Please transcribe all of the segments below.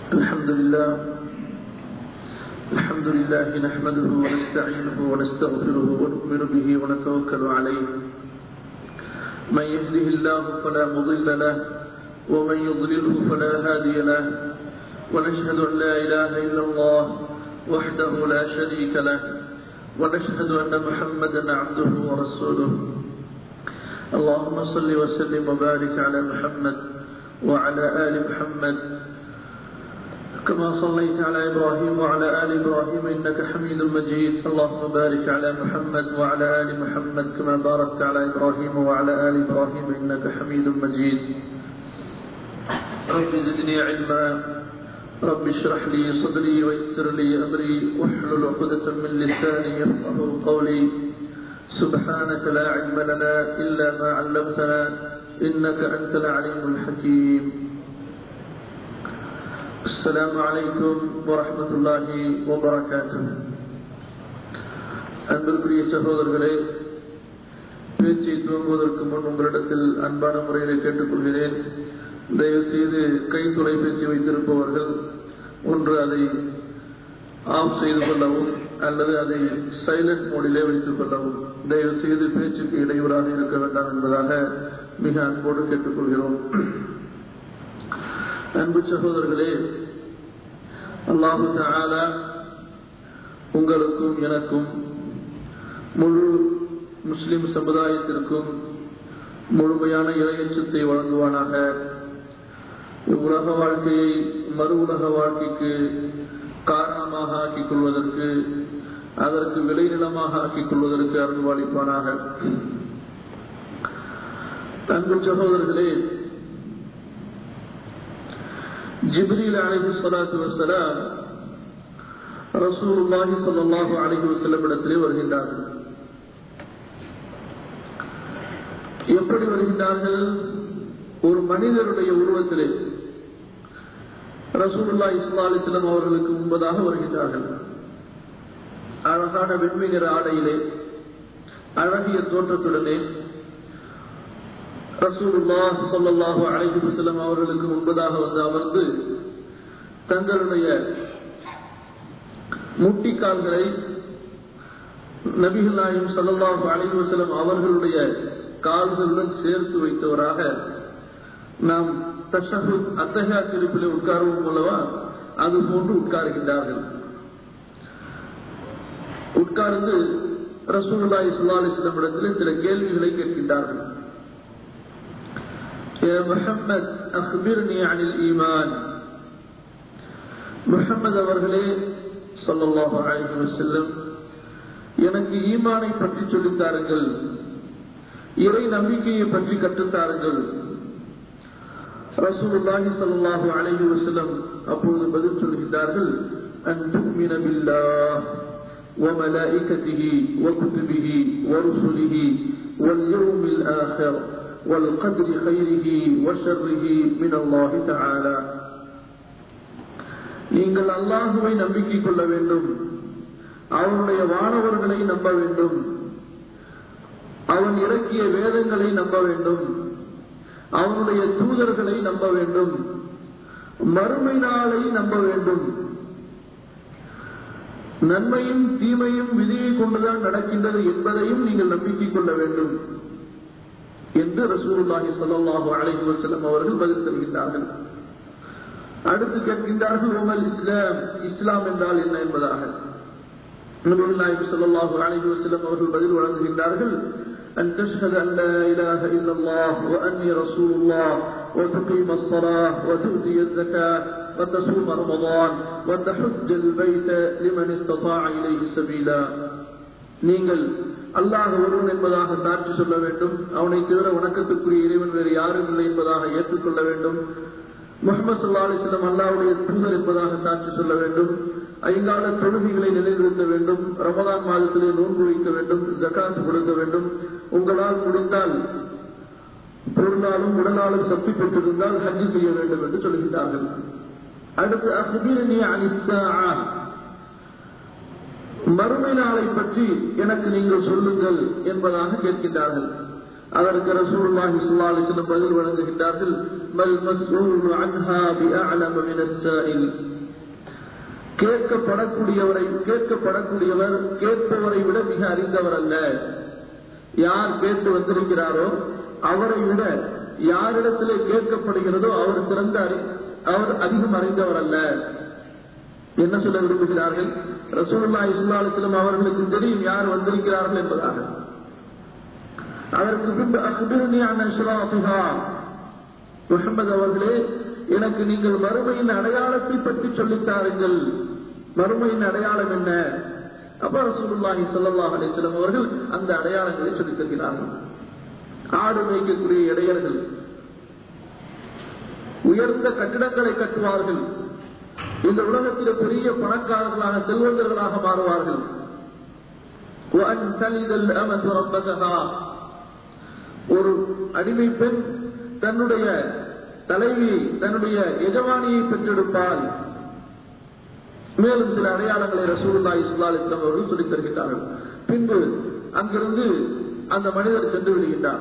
الحمد لله الحمد لله نحمده ونستعينه ونستغفره ونؤمن به ونتوكل عليه من يهده الله فلا مضل له ومن يضلله فلا هادي له ونشهد أن لا إله إلا الله وحده لا شريك له ونشهد أن محمدا عبده ورسوله اللهم صل وسلم وبارك على محمد وعلى آل محمد كما صليت على إبراهيم وعلى آل إبراهيم إنك حميد مجيد اللهم بارك على محمد وعلى آل محمد كما باركت على إبراهيم وعلى آل إبراهيم إنك حميد مجيد رب زدني علما رب اشرح لي صدري ويسر لي أمري واحلل عقدة من لساني يفقه قولي سبحانك لا علم لنا إلا ما علمتنا إنك أنت العليم الحكيم السلام عليكم ورحمة الله وبركاته அன்பிற்குரிய சகோதரர்களே பேச்சை துவங்குவதற்கு முன் உங்களிடத்தில் அன்பான முறையில் கேட்டுக்கொள்கிறேன் தயவு செய்து கை தொலைபேசி வைத்திருப்பவர்கள் ஒன்று அதை ஆஃப் செய்து கொள்ளவும் அல்லது அதை சைலண்ட் மோடிலே வைத்துக் கொள்ளவும் தயவு செய்து பேச்சுக்கு இடையூறாக இருக்க வேண்டாம் என்பதாக மிக அன்போடு கேட்டுக்கொள்கிறோம் அன்பு சகோதரர்களே அல்லாஹு தாலா உங்களுக்கும் எனக்கும் முழு முஸ்லிம் சமுதாயத்திற்கும் முழுமையான இறையச்சத்தை வழங்குவானாக உலக வாழ்க்கையை மறு உலக வாழ்க்கைக்கு காரணமாக ஆக்கிக் கொள்வதற்கு அதற்கு விளைநிலமாக ஆக்கிக் கொள்வதற்கு அருள்வாளிப்பானாக அன்பு சகோதரர்களே ஜிப்ரீல் அலைஹி ஸலாத்து வஸலாம் ரசூலுல்லாஹி ஸல்லல்லாஹு அலைஹி வஸல்லம் இடத்திலே வருகின்றார்கள் எப்படி வருகின்றார்கள் ஒரு மனிதருடைய உருவத்திலே ரசூலுல்லா இஸ்லா அலிஸ்லாம் அவர்களுக்கு முன்பதாக வருகின்றார்கள் அழகான வெண்மை நிற ஆடையிலே அழகிய தோற்றத்துடனே ரசூலுல்லா சொல்லல்லாஹு அலைஹி வஸல்லம் அவர்களுக்கு முன்பதாக வந்து அமர்ந்து தங்களுடைய முட்டிக்கால்களை நபிகளாயும் சல்லல்லாஹு அலைஹி வஸல்லம் அவர்களுடைய கால்களுடன் சேர்த்து வைத்தவராக நாம் தஷஹு அத்தகையா திருப்பிலே உட்காருவோம் அல்லவா அது போன்று உட்காருகின்றார்கள் உட்கார்ந்து ரசூல்லா இஸ்லா அலிஸ்லாம் இடத்திலே சில கேள்விகளை கேட்கின்றார்கள் يا محمد أخبرني عن الإيمان முஹம்மது அவர்களே சொல்லல்லாஹு அலைஹி வஸல்லம் எனக்கு ஈமானை பற்றி சொல்லித்தாருங்கள் இறை நம்பிக்கையை பற்றி கற்றுத்தாருங்கள் ரசூலுல்லாஹி ஸல்லல்லாஹு அலைஹி வஸல்லம் அப்பொழுது பதில் சொல்கிறார்கள் அன் துமின பில்லாஹ் وملائكته وكتبه ورسله واليوم الآخر والقدر خيره وشره من الله تعالى நீங்கள் அல்லாஹுவை நம்பிக்கை கொள்ள வேண்டும் அவனுடைய வானவர்களை நம்ப வேண்டும் அவன் இறக்கிய வேதங்களை நம்ப வேண்டும் அவனுடைய தூதர்களை நம்ப வேண்டும் மறுமை நாளை நம்ப வேண்டும் நன்மையும் தீமையும் விதியை கொண்டுதான் நடக்கின்றது என்பதையும் நீங்கள் நம்பிக்கை கொள்ள வேண்டும் என்று ரசூலுல்லாஹி ஸல்லல்லாஹு அலைஹி வஸல்லம் அவர்கள் பதில் தருகின்றார்கள் அடுத்து கேட்கின்றார்கள் உமல் இஸ்லாம் இஸ்லாம் என்றால் என்ன என்பதாக நபிகள் நாயகம் ஸல்லல்லாஹு அலைஹி வஸல்லம் அவர்கள் பதில் வழங்குகின்றார்கள் أن تشهد أن لا إله إلا الله وأني رسول الله وتقيم الصلاة وتؤتي الزكاة وتصوم رمضان وتحج البيت لمن استطاع إليه سبيلا நீங்கள் அல்லாஹ் ஒருவன் என்பதாக சாட்சி சொல்ல வேண்டும் அவனை தவிர வணக்கத்துக்குரிய இறைவன் வேறு யாரும் இல்லை என்பதாக ஏற்றுக்கொள்ள வேண்டும் முகமது சல்லா அலிஸ்லம் அல்லாவுடைய தூதர் என்பதாக சாட்சி சொல்ல வேண்டும் ஐங்கால தொழுகைகளை நிலைநிறுத்த வேண்டும் ரமதான் மாதத்திலே நோன்பு வைக்க வேண்டும் ஜக்காத் கொடுக்க வேண்டும் உங்களால் முடிந்தால் பொருளாலும் உடலாலும் சக்தி பெற்றிருந்தால் ஹஜ்ஜு செய்ய வேண்டும் என்று சொல்கின்றார்கள் அடுத்து அஹ்பீரனி அனிஸ்ஸா மறுமை நாளை பற்றி எனக்கு நீங்கள் சொல்லுங்கள் என்பதாக கேட்கின்றார்கள் அதற்கு ரசூலுல்லாஹி ஸல்லல்லாஹு அலைஹி வஸல்லம் பதில் வழங்குகின்றார்கள் மல் மஸ்ஊலு அன்ஹா பிஅஅலம மின ஸாயில் கேட்கப்படக்கூடியவரை கேட்கப்படக்கூடியவர் கேட்பவரை விட மிக அறிந்தவர் அல்ல யார் கேட்டு வந்திருக்கிறாரோ அவரை விட யாரிடத்திலே கேட்கப்படுகிறதோ அவர் சிறந்த அறி அவர் அதிகம் அறிந்தவர் அல்ல என்ன சொல்ல விரும்புகிறார்கள் ரசூலுல்லா இஸ்லா அலிஸ்லாம் அவர்களுக்கு தெரியும் யார் வந்திருக்கிறார்கள் என்பதாக அதற்கு பின்பு அக்பிர்னி அன் அஷ்ராஃபிஹா முகமது அவர்களே எனக்கு நீங்கள் மறுமையின் அடையாளத்தை பற்றி சொல்லித் தாருங்கள் மறுமையின் அடையாளம் என்ன அப்ப ரசூலுல்லாஹி ஸல்லல்லாஹு அலைஹி வஸல்லம் அவர்கள் அந்த அடையாளங்களை சொல்லித் தருகிறார்கள் ஆடு மேய்க்கக்கூடிய இடையர்கள் உயர்ந்த கட்டிடங்களை கட்டுவார்கள் இந்த உலகத்தில் பெரிய பணக்காரர்களாக செல்வந்தர்களாக மாறுவார்கள் وأن تلد الأمة ربتها ஒரு அடிமை பெண் தன்னுடைய தலைவி தன்னுடைய எஜமானியை பெற்றெடுப்பால் மேலும் சில அடையாளங்களை ரசூலுல்லா இஸ்லா இஸ்லாம் அவர்கள் சொல்லித் தருகின்றார்கள் பின்பு அங்கிருந்து அந்த மனிதர் சென்று விடுகின்றார்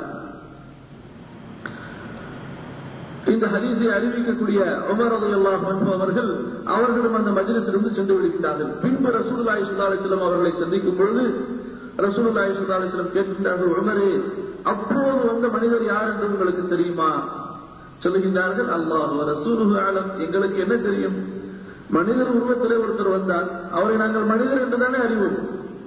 இந்த ஹதீஸை அறிவிக்கக்கூடிய உமர் ரலியல்லாஹு அன்ஹு அவர்கள் அவர்களும் அந்த மஜ்லிஸிலிருந்து சென்று விடுகின்றார்கள் பின்பு ரசூலுல்லாஹி ஸல்லல்லாஹு அலைஹி வஸல்லம் அவர்களை சந்திக்கும் பொழுது ரசூலுல்லாஹி ஸல்லல்லாஹு அலைஹி வஸல்லம் கேட்கின்றார்கள் உமரே அப்போது வந்த மனிதர் யார் என்று உங்களுக்கு தெரியுமா சொல்லுகின்றார்கள் அல்லாஹ் ரசூலுஹு அலம் எங்களுக்கு என்ன தெரியும் மனிதர் உருவத்திலே ஒருத்தர் வந்தார் அவரை நாங்கள் மனிதர் என்றுதானே அறிவோம்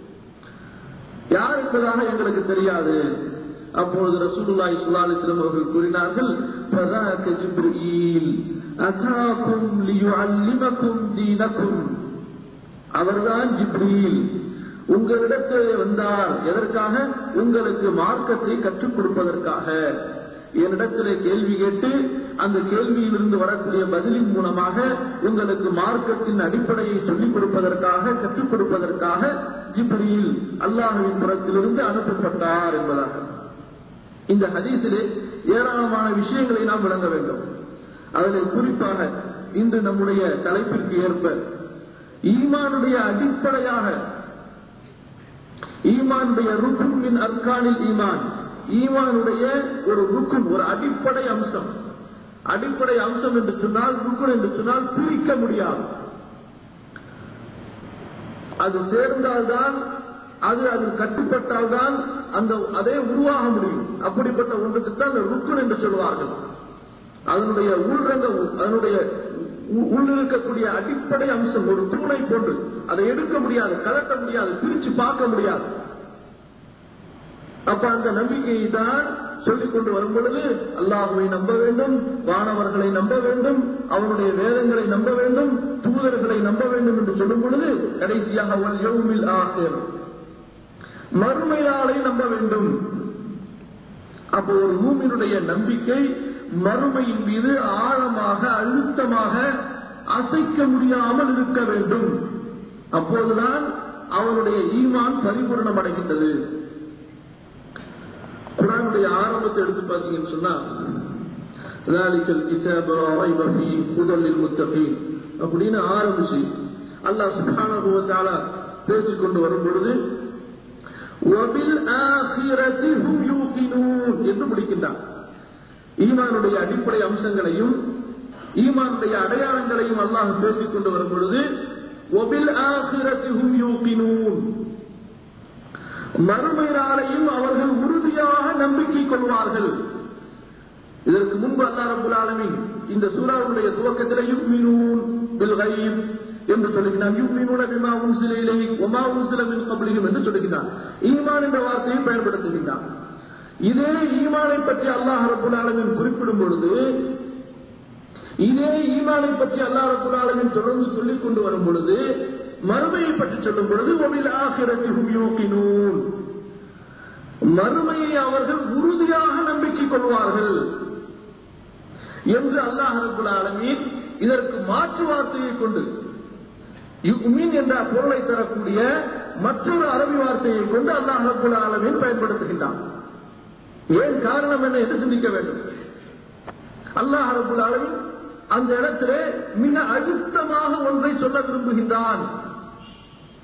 யார் என்பதாக எங்களுக்கு தெரியாது அப்பொழுது ரசூலுல்லாஹி ஸல்லல்லாஹு அலைஹி வஸல்லம் அவர்கள் கூறினார்கள் ஃபதாக ஜிப்ரீல் அதாக்கும் லியுஅல்லிமக்கும் தீனக்கும் அவர்தான் ஜிப்ரீல் உங்களிடத்திலே வந்தார் எதற்காக உங்களுக்கு மார்க்கத்தை கற்றுக் கொடுப்பதற்காக என்னிடத்திலே கேள்வி கேட்டு அந்த கேள்வியிலிருந்து வரக்கூடிய பதிலின் மூலமாக உங்களுக்கு மார்க்கத்தின் அடிப்படையை சொல்லிக் கொடுப்பதற்காக கற்றுக் கொடுப்பதற்காக ஜிப்ரீல் அல்லாஹுவின் புறத்திலிருந்து அனுப்பப்பட்டார் என்பதாக இந்த ஹதீஸிலே ஏராளமான விஷயங்களை நாம் விளங்க வேண்டும் அதில் குறிப்பாக இன்று நம்முடைய தலைப்பிற்கு ஏற்ப ஈமானுடைய அடிப்படையாக ஈமானுடைய ருக்குன் அர்கானில் ஈமான் ஈமானுடைய ஒரு ருக்குன் ஒரு அடிப்படை அம்சம் அடிப்படை அம்சம் என்று சொன்னால் ருக்குன் என்று சொன்னால் பிரிக்க முடியாது அது சேர்ந்தால்தான் அது அதில் கட்டுப்பட்டால்தான் அந்த அதே உருவாக முடியும் அப்படிப்பட்ட ஒன்றுக்கு தான் அந்த ருக்குன் என்று சொல்வார்கள் அதனுடைய உள்ரங்க அதனுடைய உள்ளிருக்கக்கூடிய அடிப்படை அம்சம் ஒரு தூணை போன்று அதை எடுக்க முடியாது கலட்ட முடியாது பிரிச்சு பார்க்க முடியாது அப்ப அந்த நம்பிக்கையை தான் சொல்லிக் கொண்டு வரும் பொழுது அல்லாஹுவை நம்ப வேண்டும் வானவர்களை நம்ப வேண்டும் அவனுடைய வேதங்களை நம்ப வேண்டும் தூதர்களை நம்ப வேண்டும் என்று சொல்லும் பொழுது கடைசியாக அவன் யௌமில் ஆகிர் மறுமையாளை நம்ப வேண்டும் அப்போ ஒரு மூமினுடைய நம்பிக்கை மறுமையின் மீது ஆழமாக அழுத்தமாக அசைக்க முடியாமல் இருக்க வேண்டும் அப்போதுதான் அவனுடைய ஈமான் பரிபூர்ணம் அடைகின்றது குரானுடைய ஆரம்பத்தை எடுத்து பார்த்தீங்கன்னு சொன்னா ذلك الكتاب لا ريب فيه هدى للمتقين அப்படின்னு ஆரம்பிச்சு அல்லாஹ் சுப்ஹானஹு வ தஆலா பேசிக்கொண்டு வரும் பொழுது وبالآخرة هم يوقنون என்று முடிக்கின்றான் ஈமானுடைய அடிப்படை அம்சங்களையும் ஈமானுடைய அடையாளங்களையும் அல்லாஹ் பேசிக் கொண்டு வரும் பொழுது ஒபில் ஆசிரத்திகும் யூக்கினூன் மறுமை நாளையும் அவர்கள் உறுதியாக நம்பிக்கை கொள்வார்கள் இதற்கு முன்பு அல்லா ரபுல் ஆலமின் இந்த சூறாவுடைய துவக்கத்தில் யுக்மினூன் பில் கைப் என்று சொல்லுகிறான் யுக்மினூன பிமா உன்சில இலை ஒமா உன்சில மின் கபலியும் என்று சொல்லுகிறான் ஈமான் என்ற வார்த்தையை பயன்படுத்துகின்றான் இதே ஈமானை பற்றி அல்லாஹ் ரபுல் ஆலமின் குறிப்பிடும் பொழுது இதே ஈமானை பற்றி அல்லாஹ் ரபுல் ஆலமின் தொடர்ந்து சொல்லிக் கொண்டு வரும் பொழுது மறுமையை பற்றி சொல்லும் பொழுது ஒபில் ஆகிரத்திகும் யூக்கினூன் மறுமையை அவர்கள் உறுதியாக நம்பிக்கை கொள்வார்கள் என்று அல்லாஹ் ரபுல் ஆலமீன் இதற்கு மாற்று வார்த்தையை கொண்டு யுக்மின் என்ற பொருளை தரக்கூடிய மற்றொரு அரபி வார்த்தையை கொண்டு அல்லாஹ் ரபுல் ஆலமீன் பயன்படுத்துகின்றான் ஏன் காரணம் என்ன என்று சிந்திக்க வேண்டும் அல்லாஹ் ரபுல் ஆலமீன் அந்த இடத்திலே மிக அழுத்தமாக ஒன்றை சொல்ல விரும்புகின்றான்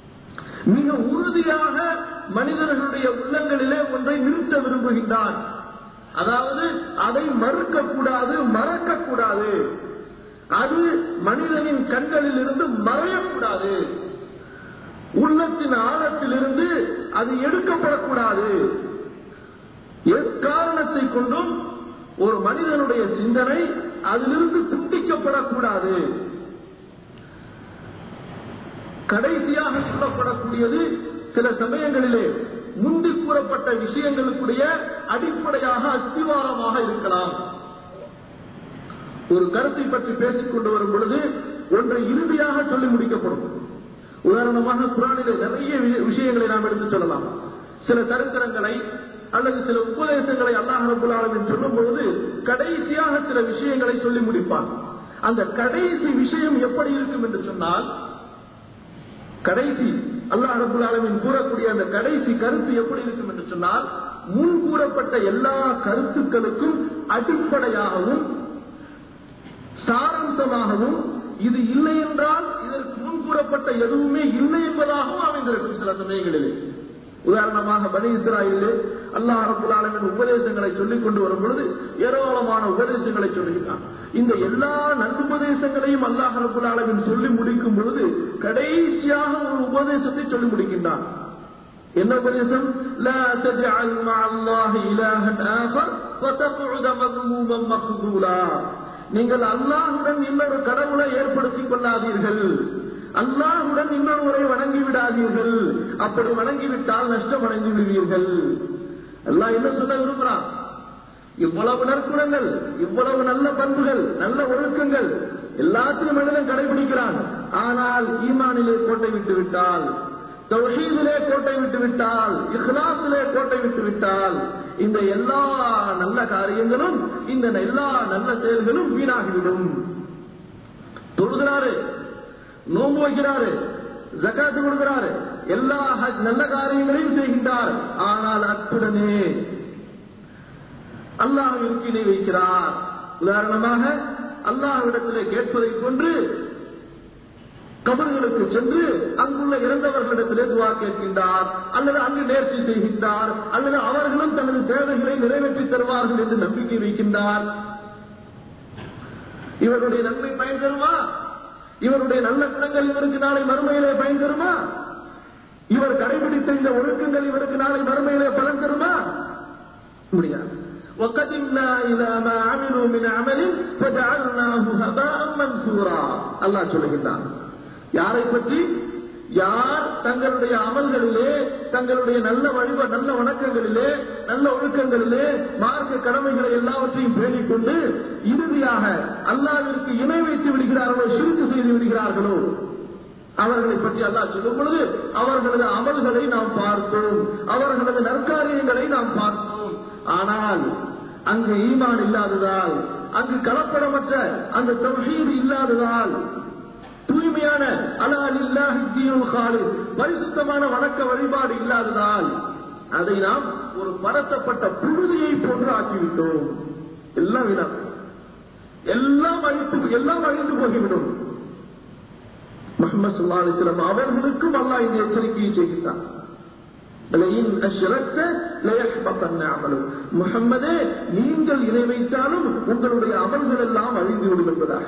மிக உறுதியாக மனிதர்களுடைய உள்ளங்களிலே ஒன்றை நிறுத்த விரும்புகின்றான் அதாவது அதை மறுக்க கூடாது மறக்க கூடாது அது மனிதனின் கண்களில் இருந்து மறையக்கூடாது உள்ளத்தின் ஆழத்திலிருந்து அது எடுக்கப்படக்கூடாது எக்காரணத்தை கொண்டும் ஒரு மனிதனுடைய சிந்தனை அதிலிருந்து துண்டிக்கப்படக்கூடாது கடைசியாக சொல்லப்படக்கூடியது சில சமயங்களிலே முந்தி கூறப்பட்ட விஷயங்களுக்குடைய அடிப்படையாக அஸ்திவாரமாக இருக்கலாம் ஒரு கருத்தை பற்றி பேசிக் கொண்டு வரும் பொழுது ஒன்றை இறுதியாக சொல்லி முடிக்கப்படும் உதாரணமாக குரானிலே நிறைய வி- விஷயங்களை நாம் எடுத்து சொல்லலாம் சில சரித்திரங்களை அல்லது சில உபதேசங்களை அல்லாஹ் ரபுல் ஆலமீன் சொல்லும் பொழுது கடைசியாக சில விஷயங்களை சொல்லி முடிப்பான் அந்த கடைசி விஷயம் எப்படி இருக்கும் என்று சொன்னால் கடைசி அல்லாஹ் ரபுல் ஆலமீன் கூறக்கூடிய அந்த கடைசி கருத்து எப்படி இருக்கும் என்று சொன்னால் முன் கூறப்பட்ட எல்லா கருத்துக்களுக்கும் அடிப்படையாகவும் சாராம்சமாகவும் இது இல்லை என்றால் இதற்கு முன் கூறப்பட்ட எதுவுமே இல்லை என்பதாகவும் அமைந்திருக்கும் சில சமயங்களிலே உதாரணமாக பனி இஸ்ராயிலே அல்லாஹ் ரபுல் ஆலமின் உபதேசங்களை சொல்லிக் கொண்டு வரும் பொழுது ஏராளமான உபதேசங்களை சொல்லுகிறான் இந்த எல்லா நல்லுபதேசங்களையும் அல்லாஹ் ரபுல் ஆலமின் சொல்லி முடிக்கும் பொழுது கடைசியாக ஒரு உபதேசத்தை சொல்லி முடிக்கின்றான் என்ன உபதேசம் لا تجعل مع الله إلها آخر فتقعد مذموما مخذولا நீங்கள் அல்லாஹுடன் இன்னொரு கடவுளை ஏற்படுத்திக் கொள்ளாதீர்கள் அல்லாஹுடன் இன்னொருவரை வணங்கி விடாதீர்கள் அப்படி வணங்கிவிட்டால் நஷ்டம் அடைந்து விடுவீர்கள் அல்லாஹ் என்ன சொல்ல விரும்புகிறான் இவ்வளவு நற்குணங்கள் இவ்வளவு நல்ல பண்புகள் நல்ல ஒழுக்கங்கள் எல்லாத்தையும் மனிதன் கடைபிடிக்கிறான் ஆனால் ஈமானிலே கோட்டை விட்டு விட்டால் தௌஹீதிலே கோட்டை விட்டு விட்டால் இஹ்லாஸிலே கோட்டை விட்டு விட்டால் இந்த எல்லா நல்ல காரியங்களும் இந்த எல்லா நல்ல செயல்களும் வீணாகிவிடும் தொழுகிறாரு நோன்பு வைக்கிறாரு ஜக்காத்து கொடுக்கிறாரு எல்லா ஹஜ் நல்ல காரியங்களையும் செய்கின்றார் ஆனால் அத்துடனே அல்லாஹ்விற்கு இணை வைக்கிறார் உதாரணமாக அல்லாஹ்விடத்திலே கேட்பதை கொண்டு கபர்களுக்கு சென்று அங்குள்ள இறந்தவர்களிடத்திலே துவா கேட்கின்றார் அல்லது அங்கு நேர்ச்சி செய்கின்றார் அல்லது அவர்களும் தனது தேவைகளை நிறைவேற்றி தருவார்கள் என்று நம்பிக்கை வைக்கின்றார் இவருடைய நன்மை பயன் தருமா இவருடைய நல்ல குணங்கள் இவருக்கு நாளை மறுமையிலே பயன் தருமா இவர் கடைபிடித்த இந்த ஒழுக்கங்கள் இவருக்கு நாளை மறுமையிலே பலன் தருமா முடியாது وقدمنا إلى ما عملوا من عمل فجعلناه هباء منثورا அல்லாஹ் சொல்லுகின்றான் யாரை பற்றி யார் தங்களுடைய அமல்களிலே தங்களுடைய நல்ல வழிப நல்ல வணக்கங்களிலே நல்ல ஒழுக்கங்களிலே மார்க்க கடமைகளை எல்லாவற்றையும் பேணிக் கொண்டு இறுதியாக அல்லாவிற்கு இணை வைத்து விடுகிறார்களோ சுருக்கு செய்து விடுகிறார்களோ அவர்களை பற்றி அல்லாஹ் சொல்லும் பொழுது அவர்களது அமல்களை நாம் பார்த்தோம் அவர்களது நற்காரியங்களை நாம் பார்த்தோம் ஆனால் அங்கு ஈமான் இல்லாததால் அங்கு கலப்படமற்ற அந்த தௌஹீது இல்லாததால் தூய்மையான அலால் இல்லாஹி தீனுல் காலிஸ் பரிசுத்தமான வணக்க வழிபாடு இல்லாததால் அதை நாம் ஒரு பரத்தப்பட்ட புழுதியை போன்று ஆக்கிவிட்டோம் எல்லாம் வீணா எல்லாம் அழித்து எல்லாம் அழிந்து போய்விடும் முகமது சுல்லா அலிஸ்லாம் அவர்களுக்கும் அல்லாஹ் இந்த எச்சரிக்கையை செய்கிறார் لئن أشركت ليحبطن عملك முகம்மதே நீங்கள் இணை வைத்தாலும் உங்களுடைய அமல்கள் எல்லாம் அழிந்துவிடும் என்பதாக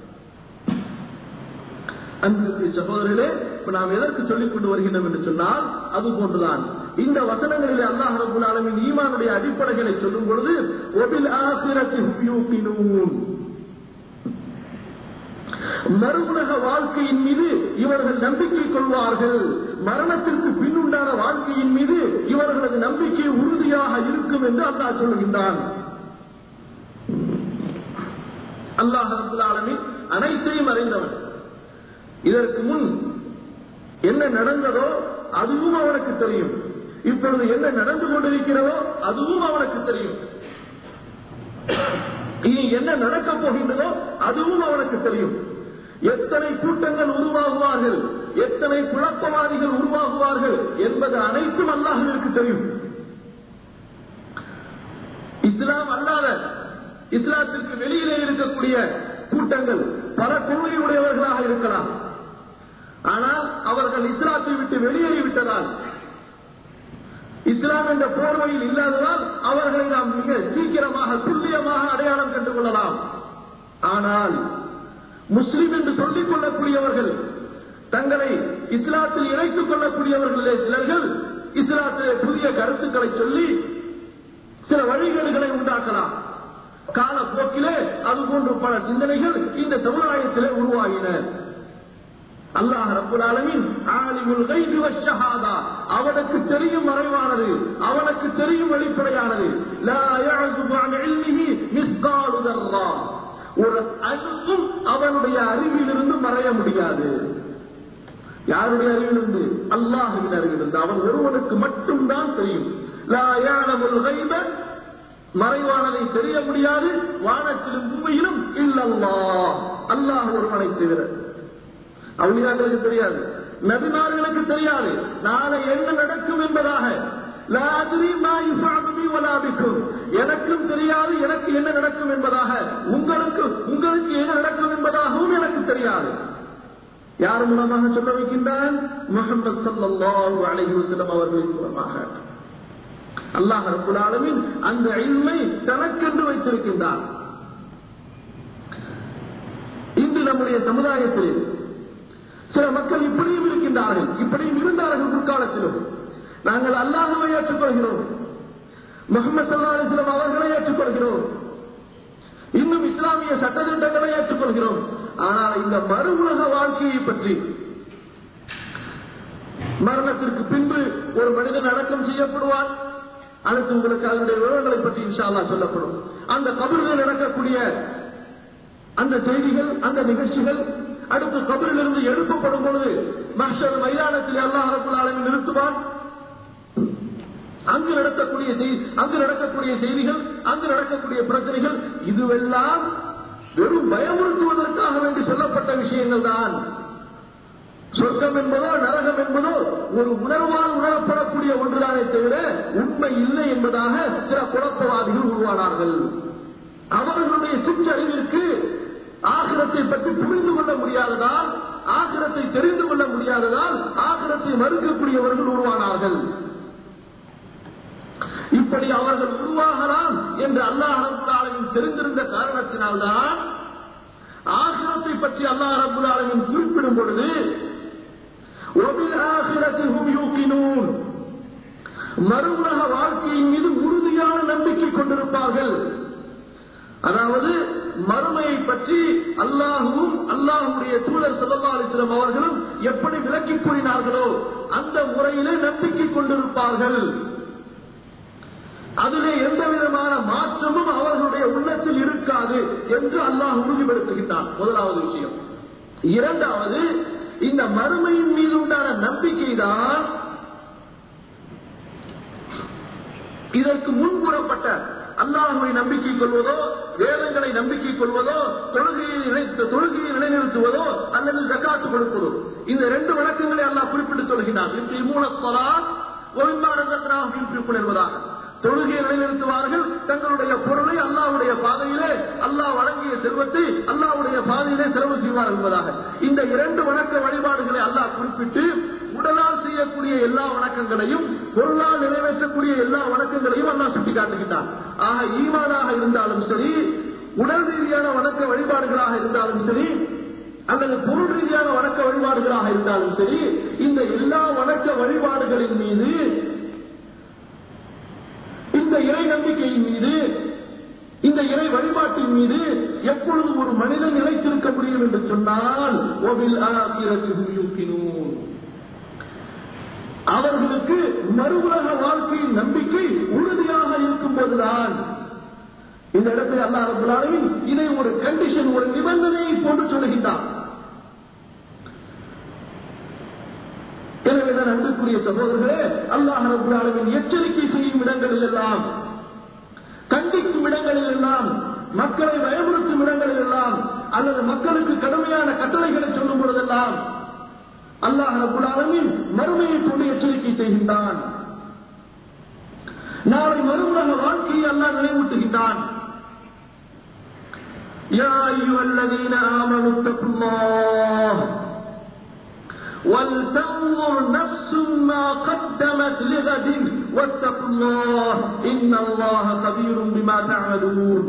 அன்புக்கு சகோதரர்களே இப்ப நாம் எதற்கு சொல்லிக் கொண்டு வருகின்றோம் என்று சொன்னால் அது போன்றுதான் இந்த வசனங்களிலே அல்லாஹ் ரபுல் ஆலமின் ஈமானுடைய அடிப்படைகளை சொல்லும் பொழுது ஒபில் ஆசிரத்தி யூகினூன் மறுவுலக வாழ்க்கையின் மீது இவர்கள் நம்பிக்கை கொள்வார்கள் மரணத்திற்கு பின்னுண்டான வாழ்க்கையின் மீது இவர்களது நம்பிக்கை உறுதியாக இருக்கும் என்று அல்லாஹ் சொல்லுகின்றான் அல்லாஹ் ரபுல் ஆலமின் அனைத்தையும் அறிந்தவன் இதற்கு முன் என்ன நடந்ததோ அதுவும் அவனுக்கு தெரியும் இப்பொழுது என்ன நடந்து கொண்டிருக்கிறதோ அதுவும் அவனுக்கு தெரியும் இனி என்ன நடக்கப் போகின்றதோ அதுவும் அவனுக்கு தெரியும் எத்தனை கூட்டங்கள் உருவாகுவார்கள் எத்தனை குழப்பவாதிகள் உருவாகுவார்கள் என்பது அனைத்தும் அல்லாஹிற்கு தெரியும் இஸ்லாம் அல்லாத இஸ்லாத்திற்கு வெளியிலே இருக்கக்கூடிய கூட்டங்கள் பல கொள்கை உடையவர்களாக இருக்கலாம் ஆனால் அவர்கள் இஸ்லாத்தை விட்டு வெளியேறி விட்டதால் இஸ்லாம் என்ற போர்வையில் இல்லாததால் அவர்களை நாம் மிக சீக்கிரமாக துல்லியமாக அடையாளம் கண்டு கொள்ளலாம் ஆனால் முஸ்லிம் என்று சொல்லிக் கொள்ளக்கூடியவர்கள் தங்களை இஸ்லாத்தில் இணைத்துக் கொள்ளக்கூடியவர்களே சிலர்கள் இஸ்லாத்திலே புதிய கருத்துக்களை சொல்லி சில வழிகேடுகளை உண்டாக்கலாம் காலப்போக்கிலே அதுபோன்று பல சிந்தனைகள் இந்த சமுதாயத்திலே உருவாகின அல்லாஹ் ரப்புல் ஆலமீன் ஆலிமுல் கைபி வஷ்ஷஹாதா அவனுக்கு தெரியும் மறைவானது அவனுக்கு தெரியும் வெளிப்படையானது லா يعزب عن علمه مثقال ذرة ஒரு அணுவும் அவனுடைய அறிவிலிருந்து மறைய முடியாது யாருடைய அறிவிலிருந்து அல்லாஹுவின் அறிவிலிருந்து அவன் ஒருவனுக்கு மட்டும்தான் தெரியும் லா يعلمul غيب மறைவானதை தெரிய முடியாது வானத்திலும் பூமியிலும் இல்லல்லாஹ் அல்லாஹ் ஒருவனை தவிர அவுளியாக்களுக்கு தெரியாது நபிமார்களுக்கு தெரியாது நாளை என்ன நடக்கும் என்பதாக லா அத்ரி மா யுஃபஅலு பி வலா பிக்கும். எனக்கும் தெரியாது எனக்கு என்ன நடக்கும் என்பதாக உங்களுக்கு உங்களுக்கு என்ன நடக்கும் என்பதாகவும் எனக்கு தெரியாது யார் மூலமாக சொல்ல வைக்கின்றான் முகமது ஸல்லல்லாஹு அலைஹி வஸல்லம் அவர்களின் மூலமாக அல்லாஹ் ரப்புல் ஆலமீன் அந்த இல்மை தனக்கென்று வைத்திருக்கின்றான் இன்று நம்முடைய சமுதாயத்தில் சில மக்கள் இப்படியும் இருக்கின்றார்கள் இப்படியும் இருந்தார்கள் முற்காலத்திலும் நாங்கள் அல்லாஹுவை ஏற்றுக்கொள்கிறோம் முகமது சல்லா அலிஸ்லாம் அவர்களை ஏற்றுக்கொள்கிறோம் இன்னும் இஸ்லாமிய சட்டத்திட்டங்களை ஏற்றுக்கொள்கிறோம் ஆனால் இந்த மறு உலக வாழ்க்கையை பற்றி மரணத்திற்கு பின்பு ஒரு மனிதன் அடக்கம் செய்யப்படுவான் அடுத்து உங்களுக்கு அதனுடைய விவரங்களை பற்றி இன்ஷா அல்லாஹ் சொல்லப்படும் அந்த கபர்கள் நடக்கக்கூடிய அந்த செய்திகள் அந்த நிகழ்ச்சிகள் அடுத்து கபரிலிருந்து எழுப்பப்படும் பொழுது மஷர் மைதானத்தில் அல்லாஹ் அரபுல் ஆலமின் நிறுத்துவான் அங்கு நடக்கக்கூடிய செய்தி அங்கு நடக்கக்கூடிய செய்திகள் அங்கு நடக்கக்கூடிய பிரச்சனைகள் இதுவெல்லாம் வெறும் பயமுறுத்துவதற்காக வேண்டி சொல்லப்பட்ட விஷயங்கள் தான் சொர்க்கம் என்பதோ நரகம் என்பதோ ஒரு உணர்வால் உணரப்படக்கூடிய ஒன்றுதானே தவிர உண்மை இல்லை என்பதாக சில குழப்பவாதிகள் உருவானார்கள் அவர்களுடைய சிற்றறிவிற்கு ஆகிரத்தை பற்றி புரிந்து கொள்ள முடியாததால் ஆகிரத்தை தெரிந்து கொள்ள முடியாததால் ஆகிரத்தை மறுக்கக்கூடியவர்கள் உருவானார்கள் இப்படி அவர்கள் உருவாகலாம் என்று அல்லாஹ் ரபுல் ஆலமின் தெரிந்திருந்த காரணத்தினால்தான் ஆகிரத்தை பற்றி அல்லாஹ் ரபுல் ஆலமின் குறிப்பிடும் பொழுது وَبِالْآخِرَةِ هُمْ يُوقِنُونَ மறுஉலக வாழ்க்கையின் மீது உறுதியான நம்பிக்கை கொண்டிருப்பார்கள் அதாவது மறுமையை பற்றி அல்லாஹுவும் அல்லாஹுடைய தூதர் சல்லா அலிஸ்லாம் அவர்களும் எப்படி விளக்கி கூறினார்களோ அந்த முறையிலே நம்பிக்கை கொண்டிருப்பார்கள் அதிலே எந்த விதமான மாற்றமும் அவர்களுடைய உள்ளத்தில் இருக்காது என்று அல்லாஹ் உறுதிப்படுத்துகின்றான் முதலாவது விஷயம் இரண்டாவது இந்த மறுமையின் மீது உண்டான நம்பிக்கை தான் இதற்கு முன் கூறப்பட்ட அல்லாஹுவை நம்பிக்கை கொள்வதோ வேதங்களை நம்பிக்கை கொள்வதோ தொழுகையை நினைத்து தொழுகையை நிலைநிறுத்துவதோ அல்லது ஜக்காத்து கொடுப்பதோ இந்த ரெண்டு வழக்கங்களை அல்லாஹ் குறிப்பிட்டு சொல்கிறான் இன்று மூலஸ்வரா ஒழுங்கானதாக என்பதாக தொழுகையை நிலைநிறுத்துவார்கள் தங்களுடைய பொருளை அல்லாவுடைய பாதையிலே அல்லாஹ் வழங்கிய செல்வத்தை அல்லாவுடைய பாதையிலே செலவு செய்வார்கள் என்பதாக இந்த இரண்டு வணக்க வழிபாடுகளை அல்லாஹ் குறிப்பிட்டு உடலால் செய்யக்கூடிய எல்லா வணக்கங்களையும் பொருளால் நிறைவேற்றக்கூடிய எல்லா வணக்கங்களையும் அல்லாஹ் சுட்டிக்காட்டுகின்றான் ஆக ஈமானாக இருந்தாலும் சரி உடல் ரீதியான வணக்க வழிபாடுகளாக இருந்தாலும் சரி அல்லது பொருள் ரீதியான வணக்க வழிபாடுகளாக இருந்தாலும் சரி இந்த எல்லா வணக்க வழிபாடுகளின் மீது இந்த இறை நம்பிக்கையின் மீது இந்த இறை வழிபாட்டின் மீது எப்பொழுது ஒரு மனிதன் நிலைத்திருக்க முடியும் என்று சொன்னால் ஒவில் ஆகிரத்தில் யூக்கினூன் அவர்களுக்கு மறுவுலக வாழ்க்கையின் நம்பிக்கை உறுதியாக இருக்கும் போதுதான் இந்த இடத்தில் அல்லாஹ் ரபுல் ஆலமீன் இதை ஒரு கண்டிஷன் ஒரு நிபந்தனையை போட்டு சொல்லுகின்றான் எனவே தான் அன்புக்குரிய சகோதரர்களே அல்லாஹ் ரபுல் ஆலமீன் எச்சரிக்கை செய்யும் இடங்களில் எல்லாம் கண்டிக்கும் இடங்களில் எல்லாம் மக்களை பயமுறுத்தும் இடங்களில் எல்லாம் அல்லது மக்களுக்கு கடுமையான கட்டளைகளை சொல்லும் பொழுதெல்லாம் அல்லாஹ் ரபுல் ஆலமீன் மறுமையை கொண்டு எச்சரிக்கை செய்கின்றான் நாளை மறுமுக வாழ்க்கையை அல்லாஹ் நினைவூட்டுகின்றான் يا أيها الذين آمنوا اتقوا الله ولتنظر نفس ما قدمت لغد واتقوا الله إن الله خبير بما تعملون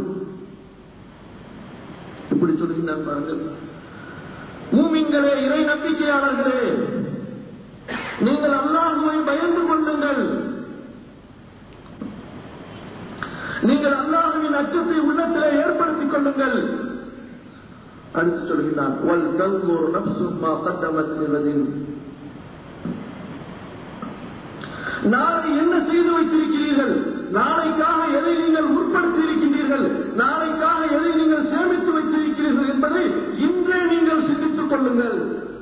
இப்படி சொல்லுகின்றான் பாருங்கள் மூமின்களே இறை நம்பிக்கையாளர்களே நீங்கள் அல்லாஹுவை பயந்து கொள்ளுங்கள் நீங்கள் அல்லாஹுவின் அச்சத்தை உள்ளத்திலே ஏற்படுத்திக் கொள்ளுங்கள் அடுத்து சொல்கிறான் வல் தங்கூர் நப்சும்மா கட்டமத்தின் நாளை என்ன செய்து வைத்திருக்கிறீர்கள் நாளைக்காக எதை நீங்கள் முற்படுத்தி இருக்கின்றீர்கள் நாளைக்காக எதை நீங்கள் சேமித்து வைத்திருக்கிறீர்கள் என்பதை இன்றே நீங்கள் சிந்தித்துக் கொள்ளுங்கள்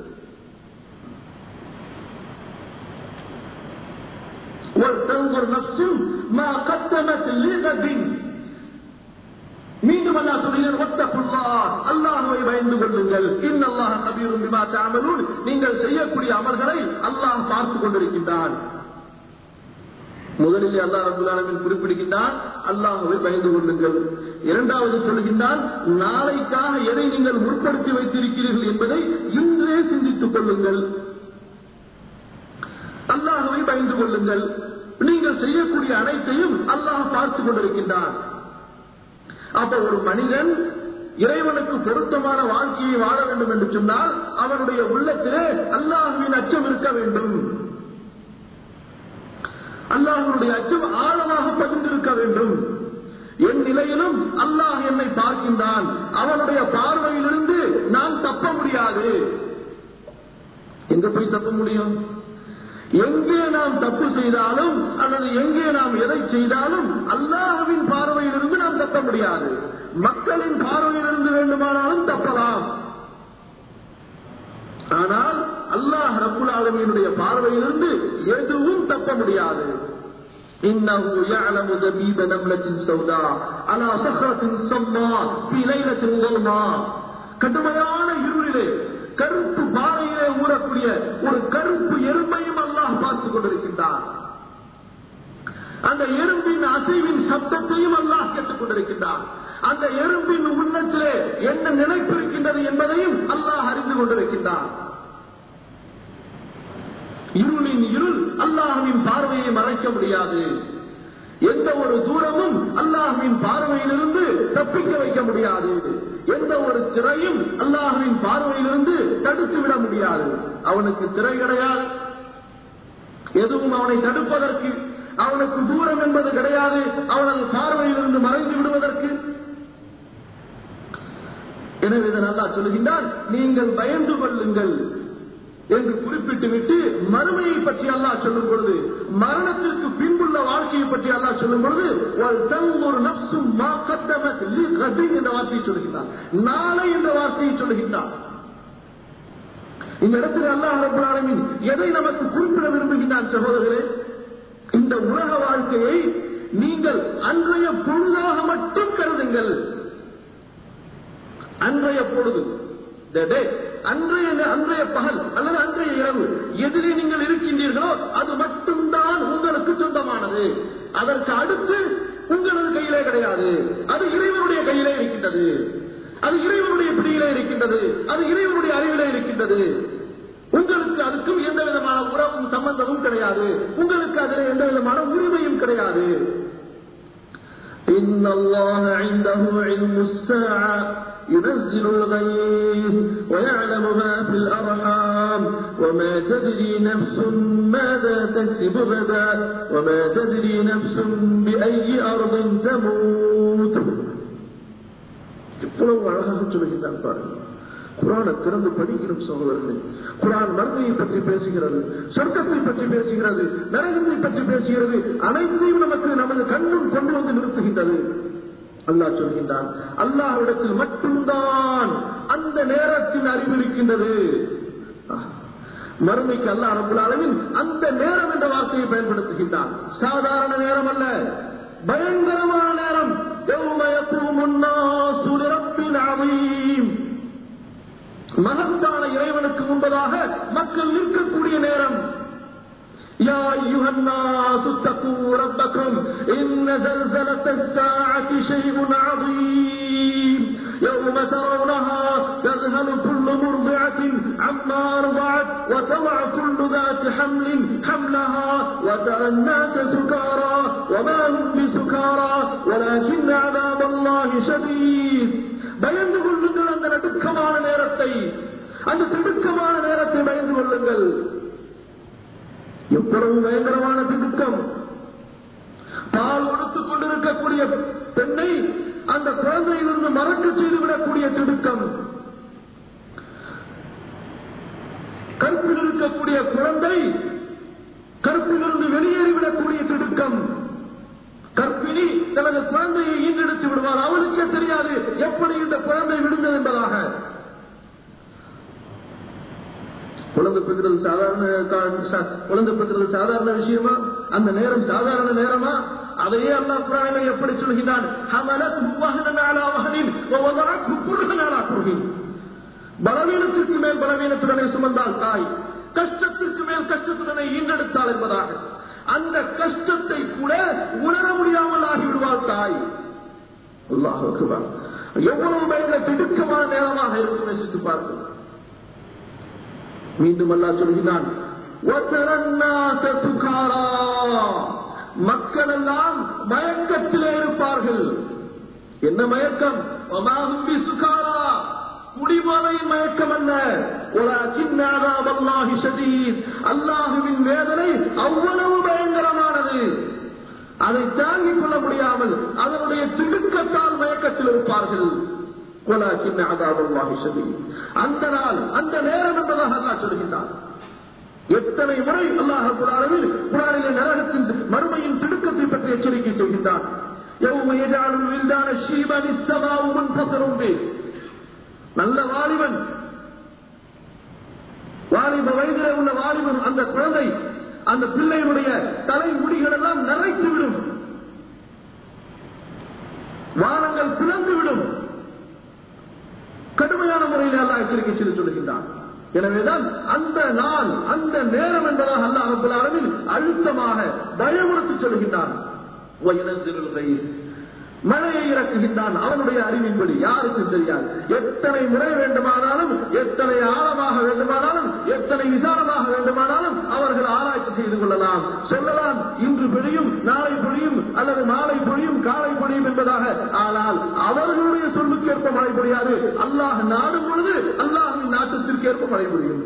وَلْتَنْظُرْ نَفْسٌ مَا قَدَّمَتْ لِغَدٍ மீண்டும் அல்லா சொல்கிறார் ஒத்தக்குள்ளா அல்லாஹுவை பயந்து கொள்ளுங்கள் இன்னல்லாஹ் கபீரும் பிமா தஅமலூன் நீங்கள் செய்யக்கூடிய அமல்களை அல்லாஹ் பார்த்து கொண்டிருக்கின்றான் முதலில் அல்லாஹ் ரபுல் ஆலமீன் குறிப்பிடுகின்றான் அல்லாஹுவை பயந்து கொள்ளுங்கள் இரண்டாவது சொல்கின்றான் நாளைக்காக எதை நீங்கள் முற்படுத்தி வைத்திருக்கிறீர்கள் என்பதை இன்றே சிந்தித்துக் கொள்ளுங்கள் அல்லாஹுவை பயந்து கொள்ளுங்கள் நீங்கள் செய்யக்கூடிய அனைத்தையும் அல்லாஹ் பார்த்துக் கொண்டிருக்கின்றான் அப்ப ஒரு மனிதன் இறைவனுக்கு பொருத்தமான வாழ்க்கையை வாழ வேண்டும் என்று சொன்னால் அவனுடைய உள்ளத்திலே அல்லாஹுவின் அச்சம் இருக்க வேண்டும் அல்லாஹனுடைய அச்சம் ஆழமாக பதிந்திருக்க வேண்டும் என் நிலையிலும் அல்லாஹ் என்னை பார்க்கின்றான் அவனுடைய பார்வையிலிருந்து நான் தப்ப முடியாது எங்க போய் தப்ப முடியும் எங்கே நாம் தப்பு செய்தாலும் அல்லது எங்கே நாம் எதை செய்தாலும் அல்லாஹுவின் பார்வையிலிருந்து நாம் தப்ப முடியாது மக்களின் பார்வையிலிருந்து வேண்டுமானாலும் தப்பலாம் ஆனால் அல்லாஹ் ரபுல் ஆலமீனுடைய பார்வையிலிருந்து எதுவும் தப்ப முடியாது إنه يعلم دبيب نملة سوداء على صخرة صماء في ليلة ظلماء கடுமையான இருளிலே கருப்பு பாறையிலே ஊறக்கூடிய ஒரு கருப்பு எறும்பையும் அல்லாஹ் பார்த்துக் கொண்டிருக்கின்றார் அந்த எறும்பின் அசைவின் சப்தத்தையும் அல்லாஹ் கேட்டுக் கொண்டிருக்கின்றார் அந்த எறும்பின் உள்ளத்திலே என்ன நினைப்பு இருக்கின்றது என்பதையும் அல்லாஹ் அறிந்து கொண்டிருக்கின்றார் இருளின் இருள் அல்லாஹுவின் பார்வையை மறைக்க முடியாது எந்த ஒரு தூரமும் அல்லாஹுவின் பார்வையிலிருந்து தப்பிக்க வைக்க முடியாது எந்த ஒரு திரையும் அல்லாஹுவின் பார்வையிலிருந்து தடுத்து விட முடியாது அவனுக்கு திரை கிடையாது எதுவும் அவனை தடுப்பதற்கு அவனுக்கு தூரம் என்பது கிடையாது அவனது பார்வையிலிருந்து மறைந்து விடுவதற்கு எனவே இதை நல்லா சொல்லுகின்றால் நீங்கள் பயந்து கொள்ளுங்கள் என்று குறிப்பிட்டு விட்டு மறுமையை பற்றி அல்லாஹ் சொல்லும் பொழுது மரணத்திற்கு பின்புள்ள வாழ்க்கையை பற்றி அல்லாஹ் சொல்லும் பொழுது ஒரு நப்சும் என்ற வார்த்தையை சொல்லுகின்றார் நாளை என்ற வார்த்தையை சொல்லுகின்றார் இந்த இடத்தில் அல்லாஹ் ரபுல் ஆலமீன் எதை நமக்கு குறிப்பிட விரும்புகின்றான் சகோதரர்களே இந்த உலக வாழ்க்கையை நீங்கள் அன்றைய பொழுதாக மட்டும் கருதுங்கள் அன்றைய பொழுது அன்றைய அன்றைய பகல் அல்லது அன்றைய இரவு எதிரே நீங்கள் இருக்கின்றீர்களோ அது மட்டும்தான் உங்களுக்கு சொந்தமானது அதற்கு அடுத்து உங்களது கையிலே கிடையாது அது இறைவனுடைய கையிலே இருக்கின்றது அது இறைவனுடைய பிடியிலே இருக்கின்றது அது இறைவனுடைய அறிவிலே இருக்கின்றது உங்களுக்கு அதுக்கும் எந்த விதமான உறவும் சம்பந்தமும் கிடையாது உங்களுக்கு அதில் எந்த விதமான உரிமையும் கிடையாது إن الله عنده علم الساعة ينزل الغيث ويعلم ما في الأرحام وما تدري نفس ماذا تكسب غدا وما تدري نفس بأي أرض تموت இவ்வளவு அழகாக சொல்லுகின்றான் பாருங்கள் குரானை திறந்து படிக்கணும் சகோதரர்களே குரான் மர்மையை பற்றி பேசுகிறது சொர்க்கத்தை பற்றி பேசுகிறது நரகத்தை பற்றி பேசுகிறது அனைத்தையும் நமக்கு நமது கண்ணும் கொண்டு வந்து நிறுத்துகின்றது அல்லாஹ் சொல்கின்றான் அல்லாஹ்விடத்தில் மட்டும்தான் அந்த நேரத்தின் அறிவு இருக்கின்றது மறுமைக்கு அல்லாஹ் ரபுல் அளவில் அந்த நேரம் என்ற வார்த்தையை பயன்படுத்துகின்றான் சாதாரண நேரம் அல்ல பயங்கரமான நேரம் يوم يقوم الناس لرب عظيم மகத்தான இறைவனுக்கு முன்பதாக மக்கள் நிற்கக்கூடிய நேரம் يا أيها الناس اتقوا ربكم إن زلزلة الساعة شيء عظيم يوم ترونها تذهل كل مرضعة عما فلما أرضعت وتضع كل ذات حمل حملها وترى الناس سكارى وما هم بسكارى ولكن عذاب الله شديد பயந்து கொள்ளுங்கள் அந்த நடுக்கமான நேரத்தை அந்த திடுக்கமான நேரத்தை பயந்து கொள்ளுங்கள் எவ்வளவு பயங்கரமான திடுக்கம் பால் கொடுத்துக் கொண்டிருக்கக்கூடிய பெண்ணை அந்த குழந்தையிலிருந்து மறக்க செய்துவிடக்கூடிய திடுக்கம் கருப்பில் இருக்கக்கூடிய குழந்தை கருப்பிலிருந்து வெளியேறிவிடக்கூடிய திடுக்கம் கற்பிணி தனது குழந்தையை ஈண்டெடுத்து விடுவார் அவனுக்கே தெரியாது எப்படி இந்த குழந்தை விழுந்தது என்பதாக குழந்தை பெற்றது சாதாரண கா- சா- குழந்தை பெற்றது சாதாரண விஷயமா அந்த நேரம் சாதாரண நேரமா அதையே அல்லாஹ் குரானிலே எப்படி சொல்கிறான் ஹமலத் வஹனன் அலா வஹனின் வவதஅத் குர்ஹன் அலா குர்ஹின் பலவீனத்திற்கு மேல் பலவீனத்துடனே சுமந்தாள் தாய் கஷ்டத்திற்கு மேல் கஷ்டத்துடனே ஈண்டெடுத்தாள் என்பதாக அந்த கஷ்டத்தை கூட உணர முடியாமல் ஆகிவிடுவாள் தாய் அல்லாஹ் அக்பர். எவ்வளவு பயங்கர திடுக்கமான நேரமாக இருக்கும் யோசித்து பார்க்கும் மீண்டும் அல்லாஹ் சொல்கிறான் "வதர النَّاسَ سُكَارَى." மக்கள் எல்லாம் மயக்கத்திலே இருப்பார்கள் என்ன மயக்கம் ஒமாகும் சுகாரா குடிமலையின் மயக்கம் அல்ல உலகின் அல்லாஹி ஷதீத் அல்லாஹுவின் வேதனை அவ்வளவு பயங்கரமானது அதை தாங்கிக் கொள்ள முடியாமல் அதனுடைய திடுக்கத்தால் மயக்கத்தில் இருப்பார்கள் உலகின் அல்லாஹி ஷதீத் அந்த நாள் அந்த நேரம் என்பதாக அல்லாஹ் சொல்கின்றான் எத்தனை முறை அல்லாஹ் குரானில் குரானிலே நரகத்தின் மறுமையின் திடுக்கத்தை பற்றி எச்சரிக்கை செய்கின்றான் يوم يجعل الولدان الشيبا السماء منتصر به நல்ல வாலிபன் வாலிப வயதிலே உள்ள வாலிபன் அந்த குழந்தை அந்த பிள்ளையினுடைய தலைமுடிகள் எல்லாம் நரைத்துவிடும் வானங்கள் பிளந்துவிடும் கடுமையான முறையில் அல்லாஹ் எச்சரிக்கை செய்து சொல்லுகின்றான் எனவேதான் அந்த நாள் அந்த நேரம் என்பதாக அல்லாஹ் ரப்பல் ஆலமீன் அழுத்தமாக பயமுறுத்தி சொல்கின்றான் வயனசிறுல் கயிர் மழையை இறக்குகின்றான் அவனுடைய அறிவின்படி யாருக்கும் தெரியாது எத்தனை முறை வேண்டுமானாலும் எத்தனை ஆழமாக வேண்டுமானாலும் எத்தனை விசாலமாக வேண்டுமானாலும் அவர்கள் ஆராய்ச்சி செய்து கொள்ளலாம் சொல்லலாம் இன்று பொழியும் நாளை பொழியும் அல்லது மாலை பொழியும் காலை பொழியும் என்பதாக ஆனால் அவர்களுடைய சொல்லுக்கு ஏற்ப மழை பொழியாது அல்லாஹ் நாடும் பொழுது அல்லாஹின் நாட்டத்திற்கு ஏற்ப மழை பொழியும்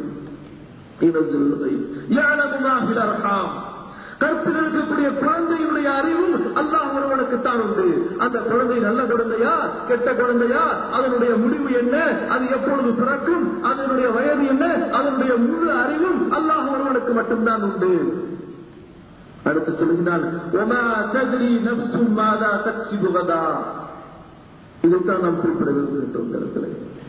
يعلم ما في الأرحام கற்பில் இருக்கக்கூடிய குழந்தையினுடைய அறிவும் அல்லாஹ் ஒருவனுக்குத்தான் உண்டு அந்த குழந்தை நல்ல குழந்தையா கெட்ட குழந்தையா அதனுடைய முடிவு என்ன அது எப்பொழுது பிறக்கும் அதனுடைய வயது என்ன அதனுடைய முழு அறிவும் அல்லாஹ் ஒருவனுக்கு மட்டும்தான் உண்டு அடுத்து சொல்கிறான் ஒமா தத்ரி நப்சும் மாதா தக்ஸிபு கதா இதைத்தான் நாம் குறிப்பிட விரும்புகின்றோம் இந்த இடத்துல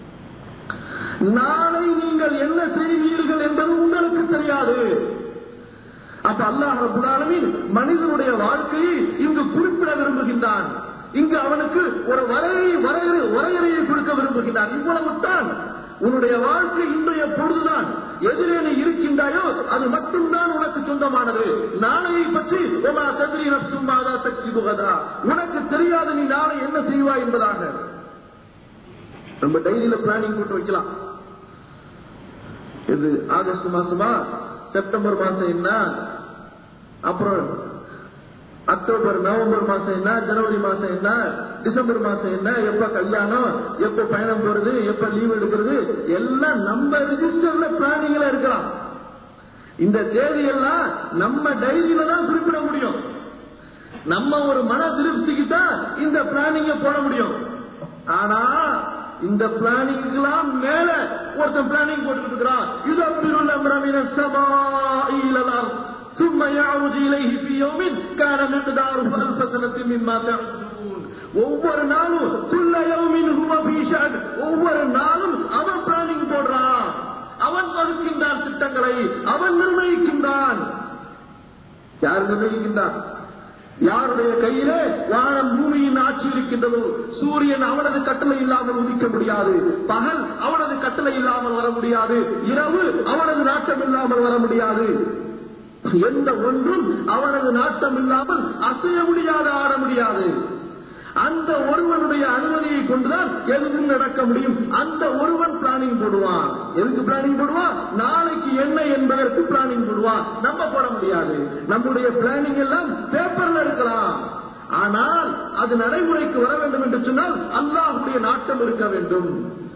நாளை நீங்கள் என்ன செய்வீர்கள் என்பது உங்களுக்கு தெரியாது அப்ப அல்லாஹ் ரப்பல் ஆலமீன் மனிதனுடைய வாழ்க்கையை இங்கு குறிப்பிட விரும்புகின்றான் இங்கு அவனுக்கு ஒரு வரையை வரையறை வரையறையை கொடுக்க விரும்புகின்றான் இவ்வளவு தான் உன்னுடைய வாழ்க்கை இன்றைய பொழுதுதான் எதிரே நீ இருக்கின்றாயோ அது மட்டும்தான் உனக்கு சொந்தமானது நாளையை பற்றி ஒமா ததிரி நப்சும் மாதா தக்சி புகதா உனக்கு தெரியாது நீ நாளை என்ன செய்வாய் என்பதாக நம்ம டைரியில பிளானிங் போட்டு வைக்கலாம் இது ஆகஸ்ட் மாசமா செப்டம்பர் மாசம் என்ன அப்புறம் அக்டோபர் நவம்பர் மாசம் என்ன ஜனவரி மாசம் என்ன டிசம்பர் மாசம் என்ன எப்ப கல்யாணம் எப்ப பயணம் போறது எப்ப லீவ் எடுக்கிறது எல்லாம் நம்ம ரிஜிஸ்டர்ல பிளானிங்ல இருக்கலாம் இந்த தேதி எல்லாம் நம்ம டைரியில தான் குறிப்பிட முடியும் நம்ம ஒரு மன திருப்திக்கு தான் இந்த பிளானிங்க போட முடியும் ஆனா இந்த பிளானிங்லாம் மேல ஒருத்தன் பிளானிங் போட்டுட்டு இருக்கிறான் இது அப்பிலுள்ள அம்ரமின சமாயிலலாம் ثم يعرج إليه في يوم كان مقداره ألف سنة مما تعدون ஒவ்வொரு நாளும் குல்ல யௌமின் ஹுவ ஃபீ ஷஅன் ஒவ்வொரு நாளும் அவன் பிளானிங் போடுறான் அவன் வகுக்கின்றான் திட்டங்களை அவன் நிர்ணயிக்கின்றான் யார் நிர்ணயிக்கின்றான் யாருடைய கையிலே வானம் பூமியின் ஆட்சி இருக்கின்றதோ சூரியன் அவனது கட்டளை இல்லாமல் உதிக்க முடியாது பகல் அவனது கட்டளை இல்லாமல் வர முடியாது இரவு அவனது நாட்டம் இல்லாமல் வர முடியாது எந்த ஒன்றும் அவனது நாட்டம் இல்லாமல் அசைய முடியாது ஆட முடியாது அந்த ஒருவனுடைய அனுமதியை கொண்டுதான் எதுவும் நடக்க முடியும் அந்த ஒருவன் பிளானிங் போடுவான் எதுக்கு பிளானிங் போடுவான் நாளைக்கு என்ன என்பதற்கு பிளானிங் போடுவான் நம்ம போட முடியாது நம்முடைய பிளானிங் எல்லாம் பேப்பர்ல இருக்கலாம் ஆனால் அது நடைமுறைக்கு வர வேண்டும் என்று சொன்னால் அல்லாஹுடைய நாட்டம் இருக்க வேண்டும்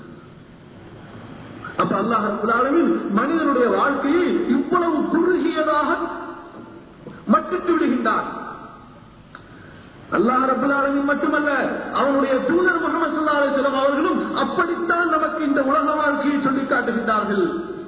அப்ப அல்லாஹ் ரப்பல் ஆலமீன் மனிதனுடைய வாழ்க்கையை இவ்வளவு குறுகியதாக மட்டிட்டு விடுகின்றார் அல்லாஹ் ரப்பல் ஆலமீன் மட்டுமல்ல அவனுடைய தூதர் முகமது ஸல்லல்லாஹு அலைஹி வஸல்லம் அவர்களும் அப்படித்தான் நமக்கு இந்த உலக வாழ்க்கையை சொல்லி காட்டுகின்றார்கள்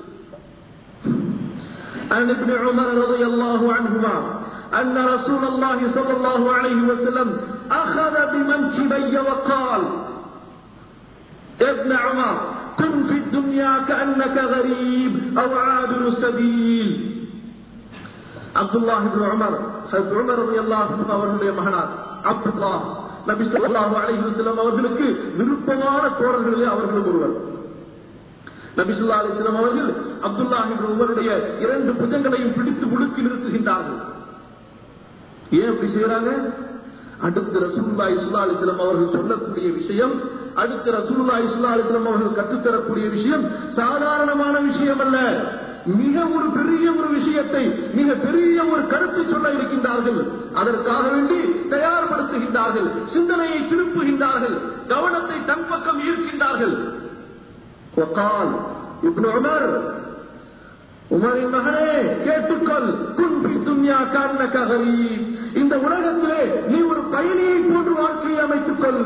عن ابن عمر رضي الله عنهما أن رسول الله صلى الله عليه وسلم أخذ بمنكبي وقال ابن عمر كن في الدنيا كأنك غريب أو عابر سبيل عبد الله بن عمر حضرت عمر رضي الله عنه அவர்களுடைய மகனார் அப்துல்லா நபி ஸல்லல்லாஹு அலைஹி வஸல்லம் அவர்களுக்கு விருப்பமான தோழர்களிலே அவர்களும் ஒருவர் நபி ஸல்லல்லாஹு அலைஹி வஸல்லம் அவர்கள் அப்துல்லாஹ் இப்னு உமருடைய இரண்டு புஜங்களையும் பிடித்து முடுக்கி நிறுத்துகின்றார்கள் ஏன் அப்படி செய்யறாங்க அடுத்து ரசூலுல்லாஹி ஸல்லல்லாஹு அலைஹி வஸல்லம் அவர்கள் சொல்லக்கூடிய விஷயம் அடுத்து ரசூலுல்லாஹி ஸல்லல்லாஹு அலைஹி வஸல்லம் அவர்கள் கற்றுத்தரக்கூடிய விஷயம் சாதாரணமான விஷயம் அல்ல மிக ஒரு பெரிய ஒரு விஷயத்தை மிக பெரிய ஒரு கருத்தை சொல்ல இருக்கின்றார்கள் அதற்காக வேண்டி தயார்படுத்துகின்றார்கள் சிந்தனையை திருப்புகின்றார்கள் கவனத்தை தன் பக்கம் ஈர்க்கின்றார்கள் وقال ابن عمر உமரின் மகனே கேட்டுக்கொள் குன்பி துன்யா காரணக்க கரீப் இந்த உலகத்திலே நீ ஒரு பயணியை போன்று வாழ்க்கையை அமைத்துக் கொள்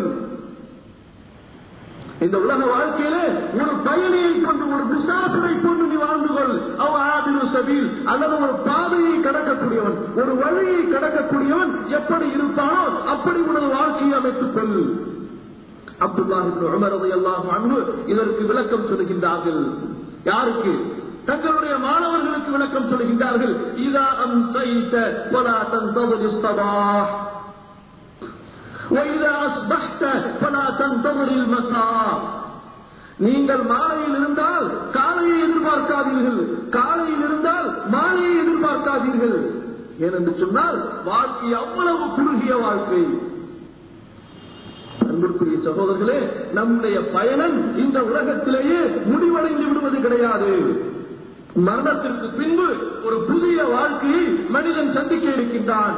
இந்த உலக வாழ்க்கையிலே ஒரு பயணியை கொண்டு ஒரு முசாஃபிரை கொண்டு நீ வாழ்ந்து கொள் அவ ஆபிரு சபீல் அல்லது ஒரு பாதையை கடக்கக்கூடியவன் ஒரு வழியை கடக்கக்கூடியவன் எப்படி இருப்பானோ அப்படி உனது வாழ்க்கையை அமைத்துக் கொள் அப்துல்லாஹி உமர் ரலியல்லாஹு அன்ஹு இதற்கு விளக்கம் சொல்கின்றார்கள் யாருக்கு தங்களுடைய மாணவர்களுக்கு விளக்கம் சொல்கின்றார்கள் இதா அம்சைத வலா தந்தظر الصباح وإذا أصبحت فلا تنتظر المساء நீங்கள் மாலையில் இருந்தால் காலையை எதிர்பார்க்காதீர்கள் காலையில் இருந்தால் மாலையை எதிர்பார்க்காதீர்கள் ஏனென்று சொன்னால் வாழ்க்கை அவ்வளவு குறுகிய வாழ்க்கை அன்பிற்குரிய சகோதரர்களே நம்முடைய பயணம் இந்த உலகத்திலேயே முடிவடைந்து விடுவது கிடையாது மரணத்திற்கு பின்பு ஒரு புதிய வாழ்க்கையை மனிதன் சந்திக்க இருக்கின்றான்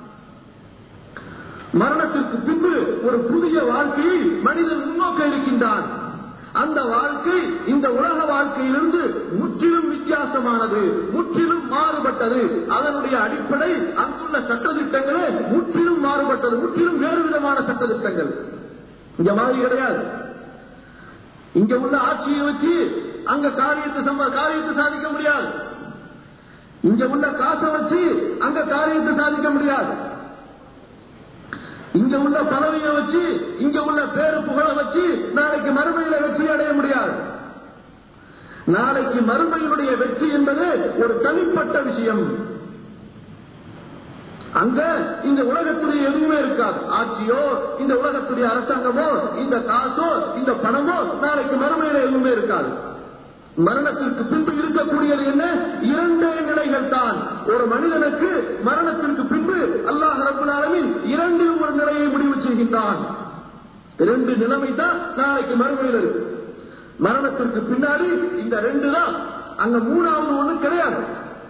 மரணத்திற்கு பின்பு ஒரு புதிய வாழ்க்கையை மனிதன் முன்னோக்க இருக்கின்றான் அந்த வாழ்க்கை இந்த உலக வாழ்க்கையிலிருந்து முற்றிலும் வித்தியாசமானது முற்றிலும் மாறுபட்டது அதனுடைய அடிப்படை அங்குள்ள சட்டத்திட்டங்களே முற்றிலும் மாறுபட்டது முற்றிலும் வேறு விதமான சட்டத்திட்டங்கள் இங்க மாதிரி கிடையாது இங்க உள்ள ஆட்சியை வச்சு அங்க காரியத்தை சம்ப காரியத்தை சாதிக்க முடியாது இங்க உள்ள காசை வச்சு அங்க காரியத்தை சாதிக்க முடியாது இங்க உள்ள பதவியை வச்சு இங்க உள்ள பேரு புகழ வச்சு நாளைக்கு மறுமையில வெற்றி அடைய முடியாது நாளைக்கு மறுமையினுடைய வெற்றி என்பது ஒரு தனிப்பட்ட விஷயம் அங்க இந்த உலகத்துடைய எதுவுமே இருக்காது ஆட்சியோ இந்த உலகத்துடைய அரசாங்கமோ இந்த காசோ இந்த பணமோ நாளைக்கு மறுமையில எதுவுமே இருக்காது மரணத்திற்கு பின்பு இருக்கக்கூடியது என்ன இரண்டே நிலைகள் தான் ஒரு மனிதனுக்கு மரணத்திற்கு பின்பு அல்லாஹ் ரபுல் ஆலமீன் இரண்டில் ஒரு நிலையை முடிவு செய்கின்றான் இரண்டு நிலைமை தான் நாளைக்கு மறுமையில் இருக்கு மரணத்திற்கு பின்னாடி இந்த ரெண்டு தான் அங்க மூணாவது ஒண்ணு கிடையாது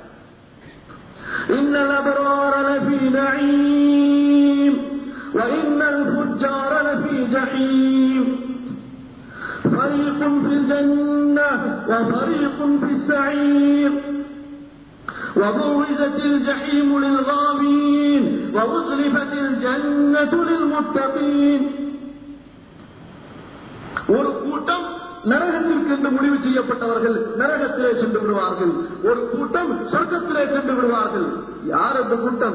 إن الأبرار لفي نعيم وإن الفجار لفي جحيم فريق في الجنة وفريق في السعير وبرزت الجحيم للغامين وأزلفت الجنة للمتقين ஒரு கூட்டம் நரகத்திற்கு என்று முடிவு செய்யப்பட்டவர்கள் நரகத்திலே சென்று விடுவார்கள் ஒரு கூட்டம் சொர்க்கத்திலே சென்று விடுவார்கள் யார் அந்த கூட்டம்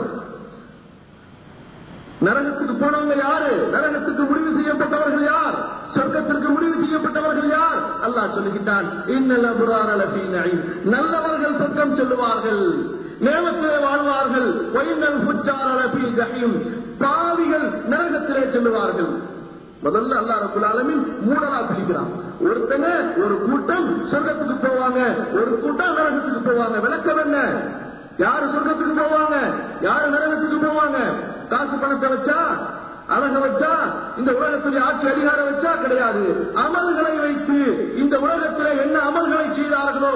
நரகத்துக்கு போனவங்க யாரு நரகத்துக்கு முடிவு செய்யப்பட்டவர்கள் யார் சொர்க்கத்திற்கு முடிவு செய்யப்பட்டவர்கள் யார் அல்லாஹ் சொல்லுகின்றான் இன்னல புராரலபி நعيم நல்லவர்கள் சொர்க்கம் செல்லுவார்கள் நேமத்திலே வாழ்வார்கள் ஒயினல் புஜாரலபி ஜஹீம் பாவிகள் நரகத்திலே செல்லுவார்கள் முதல்ல அல்லா ரபுல் ஆலமின் மூடலா பிரிக்கிறான் ஒருத்தங்க ஒரு கூட்டம் சொர்க்கத்துக்கு போவாங்க ஒரு கூட்டம் நரகத்துக்கு போவாங்க விளக்கம் என்ன யாரு சொர்க்கத்துக்கு போவாங்க யாரு நரகத்துக்கு போவாங்க காசு பணத்தை வச்சா அழக வச்சா இந்த உலகத்துடைய ஆட்சி அதிகாரம் வச்சா கிடையாது அமல்களை வைத்து இந்த உலகத்திலே என்ன அமல்களை செய்தார்களோ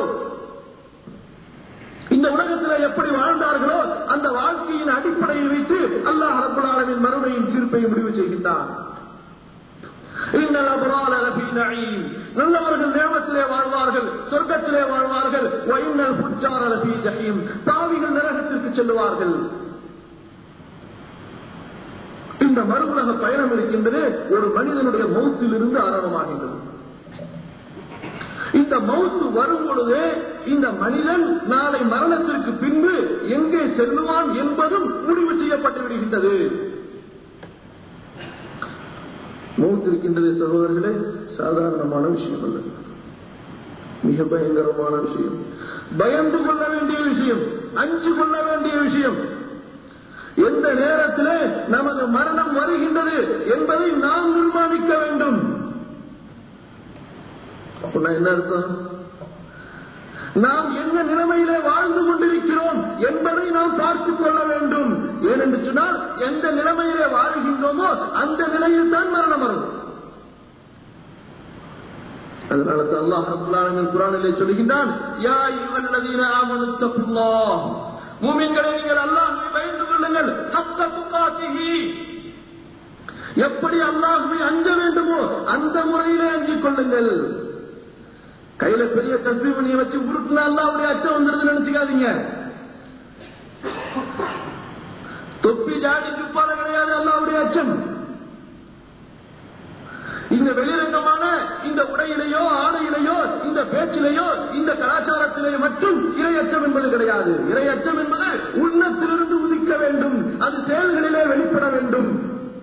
இந்த உலகத்தில் எப்படி வாழ்ந்தார்களோ அந்த வாழ்க்கையின் அடிப்படையை வைத்து அல்லாஹ் ரப்பல் ஆலமீன் மறுமையின் தீர்ப்பை முடிவு செய்கின்றான் இன்னல் அப்ரார லஃபீ நஈம். நல்லவர்கள் நேமத்திலே வாழ்வார்கள் சொர்க்கத்திலே வாழ்வார்கள் வைன்னல் புஜார லஃபீ ஜஹீம். பாவிகள் நரகத்திற்கு செல்லுவார்கள் இந்த மறுவுலக பயணம் இருக்கின்றது ஒரு மனிதனுடைய மௌத்திலிருந்து ஆரம்பமாகின்றது இந்த மௌத்து வரும் பொழுது இந்த மனிதன் நாளை மரணத்திற்கு பின்பு எங்கே செல்லுவான் என்பதும் முடிவு செய்யப்பட்டு விடுகின்றது மௌத்து இருக்கின்றது சகோதரர்களே சாதாரணமான விஷயம் அல்ல மிக பயங்கரமான விஷயம் பயந்து கொள்ள வேண்டிய விஷயம் அஞ்சு கொள்ள வேண்டிய விஷயம் எந்த நேரத்திலே நமது மரணம் வருகின்றது என்பதை நாம் நிர்மாணிக்க வேண்டும் அப்படின்னா என்ன அர்த்தம் நாம் என்ன நிலைமையிலே வாழ்ந்து கொண்டிருக்கிறோம் என்பதை நாம் பார்த்துக் கொள்ள வேண்டும் ஏனென்று சொன்னால் எந்த நிலைமையிலே வாழ்கின்றோமோ அந்த நிலையில் தான் மரணம் வரும் அதனால தான் அல்லாஹ் ரப்பல் ஆலமீன் குர்ஆனிலே சொல்கின்றான் யா அய்யுஹல்லதீன ஆமனு தக்குல்லாஹ் மூமின்களே நீங்கள் அல்லாஹ்வை பயந்து கொள்ளுங்கள் ஹக்க துகாத்திஹி எப்படி அல்லாஹ்வை அஞ்ச வேண்டுமோ அந்த முறையிலே அஞ்சிக் கொள்ளுங்கள் கையில பெரிய தஸ்மி பண்ணிய வச்சு உருட்டுனா அல்லாவுடைய அச்சம் வந்துருதுன்னு நினைச்சுக்காதீங்க தொப்பி ஜாடி துப்பால கிடையாது அல்லாவுடைய அச்சம் இந்த வெளிரங்கமான இந்த உடையிலேயோ ஆடையிலேயோ இந்த பேச்சிலேயோ இந்த கலாச்சாரத்திலே மட்டும் இரையச்சம் என்பது கிடையாது இரையச்சம் என்பது உள்ளத்திலிருந்து உதிக்க வேண்டும் அது செயல்களிலே வெளிப்பட வேண்டும்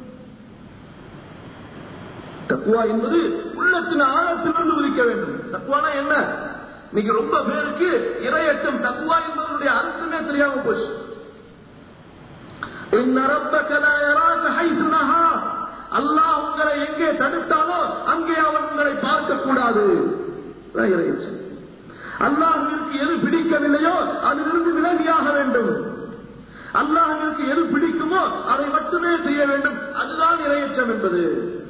தக்குவா என்பது உள்ளத்தின் ஆழத்திலிருந்து உதிக்க வேண்டும் தக்குவானா என்ன இன்னைக்கு ரொம்ப பேருக்கு இரையச்சம் தக்குவா என்பதனுடைய அர்த்தமே தெரியாம போச்சு إن ربك لا يراك حيث نهاك அல்லாஹ் உங்களை எங்கே தடுத்தாலோ அங்கே அவன் உங்களை பார்க்க கூடாது அதான் இறையச்சம் அல்லாஹிற்கு எது பிடிக்கவில்லையோ அதிலிருந்து விலகியாக வேண்டும் அல்லாஹிற்கு எது பிடிக்குமோ அதை மட்டுமே செய்ய வேண்டும் அதுதான் இறையச்சம் என்பது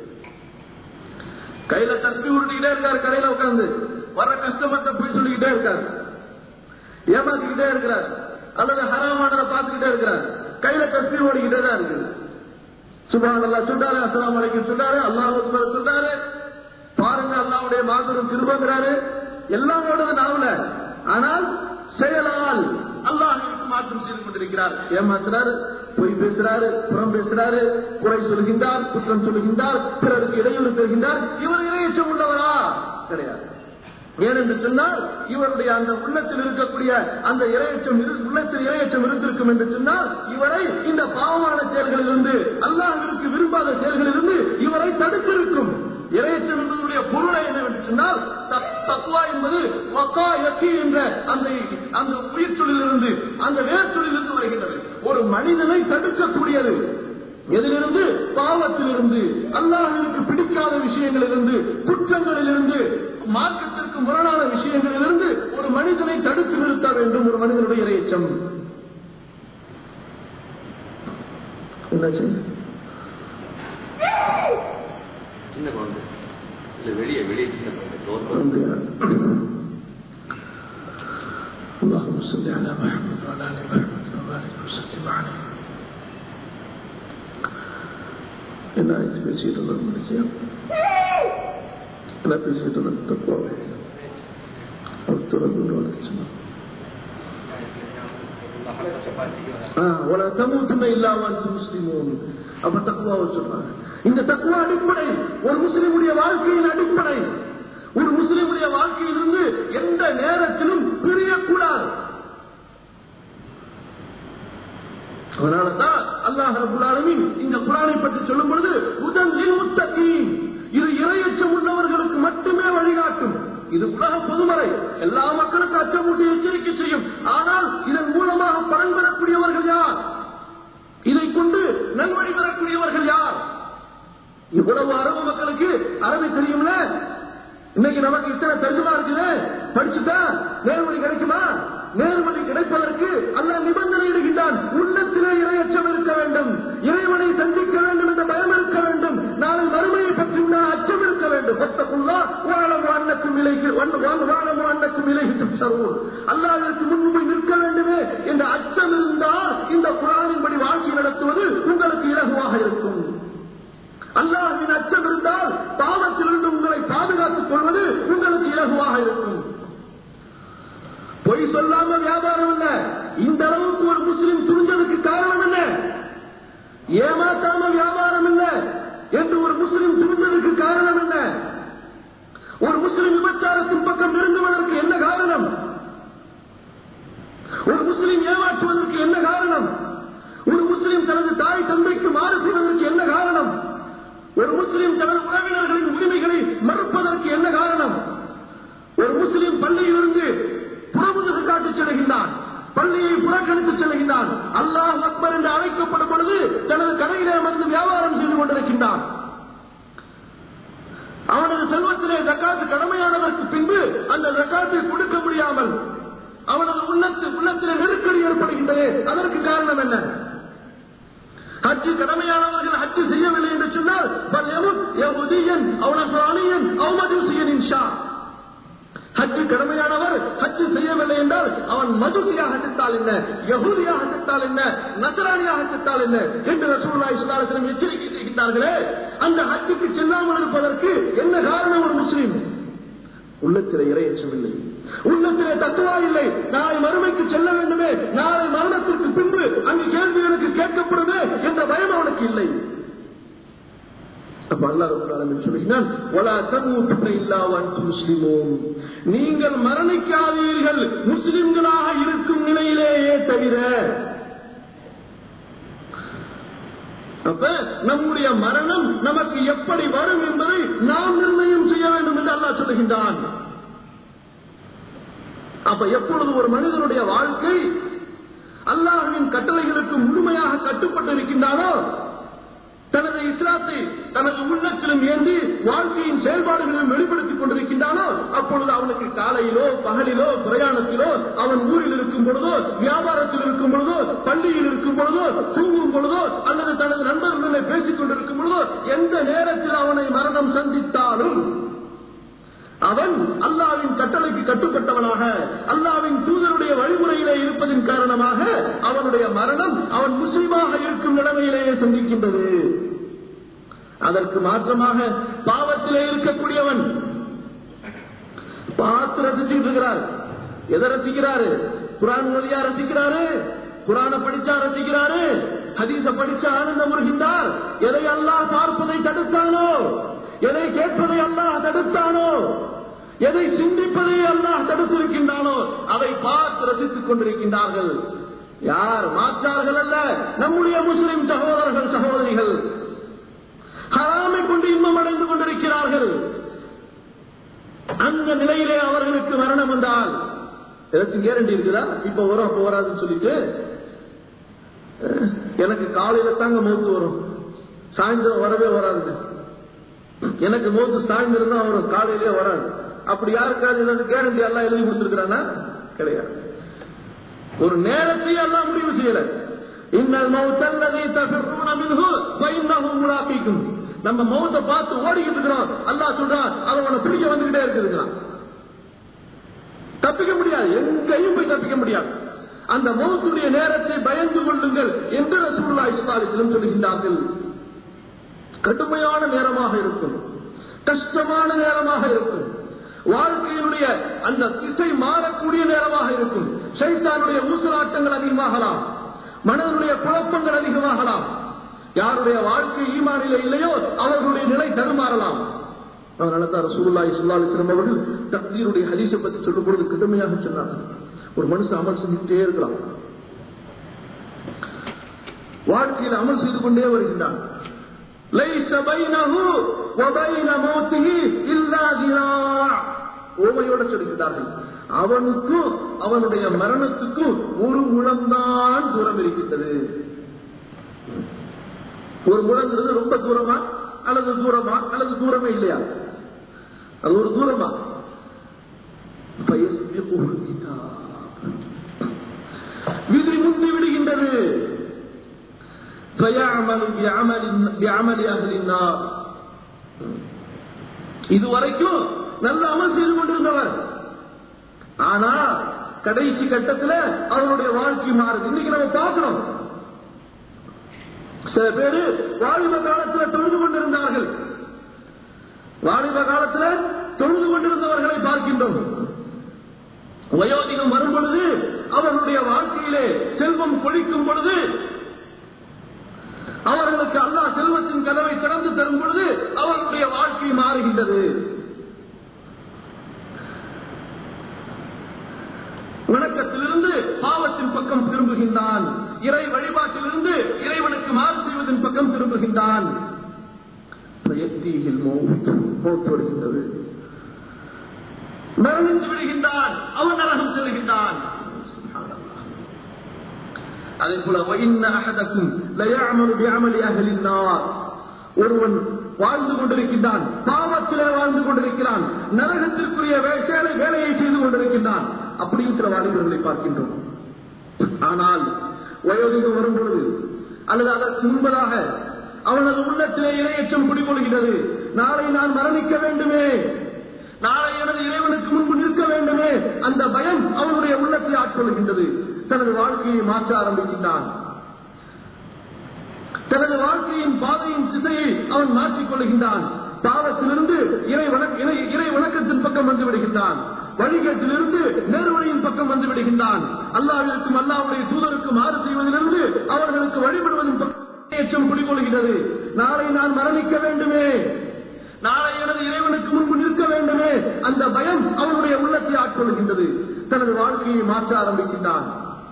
கையில தப்பி உருட்டிக்கிட்டே இருக்காரு கடையில உட்கார்ந்து வர கஸ்டமர்கிட்ட போய் சொல்லிக்கிட்டே இருக்காரு ஏமாத்திக்கிட்டே இருக்கிறார் அல்லது ஹராமானதை பார்த்துக்கிட்டே இருக்கிறார் கையில தப்பி ஓடிக்கிட்டே தான் இருக்கு சுபான் அல்லா சொல்றாரு அஸ்லாம் வலைக்கும் சொல்றாரு அல்லாஹ் அக்பர் சொல்றாரு பாருங்க அல்லாவுடைய மாபெரும் திரும்புகிறாரு எல்லாம் ஓடுது நாவல ஆனால் செயலால் அல்லாஹ் மாற்றம் செய்து கொண்டிருக்கிறார் ஏமாத்துறாரு பொய் பேசுறாரு புறம் பேசுறாரு குறை சொல்கின்றார் குற்றம் சொல்கின்றார் பிறருக்கு இடையூறு தருகின்றார் இவர் இறையச்சம் உள்ளவரா கிடையாது ஏனென்று சொன்னால் இவருடைய அந்த உள்ளத்தில் இருக்கக்கூடிய அந்த இரையச்சம் இரு- உள்ளத்தில் இரையச்சம் இருந்திருக்கும் என்று சொன்னால் இவரை இந்த பாவமான செயல்களிலிருந்து அல்லாஹிற்கு விரும்பாத செயல்களிலிருந்து இவரை தடுத்திருக்கும் இரையச்சம் என்பதனுடைய பொருளை என்னவென்று சொன்னால் தக்- தக்வா என்பது வக்கா யக்கி என்ற அந்த அந்த உயிர் சொல்லிலிருந்து அந்த வேர் சொல்லிலிருந்து வருகின்றது ஒரு மனிதனை தடுக்கக்கூடியது எதிலிருந்து பாவத்திலிருந்து அல்லாஹிற்கு பிடிக்காத விஷயங்களிலிருந்து குற்றங்களிலிருந்து மார்க்கத்திற்கு முரணான விஷயங்களிலிருந்து ஒரு மனிதனை தடுத்து நிறுத்த வேண்டும் ஒரு மனிதனுடைய இறையச்சம் என்னாச்சு சின்ன குழந்தை இல்ல வெளியே வெளியே சின்ன குழந்தை டோர் அப்படியா? اللهم صل على محمد وعلى ال محمد وبارك وسلم عليه என்ன ஆயிடுச்சு பேசிட்டு இருந்தோம் முடிச்சியா என்ன பேசிட்டு இருந்தோம் தப்பா அவர் தொடர்பு வளர்ச்சி ولا تموتن الا وانتم مسلمون அப்ப தக்குவாவை சொல்றாங்க இந்த தக்குவா அடிப்படை ஒரு முஸ்லிமுடைய வாழ்க்கையின் அடிப்படை ஒரு முஸ்லிமுடைய வாழ்க்கையிலிருந்து எந்த நேரத்திலும் பிரியக்கூடாது அதனால தான் அல்லாஹ் ரபுல் ஆலமீன் இந்த குரானை பற்றி சொல்லும் பொழுது முதல் முத்தகீன் இது இரையச்சம் உள்ளவர்களுக்கு மட்டுமே வழிகாட்டும் இது உலக பொதுமறை எல்லா மக்களுக்கும் அச்சமூட்டி எச்சரிக்கை செய்யும் ஆனால் இதன் மூலமாக பலன் பெறக்கூடியவர்கள் யார் இதை கொண்டு நல்வழி பெறக்கூடியவர்கள் யார் இவ்வளவு அரபு மக்களுக்கு அரபி தெரியும்ல இன்னைக்கு நமக்கு இத்தனை தர்ஜுமா இருக்குது படிச்சுட்டா நேர்வழி கிடைக்குமா நேர்வழி கிடைப்பதற்கு அல்லாஹ் நிபந்தனை இடுகின்றான் உள்ளத்திலே இறையச்சம் இருக்க வேண்டும் இறைவனை சந்திக்க வேண்டும் என்ற பயம் இருக்க வேண்டும் நாளை மறுமையை பற்றி உள்ள அச்சம் இருக்க வேண்டும் பத்தக்குள்ளா வாழம் அன்னக்கும் இலைக்கு வாழம் அன்னக்கும் இலைக்கு சருவோம் அல்லாவிற்கு முன்பு நிற்க வேண்டுமே என்ற அச்சம் இருந்தால் இந்த குரானின்படி வாழ்க்கை நடத்துவது உங்களுக்கு இலகுவாக இருக்கும் அல்லாஹின் அச்சம் இருந்தால் பாவத்திலிருந்து உங்களை பாதுகாத்துக் கொள்வது உங்களுக்கு இலகுவாக இருக்கும் பொய் சொல்லாம வியாபாரம் இல்ல இந்த அளவுக்கு ஒரு முஸ்லிம் துணிஞ்சதுக்கு காரணம் என்ன ஏமாத்தாம வியாபாரம் இல்ல என்று ஒரு முஸ்லிம் துணிஞ்சதுக்கு காரணம் என்ன ஒரு முஸ்லிம் விபச்சாரத்தின் பக்கம் நெருங்குவதற்கு என்ன காரணம் ஒரு முஸ்லிம் ஏமாற்றுவதற்கு என்ன காரணம் ஒரு முஸ்லிம் தனது தாய் தந்தைக்கு மாறு செய்வதற்கு என்ன காரணம் ஒரு முஸ்லிம் தனது உறவினர்களின் உரிமைகளை மறுப்பதற்கு என்ன காரணம் ஒரு முஸ்லிம் பள்ளியிலிருந்து புறமுதுகு காட்டிச் செல்கின்றான் பள்ளியை புறக்கணித்து செல்கின்றான் அல்லாஹ் அக்பர் என்று அழைக்கப்படும் பொழுது தனது கடையிலே அமர்ந்து வியாபாரம் செய்து கொண்டிருக்கின்றான் அவனது செல்வத்திலே ஜக்காத்து கடமையானதற்கு பின்பு அந்த ஜக்காத்தை கொடுக்க முடியாமல் அவனது உள்ளத்து உள்ளத்திலே நெருக்கடி ஏற்படுகின்றது அதற்கு காரணம் என்ன ஹஜ்ஜு கடமையானவர்கள் ஹஜ்ஜு செய்யவில்லை என்று சொன்னால் அவனசரானியன் அவமதுசியன் இன்ஷா ஹஜ்ஜு கடமையானவர் ஹஜ்ஜு செய்யவில்லை என்றால் அவன் மதுசியாக செத்தால் என்ன யகுதியாக செத்தால் என்ன நசராணியாக செத்தால் என்ன என்று ரசூலுல்லாஹி ஸல்லல்லாஹு அலைஹி வஸல்லம் எச்சரிக்கை செய்கின்றார்களே அந்த ஹஜ்ஜுக்கு செல்லாமல் இருப்பதற்கு என்ன காரணம் ஒரு முஸ்லீம் உள்ளத்திலே இறையச்சமில்லை உள்ளத்திலே தத்துவா இல்லை நாளை மறுமைக்கு செல்ல வேண்டுமே நாளை மரணத்திற்கு பின்பு அங்கு கேள்வி எனக்கு கேட்கப்படுமே என்ற பயம் அவனுக்கு இல்லை அப்ப அல்லாஹ் ரப்பல் ஆலமீன் சொல்கிறான் வலா தமூதுன இல்லா வஅன்தும் முஸ்லிமூன் நீங்கள் மரணிக்காதீர்கள் முஸ்லிம்களாக இருக்கும் நிலையிலேயே தவிர அப்ப நம்முடைய மரணம் நமக்கு எப்படி வரும் என்பதை நாம் நிர்ணயம் செய்ய வேண்டும் என்று அல்லாஹ் சொல்லுகின்றான் அப்ப எப்பொழுது ஒரு மனிதனுடைய வாழ்க்கை அல்லாஹ்வின் கட்டளைகளுக்கு முழுமையாக கட்டுப்பட்டு இருக்கின்றானோ தனது இஸ்லாத்தை தனது உள்ளத்திலும் ஏந்தி வாழ்க்கையின் செயல்பாடுகளிலும் வெளிப்படுத்திக் கொண்டிருக்கின்றானோ அப்பொழுது அவனுக்கு காலையிலோ பகலிலோ பிரயாணத்திலோ அவன் ஊரில் இருக்கும் பொழுதோ வியாபாரத்தில் இருக்கும் பொழுதோ பள்ளியில் இருக்கும் பொழுதோ தூங்கும் பொழுதோ அல்லது தனது நண்பர்களுடனே பேசிக் கொண்டிருக்கும் பொழுதோ எந்த நேரத்தில் அவனை மரணம் சந்தித்தாலும் அவன் அல்லாவின் கட்டளைக்கு கட்டுப்பட்டவனாக அல்லாவின் தூதருடைய வழிமுறையிலே இருப்பதன் காரணமாக அவனுடைய மரணம் அவன் முஸ்லிமாக இருக்கும் நிலைமையிலேயே சந்திக்கின்றது அதற்கு மாற்றமாக பாவத்திலே இருக்கக்கூடியவன் பார்த்து ரசிச்சுட்டு இருக்கிறார் எதை ரசிக்கிறாரு குரான் மொழியா ரசிக்கிறாரு குரான படிச்சா ரசிக்கிறாரு ஹதீச படிச்சா ஆனந்தம் வருகின்றார் எதை அல்லாஹ் பார்ப்பதை தடுத்தானோ எதை கேட்பதை அல்லாஹ் தடுத்தானோ எதை சிந்திப்பதை அல்லாஹ் தடுத்திருக்கின்றானோ அதை பார்த்து ரசித்துக் கொண்டிருக்கின்றார்கள் யார் மாற்றார்கள் அல்ல நம்முடைய முஸ்லிம் சகோதரர்கள் சகோதரிகள் ஹராமை கொண்டு இன்பம் அடைந்து கொண்டிருக்கிறார்கள் அந்த நிலையிலே அவர்களுக்கு மரணம் வந்தால் எதற்கு கேரண்டி இருக்குதா இப்ப வரும் அப்ப வராதுன்னு சொல்லிட்டு எனக்கு காலையில தாங்க மௌத்து வரும் சாயந்தரம் வரவே வராதுங்க எனக்கு மோத்து சாய்ந்திருந்தா வரும் காலையிலே வராது அப்படி யாருக்காவது ஏதாவது கேரண்டி எல்லாம் எழுதி கொடுத்திருக்கிறானா கிடையாது ஒரு நேரத்தையும் எல்லாம் முடிவு செய்யல இன்னல் மௌத்தல்லதை தஃபிர்ரூன மின்ஹு ஃபைன்னஹு முலாகிக்கும் நம்ம மௌத்தை பார்த்து ஓடிக்கிட்டு இருக்கிறோம் அல்லாஹ் சொல்றான் அதை உன்னை பிடிக்க வந்துகிட்டே இருக்குதுங்கிறான் தப்பிக்க முடியாது எங்கேயும் போய் தப்பிக்க முடியாது அந்த மௌத்துடைய நேரத்தை பயந்து கொள்ளுங்கள் என்று ரசூலுல்லாஹி ஸல்லல்லாஹு அலைஹி வஸல்லம் சொல்கின்றார்கள் கடுமையான நேரமாக இருக்கும் கஷ்டமான நேரமாக இருக்கும் வாழ்க்கையினுடைய அந்த திசை மாறக்கூடிய நேரமாக இருக்கும் சைத்தானுடைய ஊசலாட்டங்கள் அதிகமாகலாம் மனதனுடைய குழப்பங்கள் அதிகமாகலாம் யாருடைய வாழ்க்கை ஈமானில இல்லையோ அவர்களுடைய நிலை தடுமாறலாம் அதனால தான் ரசூலுல்லாஹி ஸல்லல்லாஹு அலைஹி வஸல்லம் அவர்கள் தக்தீருடைய ஹதீஸை பத்தி சொல்லும் பொழுது கடுமையாக சொன்னாங்க ஒரு மனுஷன் அமல் செஞ்சுட்டே இருக்கலாம் வாழ்க்கையில் அமல் செய்து கொண்டே வருகின்றான் ليس بينه وبين موته إلا ذراع ஓமையோட சொல்கிறார்கள் அவனுக்கும் அவனுடைய மரணத்துக்கும் ஒரு முழம்தான் தூரம் இருக்கின்றது ஒரு முழங்கிறது ரொம்ப தூரமா அல்லது தூரமா அல்லது தூரமே இல்லையா அது ஒரு தூரமா فيسبقه الكتاب. விதி முந்தி விடுகின்றது فيعمل بعمل بعمل اهل النار இதுவரைக்கும் நல்ல அமல் செய்து கொண்டிருந்தவர் ஆனா கடைசி கட்டத்துல அவருடைய வாழ்க்கை மாறுது இன்னைக்கு நம்ம பார்க்கிறோம் சில பேரு வாலிப காலத்துல தொழுது கொண்டிருந்தார்கள் வாலிப காலத்துல தொழுது கொண்டிருந்தவர்களை பார்க்கின்றோம் வயோதிகம் வரும் பொழுது அவர்களுடைய வாழ்க்கையிலே செல்வம் கொழிக்கும் பொழுது அவர்களுக்கு அல்லாஹ் செல்வத்தின் கதவை திறந்து தரும் பொழுது அவர்களுடைய வாழ்க்கை மாறுகின்றது வணக்கத்திலிருந்து பாவத்தின் பக்கம் திரும்புகின்றான் இறை வழிபாட்டிலிருந்து இறைவனுக்கு மாறு செய்வதன் பக்கம் திரும்புகின்றான் பயத்தீகில் மௌத் மௌத் வருகின்றது மரணித்து விடுகின்றான் அவன் நரகம் செல்கின்றான் அதே போல وَإِنَّ أَحَدَكُمْ لَيَعْمَلُ بِعَمَلِ أَهْلِ النَّارِ ஒருவன் வாழ்ந்து கொண்டிருக்கின்றான் பாவத்திலே வாழ்ந்து கொண்டிருக்கிறான் நரகத்திற்குரிய வேலை வேலையை செய்து கொண்டிருக்கின்றான் அப்படியும் சில வாலிபர்களை பார்க்கின்றோம் ஆனால் வயோதிகம் வரும் பொழுது அல்லது அதற்கு முன்பதாக அவனது உள்ளத்திலே இரையச்சம் குடிகொள்கிறது நாளை நான் மரணிக்க வேண்டுமே நாளை எனது இறைவனுக்கு முன்பு நிற்க வேண்டுமே அந்த பயம் அவனுடைய உள்ளத்தை ஆட்கொள்கின்றது தனது வாழ்க்கையை மாற்ற ஆரம்பிக்கின்றான் தனது வாழ்க்கையின் பாதையின் திசையை அவன் மாற்றிக் கொள்கின்றான் பாவத்திலிருந்து இறை வணக்க- இறை- இறை வணக்கத்தின் பக்கம் வந்து விடுகின்றான் வழிகேட்டிலிருந்து நேர்வழியின் பக்கம் வந்து விடுகின்றான் அல்லாவிற்கும் அல்லாவுடைய தூதருக்கும் மாறு செய்வதிலிருந்து அவர்களுக்கு வழிபடுவதன் பக்கம் ஏற்றம் குடிகொள்கிறது நாளை நான் மரணிக்க வேண்டுமே நாளை எனது இறைவனுக்கு முன்பு நிற்க வேண்டுமே அந்த பயம் அவனுடைய உள்ளத்தை ஆட்கொள்கின்றது தனது வாழ்க்கையை மாற்ற ஆரம்பிக்கின்றான்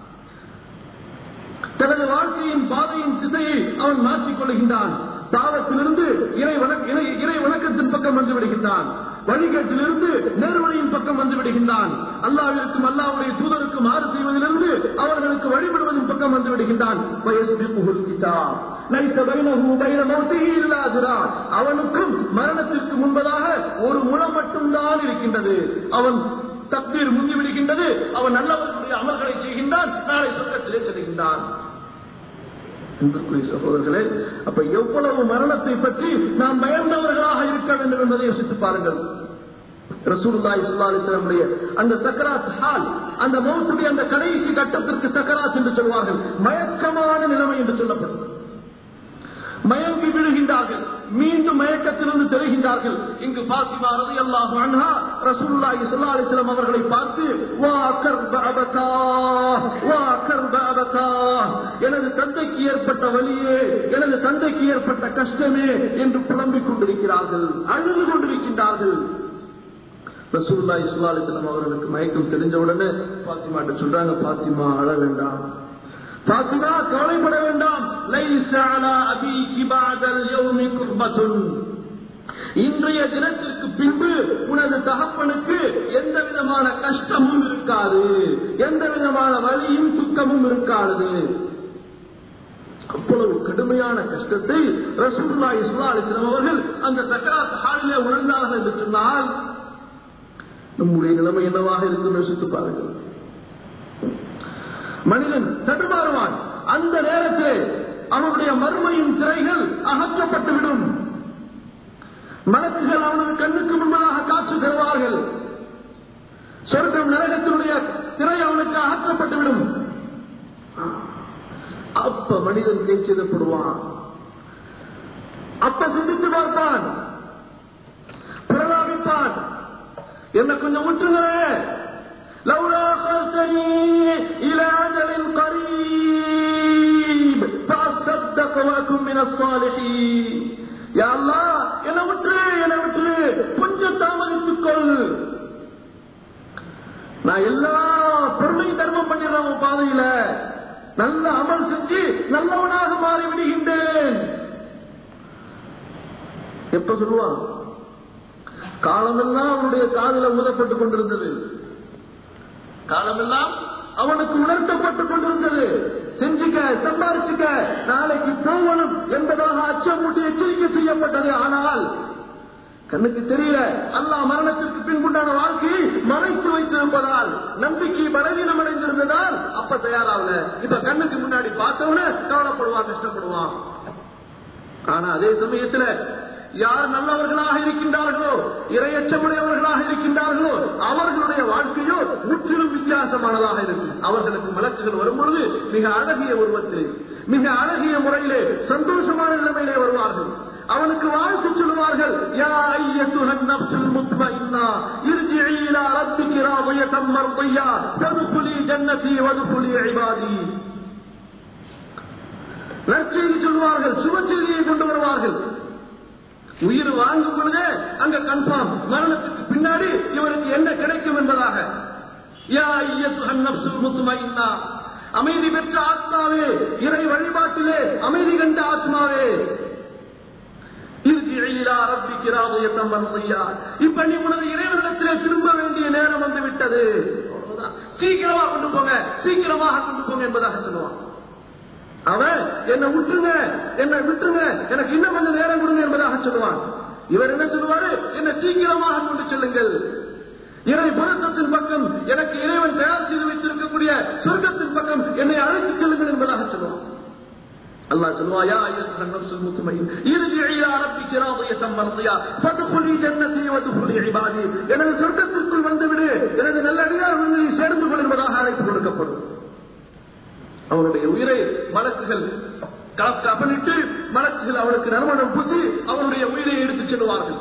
தனது வாழ்க்கையின் பாதையின் திசையை அவன் மாற்றிக் கொள்கின்றான் பாவத்திலிருந்து இறை வணக்க- இறை- இறை வணக்கத்தின் பக்கம் வந்து விடுகின்றான் வழிகேட்டிலிருந்து நேர்வழியின் பக்கம் வந்து விடுகின்றான் அல்லாவிற்கும் அல்லாவுடைய தூதருக்கு மாறு செய்வதிலிருந்து அவர்களுக்கு வழிபடுவதன் பக்கம் வந்து விடுகின்றான் وَيَسْبِقُهُ الْكِتَابُ لَيْسَ بَيْنَهُ وَبَيْنَ مَوْتِهِ إِلَّا ذِرَاعٌ. அவனுக்கும் மரணத்திற்கு முன்பதாக ஒரு முழம் மட்டும்தான் இருக்கின்றது அவன் தக்தீர் முந்தி விடுகின்றது அவன் நல்லவர்களுடைய அமல்களை செய்கின்றான் நாளை சொர்க்கத்திலே செல்கின்றான் அன்பிற்குரிய சகோதரர்களே அப்ப எவ்வளவு மரணத்தை பற்றி நாம் பயந்தவர்களாக இருக்க வேண்டும் என்பதை யோசித்து பாருங்கள் ரசூலுல்லாஹி ஸல்லல்லாஹு அலைஹி வஸல்லமுடைய அந்த சக்கராத் ஹால் அந்த மௌத்துடைய அந்த கடைசி கட்டத்திற்கு சக்கராத் என்று சொல்வார்கள் மயக்கமான நிலைமை என்று சொல்லப்படும் மயங்கி விழுகின்றார்கள் மீண்டும் மயக்கத்திலிருந்து தெரிகின்றார்கள் இங்கு பாத்திமா ரலியல்லாஹு அன்ஹா ரசூலுல்லாஹி ஸல்லல்லாஹு அலைஹி வஸல்லம் அவர்களை பார்த்து வா கர்பஅபதா வா கர்பஅபதா எனது தந்தைக்கு ஏற்பட்ட வலியே எனது தந்தைக்கு ஏற்பட்ட கஷ்டமே என்று புலம்பிக் கொண்டிருக்கிறார்கள் அழுது கொண்டிருக்கின்றார்கள் ரசூலுல்லாஹி ஸல்லல்லாஹு அலைஹி வஸல்லம் அவர்களுக்கு மயக்கம் தெரிஞ்ச உடனே பாத்திமாட்ட சொல்றாங்க பாத்திமா அழ வேண்டாம் பாத்திமா கவலைப்பட வேண்டாம் லைஸ அலா அபீகி பஅதல் யௌமி குர்பத்துன் இன்றைய தினத்திற்கு பின்பு உனது தகப்பனுக்கு எந்த விதமான கஷ்டமும் இருக்காது எந்த விதமான வலியும் துக்கமும் இருக்காது அவ்வளவு கடுமையான கஷ்டத்தை ரசூலுல்லாஹி ஸல்லல்லாஹு அலைஹி வஸல்லம் அவர்கள் அந்த சக்கராத் ஹாலிலே உணர்ந்தார்கள் என்று சொன்னால் நம்முடைய நிலைமை என்னவாக இருக்கும் யோசித்து பாருங்கள் மனிதன் தடுமாறுவான் அந்த நேரத்தில் அவனுடைய மறுமையின் திரைகள் அகற்றப்பட்டுவிடும் மலக்குகள் அவனது கண்ணுக்கு முன்பதாக காட்சி தருவார்கள் சொர்க்கம் நரகத்தினுடைய திரை அவனுக்கு அகற்றப்பட்டுவிடும் அப்ப மனிதன் தேய்ச்சிடப்படுவான் அப்ப சிந்தித்து பார்ப்பான் பிரலாபிப்பான் என்ன கொஞ்சம் விட்டுங்களேன் لولا أخرتني إلى أجل قريب فأصدق وأكن من الصالحين يا الله என்னை விட்டு என்னை விட்டு கொஞ்சம் தாமதித்துக் கொள் நான் எல்லா பொறுமை தர்மம் பண்ணிடுறேன் உன் பாதையில நல்ல அமல் செஞ்சு நல்லவனாக மாறி விடுகின்றேன் எப்ப சொல்லுவான் காலமெல்லாம் அவனுடைய காதல ஊதப்பட்டுக் கொண்டிருந்தது காலமெல்லாம் அவனுக்கு உணர்த்தப்பட்டுக் கொண்டிருந்தது செஞ்சுக்க சம்பாதிச்சுக்க நாளைக்கு போகணும் என்பதாக அச்சமூட்டி எச்சரிக்கை செய்யப்பட்டது ஆனால் கண்ணுக்கு தெரியல அல்லாஹ் மரணத்திற்கு பின்புண்டான வாழ்க்கையை மறைத்து வைத்திருப்பதால் நம்பிக்கை பலவீனம் அடைந்திருந்ததால் அப்ப தயாராகல இப்ப கண்ணுக்கு முன்னாடி பார்த்தவன கவலைப்படுவான் கஷ்டப்படுவான் ஆனா அதே சமயத்துல யார் நல்லவர்களாக இருக்கின்றார்களோ இரையற்றமுடையவர்களாக இருக்கின்றார்களோ அவர்களுடைய வாழ்க்கையோ முற்றிலும் வித்தியாசமானதாக இருக்கும் அவர்களுக்கு மலக்குகள் வரும்பொழுது மிக அழகிய உருவத்தில் மிக அழகிய முறையிலே சந்தோஷமான நிலைமையிலே வருவார்கள் அவனுக்கு வாழ்த்து சொல்லுவார்கள் யா ஐயத்துஹன் நப்சுல் முத்மஇன்னா இர்ஜிஇ இலா ரப்பிகி ராதியதம் மர்தியா ததுகுலி ஜன்னதி வதுகுலி இபாதி நற்செய்தி சொல்வார்கள் சுப செய்தியை கொண்டு வருவார்கள் உயிர் வாங்கும் பொழுதே அங்க கன்ஃபார்ம் மரணத்துக்கு பின்னாடி இவருக்கு என்ன கிடைக்கும் என்பதாக யா ஐயத்துஹன் நப்சுல் முத்மஇன்னா அமைதி பெற்ற ஆத்மாவே இறை வழிபாட்டிலே அமைதி கண்ட ஆத்மாவே இப்ப நீ உனது இறைவனிடத்திலே திரும்ப வேண்டிய நேரம் வந்து விட்டது சீக்கிரமா கொண்டு போங்க சீக்கிரமாக கொண்டு போங்க என்பதாக சொல்லுவான் அவன் என்னை விட்டுருங்க என்னை விட்டுருங்க எனக்கு இன்னும் கொஞ்சம் நேரம் கொடுங்க என்பதாக சொல்லுவான் இவர் என்ன சொல்லுவாரு என்னை சீக்கிரமாக கொண்டு செல்லுங்கள் இறை பொருத்தத்தின் பக்கம் எனக்கு இறைவன் தயார் செய்து வைத்திருக்கக்கூடிய சொர்க்கத்தின் பக்கம் என்னை அழைத்துச் செல்லுங்கள் என்பதாக சொல்லுவான் الله سلوا يا أيها النفس المطمئن ارجعي إلى ربك راضية مرضية فادخلي جنتي وادخلي عبادي எனது சொர்க்கத்திற்குள் வந்துவிடு எனது நல்லடியார்களை சேர்ந்து கொள் என்பதாக அழைப்பு கொடுக்கப்படும் அவனுடைய உயிரை மலக்குகள் கப்பலிட்டு மலக்குகள் அவனுக்கு நறுமணம் பூசி அவனுடைய உயிரை எடுத்துச் செல்வார்கள்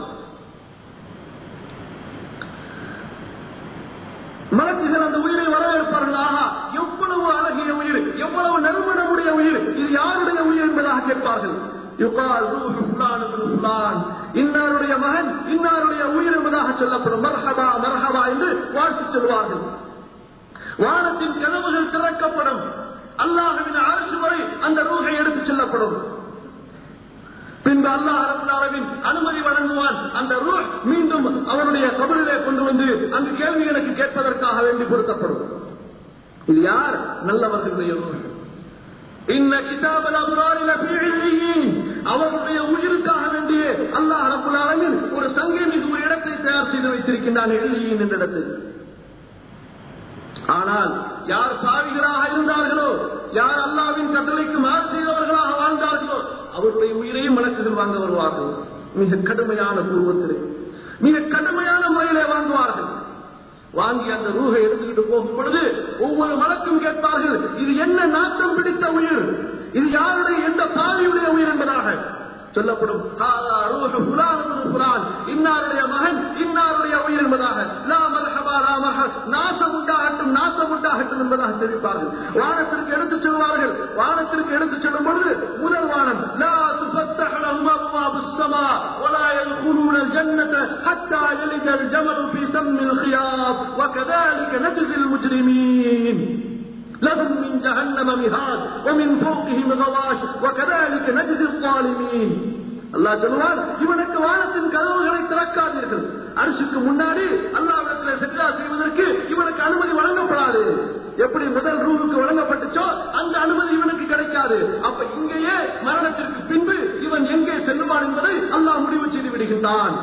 மலக்குகள் அந்த உயிரை வரவேற்பார்கள் ஆஹா எவ்வளவு அழகிய உயிர் எவ்வளவு நறுமணமுடைய உயிர் இது யாருடைய உயிர் என்பதாக கேட்பார்கள் யுகால் ரூஹு ஃபுலான் இப்னு ஃபுலான் இன்னாருடைய மகன் இன்னாருடைய உயிர் என்பதாக சொல்லப்படும் மர்ஹபா மர்ஹபா என்று வாழ்த்து சொல்வார்கள் வானத்தின் கதவுகள் திறக்கப்படும் அல்லாஹுவின் அரசு வரை அந்த ரூகை எடுத்துச் செல்லப்படும் பின்பு அல்லாஹ் அரபின் அனுமதி வழங்குவான் அந்த ரூஹ் மீண்டும் அவருடைய கபலிலே கொண்டு வந்து அந்த கேள்விகளுக்கு கேட்பதற்காக வேண்டி பொருத்தப்படும் இது யார் நல்லவர்களுடைய ரூஹ் இன்ன கிதாபல் அபுராரில் அவர்களுடைய உயிருக்காக வேண்டிய அல்லாஹ் ரபுல் ஆலமின் ஒரு சங்கை மிகு ஒரு இடத்தை தயார் செய்து வைத்திருக்கின்றான் எழியின் என்ற இடத்தில் ஆனால் யார் பாவிகளாக இருந்தார்களோ யார் அல்லாவின் கட்டளைக்கு மாறு செய்தவர்களாக வாழ்ந்தார்களோ அவருடைய உயிரையும் வழக்குகள் வாங்க வருவார்கள் மிக கடுமையான பூர்வத்திலே மிக கடுமையான முறையிலே வாங்குவார்கள் வாங்கி அந்த ரூகை எடுத்துக்கிட்டு போகும் பொழுது ஒவ்வொரு வழக்கும் கேட்பார்கள் இது என்ன நாட்டம் பிடித்த உயிர் இது யாருடைய எந்த பாவியுடைய உயிர் என்பதாக சொல்லப்படும் ஹாதா ரூஹு ஃபுலான் இப்னு ஃபுலான் இன்னாருடைய மகன் இன்னாருடைய உயிர் என்பதாக லா மர்ஹபா லா மர்ஹ நாசம் உண்டாகட்டும் நாசம் உண்டாகட்டும் என்பதாக தெரிவிப்பார்கள் வானத்திற்கு எடுத்துச் செல்வார்கள் வானத்திற்கு எடுத்துச் செல்லும் பொழுது முதல் வானம் லா துஃபத்தஹ் லஹும் அப்வாபுஸ் ஸமா ولا يدخلون الجنة حتى يلج الجمل في سم الخياط وكذلك نجزي المجرمين لهم من جهنم مهاد ومن فوقهم غواش وكذلك نجزي الظالمين அல்லாஹ் சொல்லுவார் இவனுக்கு வானத்தின் கதவுகளை திறக்காதீர்கள் அரசுக்கு முன்னாடி அல்லாவிடத்தில் சென்றா செய்வதற்கு இவனுக்கு அனுமதி வழங்கப்படாது எப்படி முதல் ரூமுக்கு வழங்கப்பட்டுச்சோ அந்த அனுமதி இவனுக்கு கிடைக்காது அப்ப இங்கேயே மரணத்திற்கு பின்பு இவன் எங்கே செல்லுவான் என்பதை அல்லாஹ் முடிவு செய்து விடுகின்றான்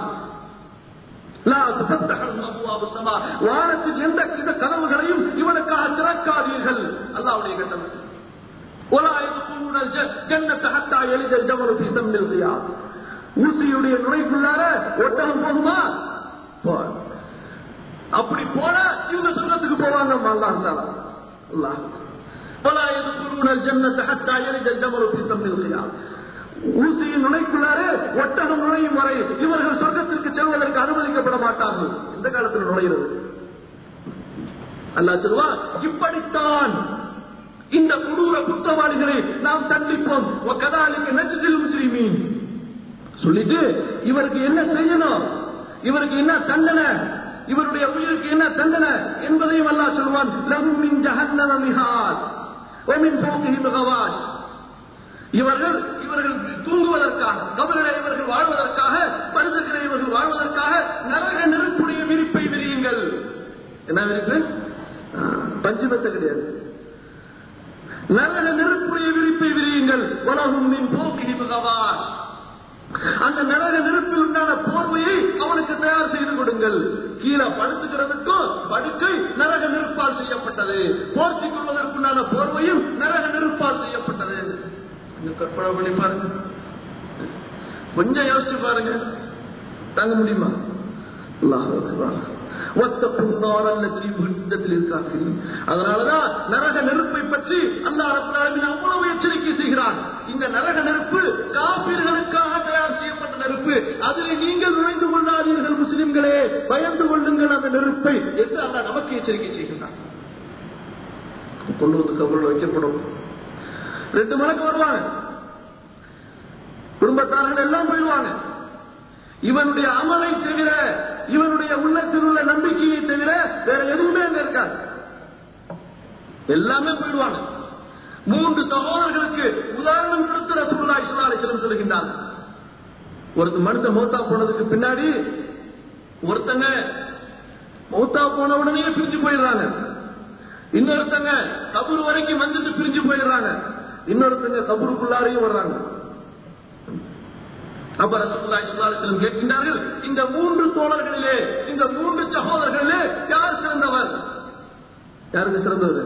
வானத்தின் எந்த இந்த கதவுகளையும் இவனுக்காக திறக்காதீர்கள் அல்லாவுடைய கட்டம் ஊசியுடைய நுழைக்குள்ளார ஒட்டகம் போகுமா அப்படி போனா இவங்க சொன்னதுக்கு போவாங்க அல்லாஹ் அல்லாஹ் ولا يدخلون الجنة حتى يلج الجمل في سم الخياط ஊசியின் நுழைக்குள்ளாரே ஒட்டகம் நுழையும் வரை இவர்கள் சொர்க்கத்திற்கு செல்வதற்கு அனுமதிக்கப்பட மாட்டார்கள் இந்த காலத்தில் நுழைகிறது அல்லா சொல்வா இப்படித்தான் இந்த கொடூர குற்றவாளிகளை நாம் தண்டிப்போம் கதாலிக்கு நச்சுதில் முஸ்லிமீன் சொல்லிட்டு இவருக்கு என்ன செய்யணும் இவருக்கு என்ன தண்டனை இவருடைய உயிருக்கு என்ன தண்டனை என்பதையும் அல்லா சொல்வான் லஹுமின் ஜஹன்னம மிஹாத் ஒமின் போக்கிஹிம் கவாஷ் இவர்கள் இவர்கள் தூங்குவதற்காக கபலில் இவர்கள் வாழ்வதற்காக படுத்துக்கிற இவர்கள் வாழ்வதற்காக நரக நெருப்புடைய விரிப்பை விரியுங்கள் என்ன விரிப்பு பஞ்சமத்தை கிடையாது நரக நெருப்புடைய விரிப்பை விரியுங்கள் உலகும் மின் போக்கி முகவாஸ் அந்த நரக நெருப்பில் உண்டான போர்வையை அவனுக்கு தயார் செய்து கொடுங்கள் கீழே படுத்துக்கிறதுக்கும் படுக்கை நரக நெருப்பால் செய்யப்பட்டது போர்த்திக் கொள்வதற்குண்டான போர்வையும் நரக நெருப்பால் செய்யப்பட்டது கொஞ்சம் கற்பனை பண்ணி பாருங்க கொஞ்சம் யோசிச்சு பாருங்க தாங்க முடியுமா அல்லாஹ் அக்பர். வத்தக்கும் நார் அல்லத்தி உஹித்தத்தில் இருக்கார்கள். அதனாலதான் நரக நெருப்பை பற்றி அல்லாஹ் ரப்பல் ஆலமீன் அவ்வளவு எச்சரிக்கை செய்கிறான் இந்த நரக நெருப்பு காப்பீர்களுக்காக தயார் செய்யப்பட்ட நெருப்பு அதில் நீங்கள் நுழைந்து கொள்ளாதீர்கள் முஸ்லிம்களே பயந்து கொள்ளுங்கள் அந்த நெருப்பை என்று அல்லாஹ் நமக்கு எச்சரிக்கை செய்கிறான் கொண்டு வந்து கபூரில் வைக்கப்படும் ரெண்டு மணிக்கு வருவாங்க குடும்பத்தார்கள் எல்லாம் போயிடுவாங்க இவனுடைய அமலை தவிர இவனுடைய உள்ளத்தில் உள்ள நம்பிக்கையை தவிர வேற எதுவுமே அங்க இருக்காது எல்லாமே போயிடுவாங்க மூன்று சகோதரர்களுக்கு உதாரணம் கொடுத்து ரசூல்லா இஸ்லா அலிஸ்லம் சொல்லுகின்றாங்க ஒருத்தர் மனுஷன் மௌத்தா போனதுக்கு பின்னாடி ஒருத்தங்க மௌத்தா போன உடனே பிரிஞ்சு போயிடுறாங்க இன்னொருத்தங்க கபூர் வரைக்கும் வந்துட்டு பிரிஞ்சு போயிடுறாங்க இன்னொருத்தங்க கபூருக்குள்ளாரையும் வர்றாங்க அப்ப ரசூலுல்லாஹி ஸல்லல்லாஹு அலைஹி வஸல்லம் கேட்கின்றார்கள் இந்த மூன்று தோழர்களிலே இந்த மூன்று சகோதரர்களிலே யார் சிறந்தவர் யாருக்கு சிறந்தவர்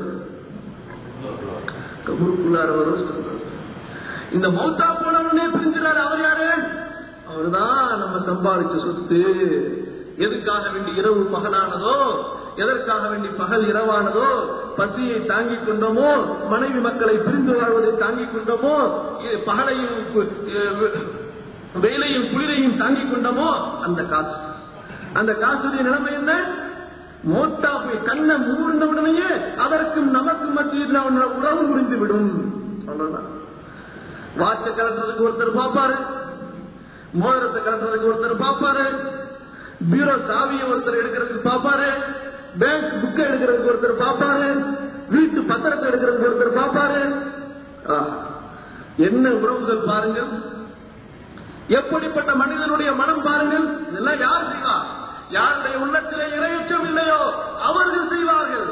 கபூருக்குள்ளாரவரும் சிறந்தவர் இந்த மௌத்தா போனவனே பிரிஞ்சிறாரு அவர் யாரு அவர்தான் நம்ம சம்பாதிச்ச சொத்து எதுக்காக வேண்டி இரவு பகலானதோ எதற்காக வேண்டி பகல் இரவானதோ பசியை தாங்கிக் கொண்டோமோ மனைவி மக்களை பிரிந்து வாழ்வதை தாங்கிக் கொண்டோமோ இ- பகலையும் கு- எ- வெயிலையும் குளிரையும் தாங்கிக் கொண்டோமோ அந்த காசு அந்த காசுடைய நிலைமை என்ன மோத்தா போய் கண்ணை மூடின உடனேயே அதற்கும் நமக்கும் மத்தியில் அவனோட உறவு முடிந்து விடும் அவ்வளவுதான் வாட்சை கலட்டுறதுக்கு ஒருத்தர் பார்ப்பாரு மோதிரத்தை கலட்டுறதுக்கு ஒருத்தர் பார்ப்பாரு பீரோ சாவியை ஒருத்தர் எடுக்கிறதுக்கு பார்ப்பாரு பேங்க் புக்கை எடுக்கிறதுக்கு ஒருத்தர் பார்ப்பாரு வீட்டு பத்திரத்தை எடுக்கிறதுக்கு ஒருத்தர் பார்ப்பாரு ஆ, என்ன உறவுகள் பாருங்கள் எப்படிப்பட்ட மனிதனுடைய மனம் பாருங்கள் இதெல்லாம் யார் செய்வா யாருடைய உள்ளத்திலே இரையச்சம் இல்லையோ அவர்கள் செய்வார்கள்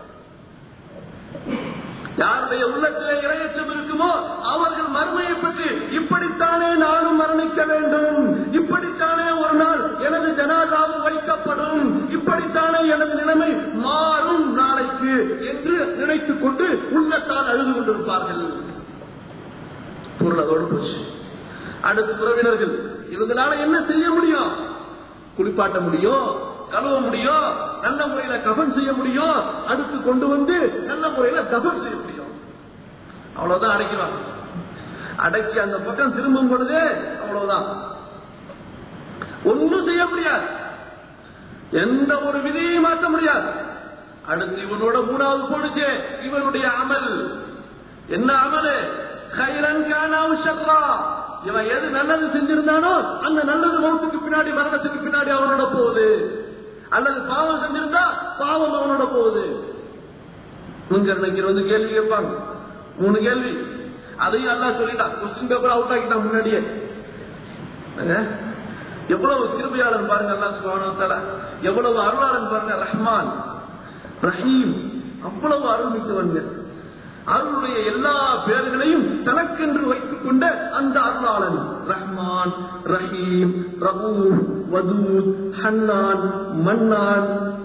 யாருடைய உள்ளத்திலே இரையச்சம் இருக்குமோ அவர்கள் மறுமையை பற்றி இப்படித்தானே நானும் மரணிக்க வேண்டும் இப்படித்தானே ஒரு நாள் எனது ஜனாதாவும் வைக்கப்படும் இப்படித்தானே எனது நிலைமை மாறும் நாளைக்கு என்று நினைத்துக் கொண்டு உள்ளத்தால் அழுது கொண்டிருப்பார்கள் பொருள் அதோடு போச்சு அடுத்த உறவினர்கள் இவங்களால என்ன செய்ய முடியும் குளிப்பாட்ட முடியும் கழுவ முடியும் நல்ல முறையில கபன் செய்ய முடியும் அடுத்து கொண்டு வந்து நல்ல முறையில தபன் செய்ய முடியும் அவ்வளவுதான் அடைக்கிறாங்க அடக்கி அந்த பக்கம் திரும்பும் பொழுதே அவ்வளவுதான் ஒன்றும் செய்ய முடியாது எந்த ஒரு விதியையும் மாற்ற முடியாது அடுத்து இவனோட மூணாவது போடுச்சு இவனுடைய அமல் என்ன அமலு கைரன் கானாவு ஷர்ரா இவன் எது நல்லது செஞ்சிருந்தானோ அந்த நல்லது மௌத்துக்கு பின்னாடி மரணத்துக்கு பின்னாடி அவனோட போகுது அல்லது பாவம் செஞ்சிருந்தா பாவம் அவனோட போகுது முன்கரணைக்கு வந்து கேள்வி கேட்பாங்க மூணு கேள்வி அதையும் எல்லாம் சொல்லிட்டான் கொஸ்டின் பேப்பர் அவுட் ஆக்கிட்டான் முன்னாடியே அஹ், எவ்வளவு கிருபையாளன் பாருங்க அல்லாஹ் சுப்ஹானஹு வ தஆலா எவ்வளவு அருளாளன் பாருங்க ரஹ்மான் ரஹீம் அவ்வளவு அருள் மிக்கவன்கள் அருளுடைய எல்லா பேர்களையும் தனக்கென்று வைத்துக் கொண்ட அந்த அருளாளன் ரஹ்மான் ரஹீம் ரஹூப் வதூத் ஹன்னான் மன்னான்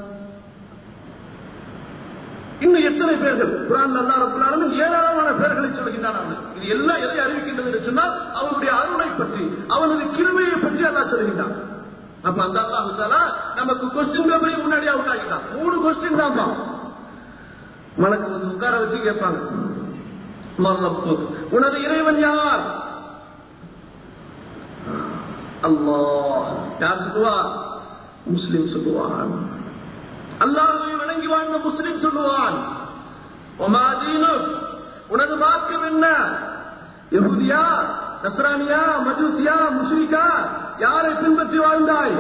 இன்னும் எத்தனை பேர்கள் குரான் அல்லா ரபுல் ஆலமீன் ஏராளமான பேர்களை சொல்கின்றான் அவன். இது எல்லாம் எதை அறிவிக்கின்றது என்று சொன்னால் அவனுடைய அருளை பற்றி அவனது கிருமையை பற்றி அல்லாஹ் சொல்கின்றான் அப்ப அந்த அல்லாஹ் தாலா நமக்கு கொஸ்டின் பேப்பரை முன்னாடி அவுட் ஆகிட்டான் மூணு கொஸ்டின் தான்ப்பா மலக்கு வந்து உட்கார வச்சு கேட்பாங்க மர்ரப்பு உனது இறைவன் யார் அல்லாஹ் யார் சொல்லுவா முஸ்லிம் சொல்லுவான் அல்லாஹ்வை வணங்கி வாழ்ந்த முஸ்லிம் சொல்லுவான் ஒமா தீனுக் உனது மார்க்கம் என்ன யகுதியா நஸ்ரானியா மஜூசியா முஸ்லிகா யாரை பின்பற்றி வாழ்ந்தாய்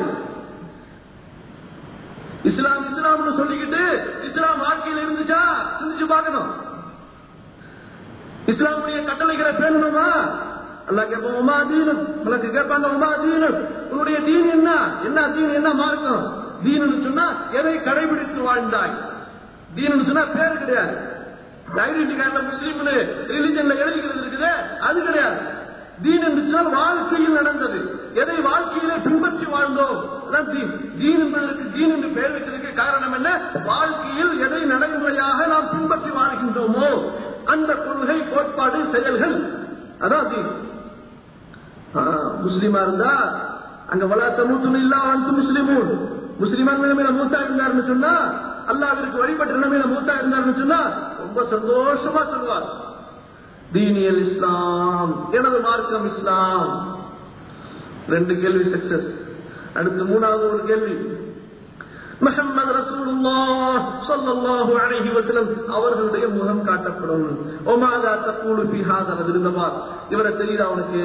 இஸ்லாம் இஸ்லாம்னு சொல்லிக்கிட்டு இஸ்லாம் வாழ்க்கையில் இருந்துச்சா சிந்திச்சு பார்க்கணும் இஸ்லாமுடைய கட்டளைகளை பேணணுமா அல்லாஹ் கேட்போம் உமா தீனு உனக்கு கேட்பாங்க உமா தீனு உன்னுடைய தீன் என்ன என்ன தீன் என்ன மார்க்கம் தீனுன்னு சொன்னா எதை கடைபிடித்து வாழ்ந்தாய் தீனுன்னு சொன்னா பேர் கிடையாது ஐடென்டி கார்டுல முஸ்லீம்னு ரிலிஜன்ல எழுதிக்கிறது இருக்குது அது கிடையாது தீன் என்று சொன்னால் வாழ்க்கையில் நடந்தது எதை வாழ்க்கையிலே பின்பற்றி வாழ்ந்தோம் அதான் தீன் தீன் என்பதற்கு தீன் என்று பெயர் வைத்ததற்கு காரணம் என்ன வாழ்க்கையில் எதை நடைமுறையாக நாம் பின்பற்றி வாழ்கின்றோமோ அந்த கொள்கை கோட்பாடு செயல்கள் அதான் தீன் ஆ, முஸ்லிமா இருந்தா அங்க வளா தமுத்துன்னு இல்லா வந்து முஸ்லிமும் முஸ்லிமான நிலைமையில மூத்தா இருந்தாருன்னு சொன்னா அல்லாவிற்கு வழிபட்ட நிலைமையில மூத்தா இருந்தாருன்னு சொன்னா ரொம்ப சந்தோஷமா சொல்லுவார் தீனியல் இஸ்லாம் எனது மார்க்கம் இஸ்லாம் ரெண்டு கேள்வி சக்சஸ் அடுத்து மூணாவது ஒரு கேள்வி முஹம்மது ரசூலுல்லாஹ் ஸல்லல்லாஹு அலைஹி வஸல்லம் அவர்களுடைய முகம் காட்டப்படும் ஒமாதா தக்கூலு ஃபீ ஹாதா விருந்தபார் இவரை தெரியுதா அவனுக்கு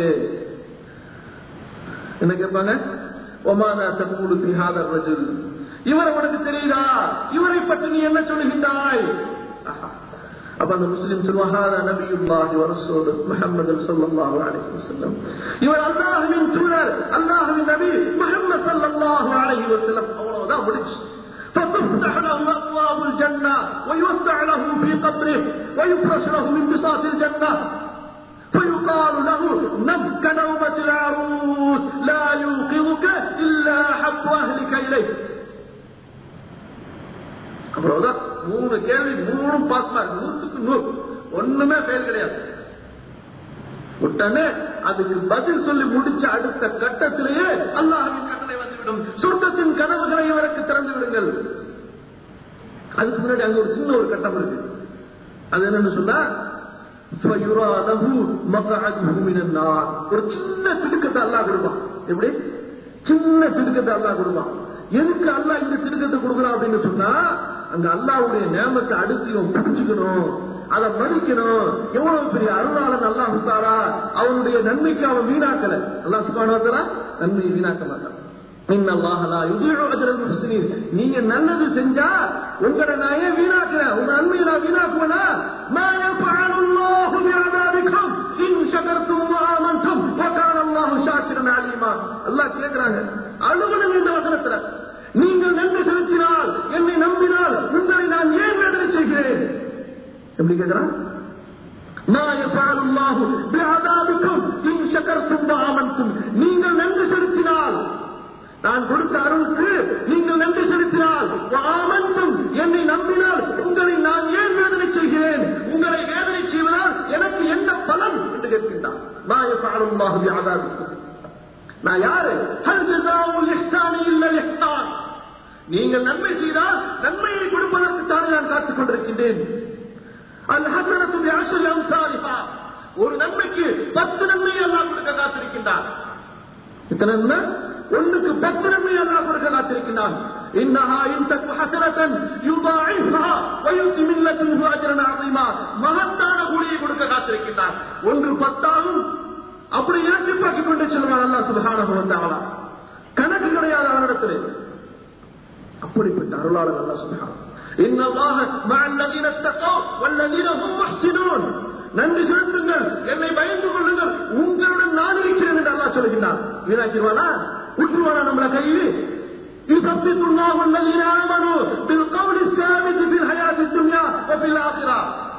என்ன கேட்பாங்க ஒமாதா தக்கூலு ஃபீ ஹாதா ரஜுல் இவர் உனக்கு தெரியுதா இவரை பற்றி நீ என்ன சொல்லுகின்றாய் ஆஹா. அப்ப அந்த முஸ்லிம் சொல்வாங்க நபியுல்லாஹி வரசூலு முஹம்மது ஸல்லல்லாஹு அலைஹி வஸல்லம் இவர் அல்லாஹ்வின் தூதர் அல்லாஹ்வின் நபி முஹம்மது ஸல்லல்லாஹு அலைஹி வஸல்லம் அவ்வளவுதான் முடிச்சு فتفتح له ابواب الجنه ويوسع له في قبره ويفرش له من بساط الجنه فيقال له نم كنومة العروس لا يوقظك إلا حب أهلك إليه அவ்வளவுதான் மூணு கேள்வி மூணும் பாஸ் மார்க் நூத்துக்கு நூறு ஒண்ணுமே ஃபெயில் கிடையாது உடனே அதுக்கு பதில் சொல்லி முடிச்ச அடுத்த கட்டத்திலேயே அல்லாஹ்வின் கட்டளை வந்துவிடும் சொர்க்கத்தின் கனவுகளை இவருக்கு திறந்து விடுங்கள் அதுக்கு முன்னாடி அங்க ஒரு சின்ன ஒரு கட்டம் இருக்கு அது என்னன்னு சொன்னா فَيُرَى لَهُ مَقْعَدُهُ مِنَ النَّارِ. ஒரு சின்ன திடுக்கத்தை அல்லாஹ் கொடுப்பான் எப்படி சின்ன திடுக்கத்தை அல்லாஹ் கொடுப்பான் எதுக்கு அல்லாஹ் இந்த திடுக்கத்தை கொடுக்குறான் அப்படின்னு சொன்னா அங்க அல்லாஹ்வுடைய நேமத்தை அடுத்து இவன் புரிஞ்சுக்கணும் அதை மதிக்கணும் எவ்வளவு பெரிய அருளாளன் அல்லாஹ் தாரா அவனுடைய நன்மைக்கு அவன் வீணாக்கல அல்லாஹ் சுபானவத்தலா நன்மையை வீணாக்க மாட்டான் இன்னல்லாஹ லா யுதீஉ அஜ்ரல் முஹ்சினீன். நீங்க நல்லது செஞ்சா உங்களை நான் ஏன் வீணாக்குறேன் உங்க நன்மையை நான் வீணாக்குவேனா மா யஃபஅலு அல்லாஹு பிஅதாபிக்கும் இன் ஷகர்தும் வ ஆமன்தும் வ கான அல்லாஹு ஷாக்கிரன் அலீமா அல்லாஹ் கேக்குறாங்க அழுகணும் இந்த வசனத்துல நீங்கள் நன்றி செலுத்தினால் என்னை நம்பினால் உங்களை நான் ஏன் வேதனை செய்கிறேன் எப்படி கேக்குறான் ما يفعل الله بعذابكم إن شكرتم وآمنتم நீங்கள் நன்றி செலுத்தினால் நான் கொடுத்த அருளுக்கு நீங்கள் நன்றி செலுத்தினால் ஆமன்றும் என்னை நம்பினால் உங்களை நான் ஏன் வேதனை செய்கிறேன் உங்களை வேதனை செய்வதால் எனக்கு என்ன பலன் என்று கேட்கின்றான் ما يفعل الله بعذابكم நான் யாரு ஹல் ஜஸாஉல் இஹ்சானி இல்லல் இஹ்சான் நீங்கள் நன்மை செய்தால் நன்மையை கொடுப்பதற்கு தானே நான் காத்துக் கொண்டிருக்கின்றேன் அல் ஹசனத்து பிஅஷ்ரி அம்சாலிஹா ஒரு நன்மைக்கு பத்து நன்மையை அல்லாஹ் கொடுக்க காத்திருக்கின்றான் இத்தனை நன்மை ஒன்றுக்கு பத்து நன்மை அல்லாஹ் கொடுக்க காத்திருக்கின்றான் இன்னஹா இன் தக்கு ஹசனத்தன் யுதாஇஃபா வயுத்தி மின் லதுன்ஹு அஜ்ரன் அஸீமா மகத்தான கூலியை கொடுக்க காத்திருக்கின்றான் ஒன்று பத்தாகும் அப்படி இரட்டிப்பாக்கி கொண்டு செல்வான் அல்லாஹ் சுப்ஹானஹு வ தஆலா கணக்கு கிடையாது அவனிடத்திலே அப்படிப்பட்ட அருளாளர் அல்லாஹ் சுப்ஹானஹு إن الله مع الذين اتقوا والذين هم محسنون நன்றி செலுத்துங்கள் என்னை பயந்து கொள்ளுங்கள் உங்களுடன் நான் இருக்கிறேன் என்று அல்லாஹ் சொல்லுகின்றான் வீணாக்கிடுவானா விட்டுருவானா நம்மள கையில் يثبت الله الذين آمنوا بالقول الثابت في الحياة الدنيا وفي الآخرة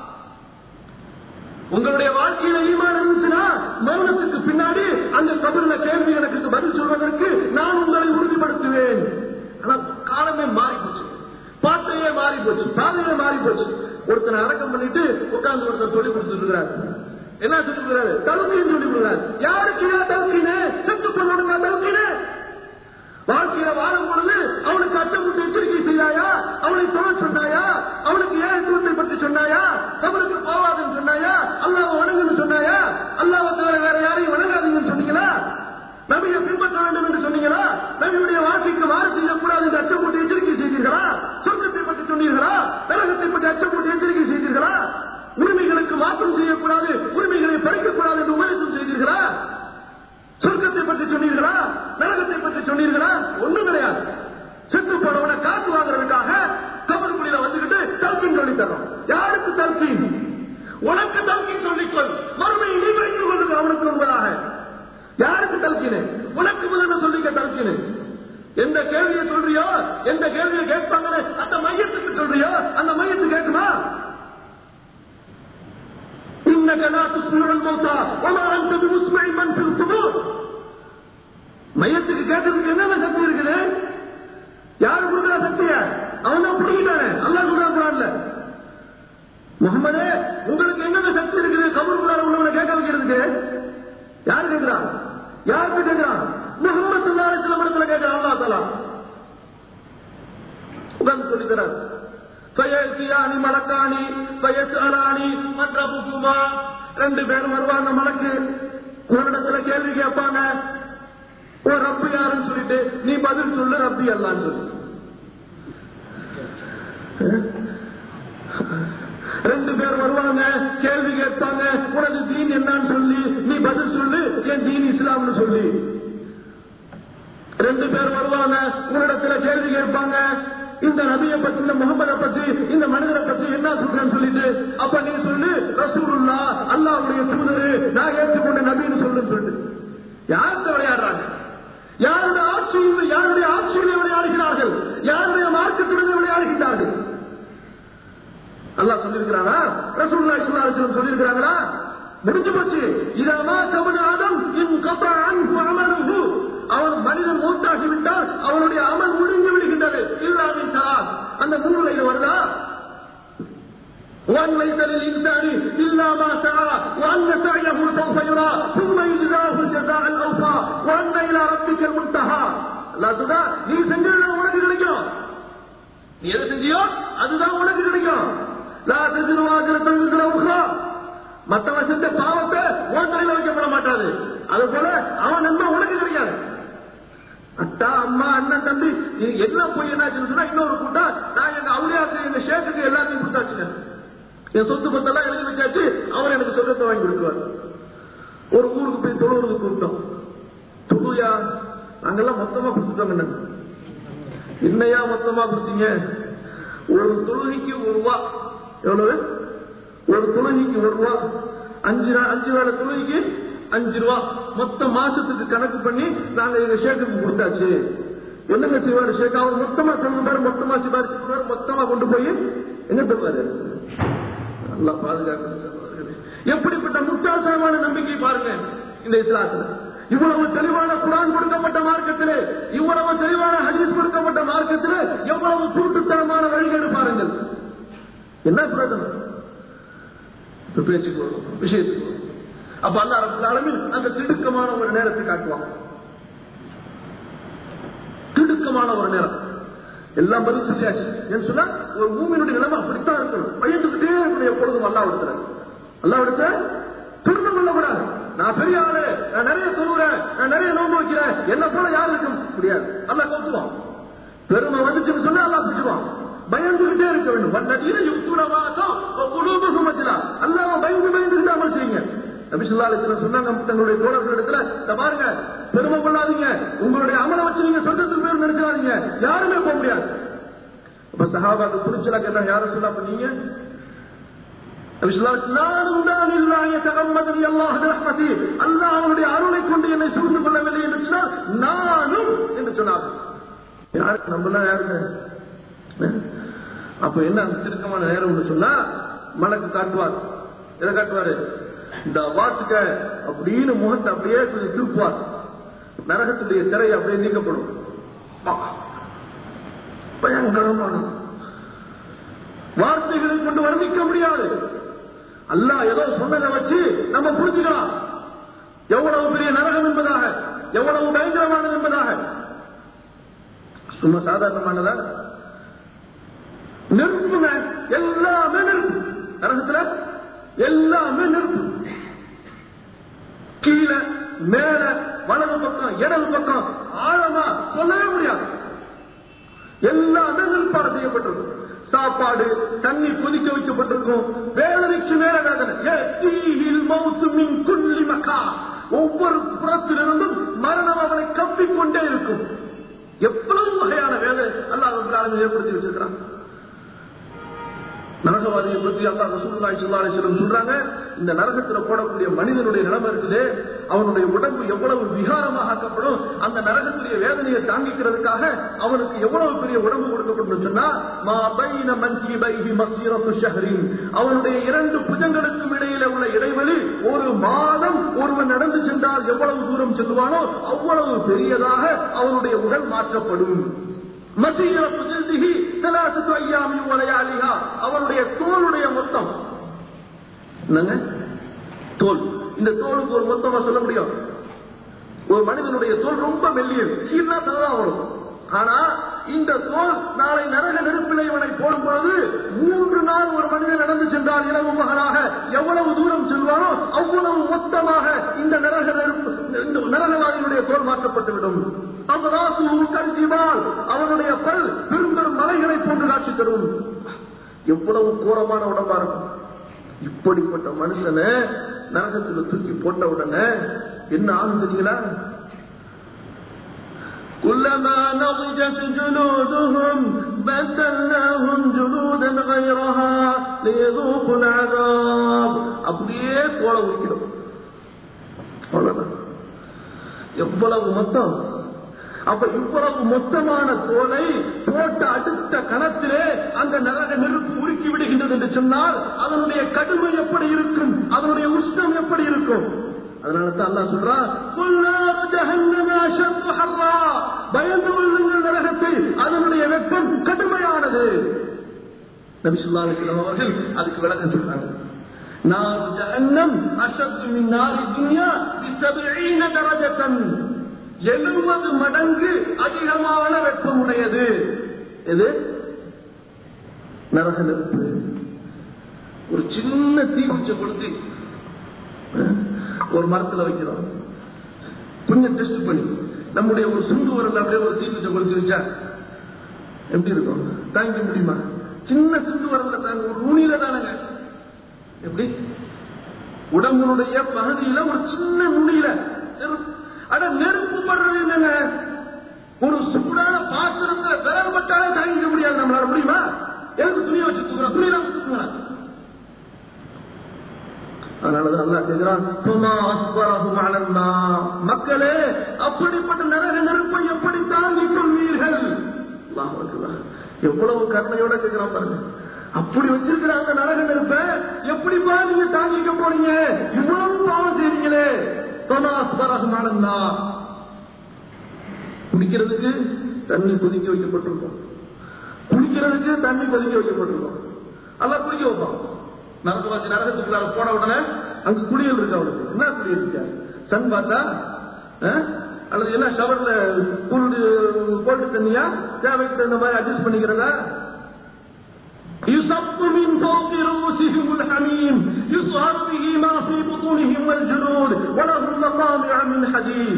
உங்களுடைய வாழ்க்கையில ஈமான் இருந்துச்சுன்னா மரணத்துக்கு பின்னாடி அந்த கபருல கேள்வி எனக்கு பதில் சொல்வதற்கு நான் உங்களை உறுதிப்படுத்துவேன் ஆனா காலமே மாறி போச்சு பாட்டையே மாறி போச்சு பாதையே மாறி போச்சு ஒருத்தனை அடக்கம் பண்ணிட்டு உட்கார்ந்து ஒருத்தர் சொல்லி கொடுத்துட்டு இருக்கிறாரு என்ன சொல்லி கொடுக்குறாரு தல்கின்னு சொல்லி கொடுக்குறாரு யாருக்கு ஏன் தல்கின்னு செத்து பண்ணணுங்க தல்கின்னு வாழ்க்கையில வாழும் பொழுது அவனுக்கு அச்சமுட்டு எச்சரிக்கை செய்தாயா அவனை தொலை சொன்னாயா அவனுக்கு ஏன் தூரத்தை பற்றி சொன்னாயா அவனுக்கு போவாதுன்னு சொன்னாயா அல்லாஹ் வணங்குன்னு சொன்னாயா அல்லாஹ் தவிர வேற யாரையும் வணங்காதீங்கன்னு சொன்னீங்களா நபியை பின்பற்ற வேண்டும் என்று சொன்னீங்களா நபியுடைய வாழ்க்கைக்கு மாறு செய்யக்கூடாது என்று அச்சப்பட்டு எச்சரிக்கை செய்தீர்களா சொர்க்கத்தை பற்றி சொன்னீர்களா நரகத்தை பற்றி அச்சப்பட்டு எச்சரிக்கை செய்தீர்களா உரிமைகளுக்கு மாற்றம் செய்யக்கூடாது உரிமைகளை பறிக்கக்கூடாது என்று உபதேசம் செய்தீர்களா சொர்க்கத்தை பற்றி சொன்னீர்களா நரகத்தை பற்றி சொன்னீர்களா ஒண்ணும் கிடையாது செத்து போனவனை காசு வாங்குறதுக்காக கபருக்குழியில வந்துகிட்டு தல்கின் சொல்லி தரோம் யாருக்கு தல்கின் உனக்கு தல்கின் சொல்லிக்கொள் மறுமையை நீ வைத்துக் கொள்ளுங்க அவனுக்கு என்பதாக யாருக்கு தல்கினு உனக்கு முதல்ல சொல்லிக்க தல்கினு எந்த கேள்வியை சொல்றியோ எந்த கேள்வியை கேட்பாங்களே அந்த மையத்துக்கு சொல்றியோ அந்த மையத்து கேட்குமா இன்னக இன்னக லா துஸ்மிஉல் மௌதா வமா அன்த பிமுஸ்மிஇ மன் ஃபில் குபூர் மையத்துக்கு கேட்கறதுக்கு என்ன சக்தி இருக்குது யாரு கொடுக்குற சக்திய அவன் தான் பிடிக்கிட்டானே அல்லாஹ் சொல்றான் குரான்ல முகமதே உங்களுக்கு என்னென்ன சக்தி இருக்குது கபருக்குள்ளார உள்ளவனை கேட்க வைக்கிறதுக்கு யாரு கேட்கிறான் யாருக்கு கேட்கிறான் முகமது சல்லாஹ் இடத்துல கேட்கிறான் அல்லா தலா உட்கார்ந்து சொல்லி தரார் فيأتيان ملكان فيسألان من ربكما ரெண்டு பேரும் வருவாங்க மலக்கு உன்னிடத்துல கேள்வி கேட்பாங்க ஒரு ரப்பு யாருன்னு சொல்லிட்டு நீ பதில் சொல்லு ரப்பி அல்லான்னு சொல்லு ரெண்டு பேர் வருவாங்க கேள்வி கேட்பாங்க உனது தீன் என்னன்னு சொல்லி நீ பதில் சொல்லு என் தீன் இஸ்லாம்னு சொல்லி ரெண்டு பேர் வருவாங்க உன்னிடத்துல கேள்வி கேட்பாங்க இந்த நபியை பத்தி இந்த முகமதை பத்தி இந்த மனிதரை பத்தி என்ன சொல்றேன்னு சொல்லிட்டு அப்ப நீ சொல்லு ரசூலுல்லா அல்லாவுடைய தூதரு நான் ஏற்றுக்கொண்ட நபின்னு சொல்லுன்னு சொல்லிட்டு யார்கிட்ட விளையாடுறாங்க யாருடைய ஆட்சியில் யாருடைய ஆட்சியிலே விளையாடுகிறார்கள் யாருடைய மார்க்கத்துடன் விளையாடுகிறார்கள் அல்லாஹ் சொல்லியிருக்கிறானா ரசூலுல்லாஹி ஸல்லல்லாஹு அலைஹி வஸல்லம் சொல்லியிருக்கிறாங்களா முடிஞ்சு போச்சு இதமா கபன ஆதம் இன் கபா அன்ஹு அமலுஹு அவன் மனிதன் மூத்தாகி விட்டால் அவனுடைய அமல் முடிஞ்சு விடுகின்றது இல்லாவிட்டால் அந்த மூலையில் வருதா وأن ليس للإنسان إلا ما سعى وأن سعيه سوف يرى ثم يجزاه الجزاء الأوفى وأن إلى ربك المنتهى لا تدع நீ செஞ்சது உனக்கு கிடைக்கும் நீ எதை செஞ்சியோ அதுதான் உனக்கு கிடைக்கும் லா தஜிருவாஜிரத்தா மத்தவன் செஞ்ச பாவத்தை உன் தலையில வைக்கப்பட மாட்டாது அது போல அவன் நன்மை உனக்கு கிடைக்காது அத்தா அம்மா அண்ணன் தம்பி இது எல்லாம் போய் என்னாச்சுன்னு சொன்னா இன்னொரு கூட்டா நான் எங்க அவுளியாக்கு எங்க ஷேக்குக்கு எல்லாத்தையும் கொடுத்தாச்சுங்க என் சொத்து பத்தெல்லாம் எழுதி வச்சாச்சு அவர் எனக்கு சொந்தத்தை வாங்கி கொடுக்குவார் ஒரு ஊருக்கு போய் தொழுவுக்கு கூப்பிட்டோம் தொழுயா நாங்கெல்லாம் மொத்தமா கொடுத்துட்டோங்க என்னையா மொத்தமா கொடுத்தீங்க ஒரு தொழுகைக்கு ஒரு ரூபா எவ்வளவு ஒரு தொழுகைக்கு ஒரு ரூபா அஞ்சு நா- அஞ்சு வேலை தொழுகைக்கு அஞ்சு ரூபா மொத்த மாசத்துக்கு கணக்கு பண்ணி நாங்க எங்க ஷேக்குக்கு கொடுத்தாச்சு என்னங்க செய்வாரு ஷேக் அவர் மொத்தமா சொல்லுவாரு மொத்தமா சிபாரிசு பண்ணுவாரு மொத்தமா கொண்டு போய் என்ன சொல்வாரு நல்லா பாதுகாக்க எப்படிப்பட்ட முட்டாள்தனமான நம்பிக்கை பாருங்க இந்த இஸ்லாத்துல இவ்வளவு தெளிவான குரான் கொடுக்கப்பட்ட மார்க்கத்திலே இவ்வளவு தெளிவான ஹதீஸ் கொடுக்கப்பட்ட மார்க்கத்திலே எவ்வளவு குருட்டுத்தனமான வழிகேடு பாருங்கள் என்ன பிரயோஜனம் இப்ப பேச்சுக்கு வருவோம், விஷயத்துக்கு வருவோம். அப்ப அல்லா ரப்பல் ஆலமீன் அந்த திடுக்கமான ஒரு நேரத்தை காட்டுவான் திடுக்கமான ஒரு நேரம் எல்லாம் பதில் சொல்லியாச்சு ஏன்னு சொன்னா ஒரு பூமியினுடைய நிலைமை அப்படித்தான் இருக்கணும் பயந்துகிட்டே இருக்கணும் எப்பொழுதும் அல்லா விடுத்த அல்லா விடுத்த பெருமை கொள்ளக்கூடாது நான் பெரிய ஆளு நான் நிறைய சொல்லுறேன் நான் நிறைய நோம்பு வைக்கிறேன் என்ன போல யாரும் இருக்க முடியாது அல்லா கவுத்துவான் பெருமை வந்துச்சுன்னு சொன்னா அல்லா பிடிச்சுவான் பயந்துகிட்டே இருக்க வேண்டும் வந்ததீன யுக்துனவாதம் குழுபுகும் மஜ்லா அல்லாஹ் பயந்து பயந்துகிட்டு அமல் செய்யுங்க நபி ஸல்லல்லாஹு அலைஹி வஸல்லம் சொன்னாங்க தங்களுடைய தோழர்களிடத்துல "இத பாருங்க பெருமை கொள்ளாதீங்க உங்களுடைய அமலை வச்சு நீங்க சொந்தத்துக்கு பேர் நினைச்சாதீங்க யாருமே போக முடியாது அப்ப சஹாபாக்கு துணிச்சலா கேட்டா யாரும் சொல்ல அப்ப நீங்க நபி ஸல்லல்லாஹு அலைஹி வஸல்லம், "நானும் தான் இல்லாஹ் யதகம்மதனி அல்லாஹ் பிரஹ்மதி." அல்லாஹ் அவனுடைய அருளை கொண்டு என்னை சூழ்ந்து கொள்ளவில்லை என்று சொன்னால் நானும் என்று சொன்னார் யாருக்கு நம்மளாம் யாருங்க அப்ப என்ன அந்த திருக்கமான நேரம் சொன்னா மலக்கு காட்டுவார் எதை காட்டுவாரு இந்த வாத்துக்க அப்படின்னு முகத்தை அப்படியே கொஞ்சம் திருப்புவார் நரகத்துடைய திரை அப்படியே நீக்கப்படும் பா. பயங்கரமானது வார்த்தைகளை கொண்டு வர்ணிக்க முடியாது அல்லாஹ் ஏதோ சொன்னதை வச்சு நம்ம புரிஞ்சுக்கலாம் எவ்வளவு பெரிய நரகம் என்பதாக எவ்வளவு பயங்கரமானது என்பதாக சும்மா சாதாரணமானதா நெருப்புங்க எல்லாமே நெருப்பு நரகத்துல எல்லாமே நெருப்பு கீழே மேல வலது பக்கம் இடது பக்கம் ஆழமா சொல்லவே முடியாது எல்லாமே நெருப்பாட செய்யப்பட்டிருக்கும் சாப்பாடு தண்ணி கொதிக்க வைக்கப்பட்டிருக்கும் வேதனைக்கு மேல வேதனை யத்தீஹில் மௌத்து மின் குல்லி மக்கா ஒவ்வொரு புறத்திலிருந்தும் மரணம் அவனை கப்பிக்கொண்டே இருக்கும் எவ்வளவு வகையான வேலை அல்லாஹ் ரப்பல் ஆலமீன் ஏற்படுத்தி வச்சிருக்கிறான் நரகவாதியை பற்றி அல்லாஹ் ரசூலுல்லாஹி ஸல்லல்லாஹு அலைஹி வஸல்லம் சொல்றாங்க இந்த நரகத்துல போடக்கூடிய மனிதனுடைய நிலைமை இருக்குது அவனுடைய உடம்பு எவ்வளவு விகாரமாக ஆக்கப்படும் அந்த நரகத்துடைய வேதனையை தாங்கிக்கிறதுக்காக அவனுக்கு எவ்வளவு பெரிய உடம்பு கொடுக்கப்படும் சொன்னா மா பைன மஞ்சி பைஹி மசீரத்து ஷஹரின் அவனுடைய இரண்டு புஜங்களுக்கும் இடையில உள்ள இடைவெளி ஒரு மாதம் ஒருவன் நடந்து சென்றால் எவ்வளவு தூரம் செல்வானோ அவ்வளவு பெரியதாக அவனுடைய உடல் மாற்றப்படும் மசீரத்து ஜில்திஹி ثلاثه ايام ولياليها அவனுடைய தோளுடைய மொத்தம் என்னங்க தோல் இந்த தோலுக்கு ஒரு மொத்தமா சொல்ல முடியும் ஒரு மனிதனுடைய தோல் ரொம்ப மெல்லியது சீர்னா தான் வரும் ஆனா இந்த தோல் நாளை நரக நெருப்பிலை இவனை போடும் பொழுது மூன்று நாள் ஒரு மனிதன் நடந்து சென்றால் இரவு மகனாக எவ்வளவு தூரம் செல்வானோ அவ்வளவு மொத்தமாக இந்த நரக நெருப்பு இந்த நரகவாதியுடைய தோல் மாற்றப்பட்டுவிடும் அவ்வராசு கருதிவால் அவனுடைய பல் பெரும் பெரும் மலைகளை போன்று காட்சி தரும் எவ்வளவு கோரமான உடம்பா இருக்கும் இப்படிப்பட்ட மனுஷனை நரகத்துல தூக்கி போட்ட உடனே என்ன ஆகும் தெரியுங்களா كلما نضجت جلودهم بدلناهم جلودا غيرها ليذوقوا العذاب அப்படியே தோலை உரிக்கிறோம் அவ்வளவுதான் எவ்வளவு மொத்தம் அப்ப இவ்வளவு மொத்தமான தோலை போட்ட அடுத்த கணத்திலே அந்த நரக நெருப்பு உருக்கி விடுகின்றது என்று சொன்னால் அதனுடைய கடுமை எப்படி இருக்கும் அதனுடைய உஷ்ணம் எப்படி இருக்கும் அதனால தான் அல்லாஹ் சொல்றான் "குல்லாரு ஜஹன்னம அஷத்து ஹர்ரா." பயந்து கொள்ளுங்கள் நரகத்தை அதனுடைய வெப்பம் கடுமையானது நபி ஸல்லல்லாஹு அலைஹி வஸல்லம் அவர்கள் அதுக்கு விளக்கம் சொல்றாங்க நார் ஜஹன்னம் அஷத்து மின் நாரி துன்யா பி 70 தரஜத்தன் 70 மடங்கு அதிகமான வெப்பம் உடையது எது நரக நெருப்பு ஒரு சின்ன தீ குச்ச கொடுத்து ஒரு மரத்துல வைக்கிறோம் கொஞ்சம் டெஸ்ட் பண்ணி நம்முடைய ஒரு சுண்டு வரல அப்படியே ஒரு தீக்குச்ச கொடுத்து வச்சா எப்படி இருக்கும் தாங்க முடியுமா சின்ன சுண்டு வரல தாங்க ஒரு நுனியில தானுங்க எப்படி உடம்புடைய பகுதியில ஒரு சின்ன நுனியில நெருப்பு. அட நெருப்பு படுறது என்னங்க ஒரு சூடான பாத்திரத்துல விரல் பட்டாலே தாங்கிக்க முடியாது நம்மளால முடியுமா எதுக்கு துணியை வச்சு தூக்குறோம் துணியில தூக்குறோம் அதனாலதான் அல்லாஹ் கேட்கிறான் "சும்மா அஸ்பரஹும் அலன்னா." மக்களே அப்படிப்பட்ட நரக நெருப்பை எப்படி தாங்கிக் கொள்வீர்கள் அல்லாஹ் அக்பர். எவ்வளவு கருணையோட கேட்கிறான் பாருங்க அப்படி வச்சிருக்கிற அந்த நரக நெருப்பை எப்படிப்பா நீங்க தாங்கிக்க போறீங்க இவ்வளவு பாவம் செய்றீங்களே "சும்மா அஸ்பரஹும் அலன்னா." குடிக்கிறதுக்கு தண்ணி கொதிக்க வைக்கப்பட்டிருக்கும் குளிக்கிறதுக்கு தண்ணி கொதிக்க வைக்கப்பட்டிருக்கும் எல்லாம் குளிக்க வைப்பான் நரகவாசி நரகத்துக்குள்ளார போன உடனே அங்க குளியல் இருக்கு அவனுக்கு என்ன குளியல் இருக்கா சன் பார்த்தா அஹ்? அல்லது என்ன ஷவர்ல கூண்டு போட்டு தண்ணியா தேவைக்கு தகுந்த மாதிரி அட்ஜஸ்ட் பண்ணிக்கிறதா يصب من فوق رؤوسهم الحميم يصهر به ما في بطونهم والجلود ولهم مقامع من حديد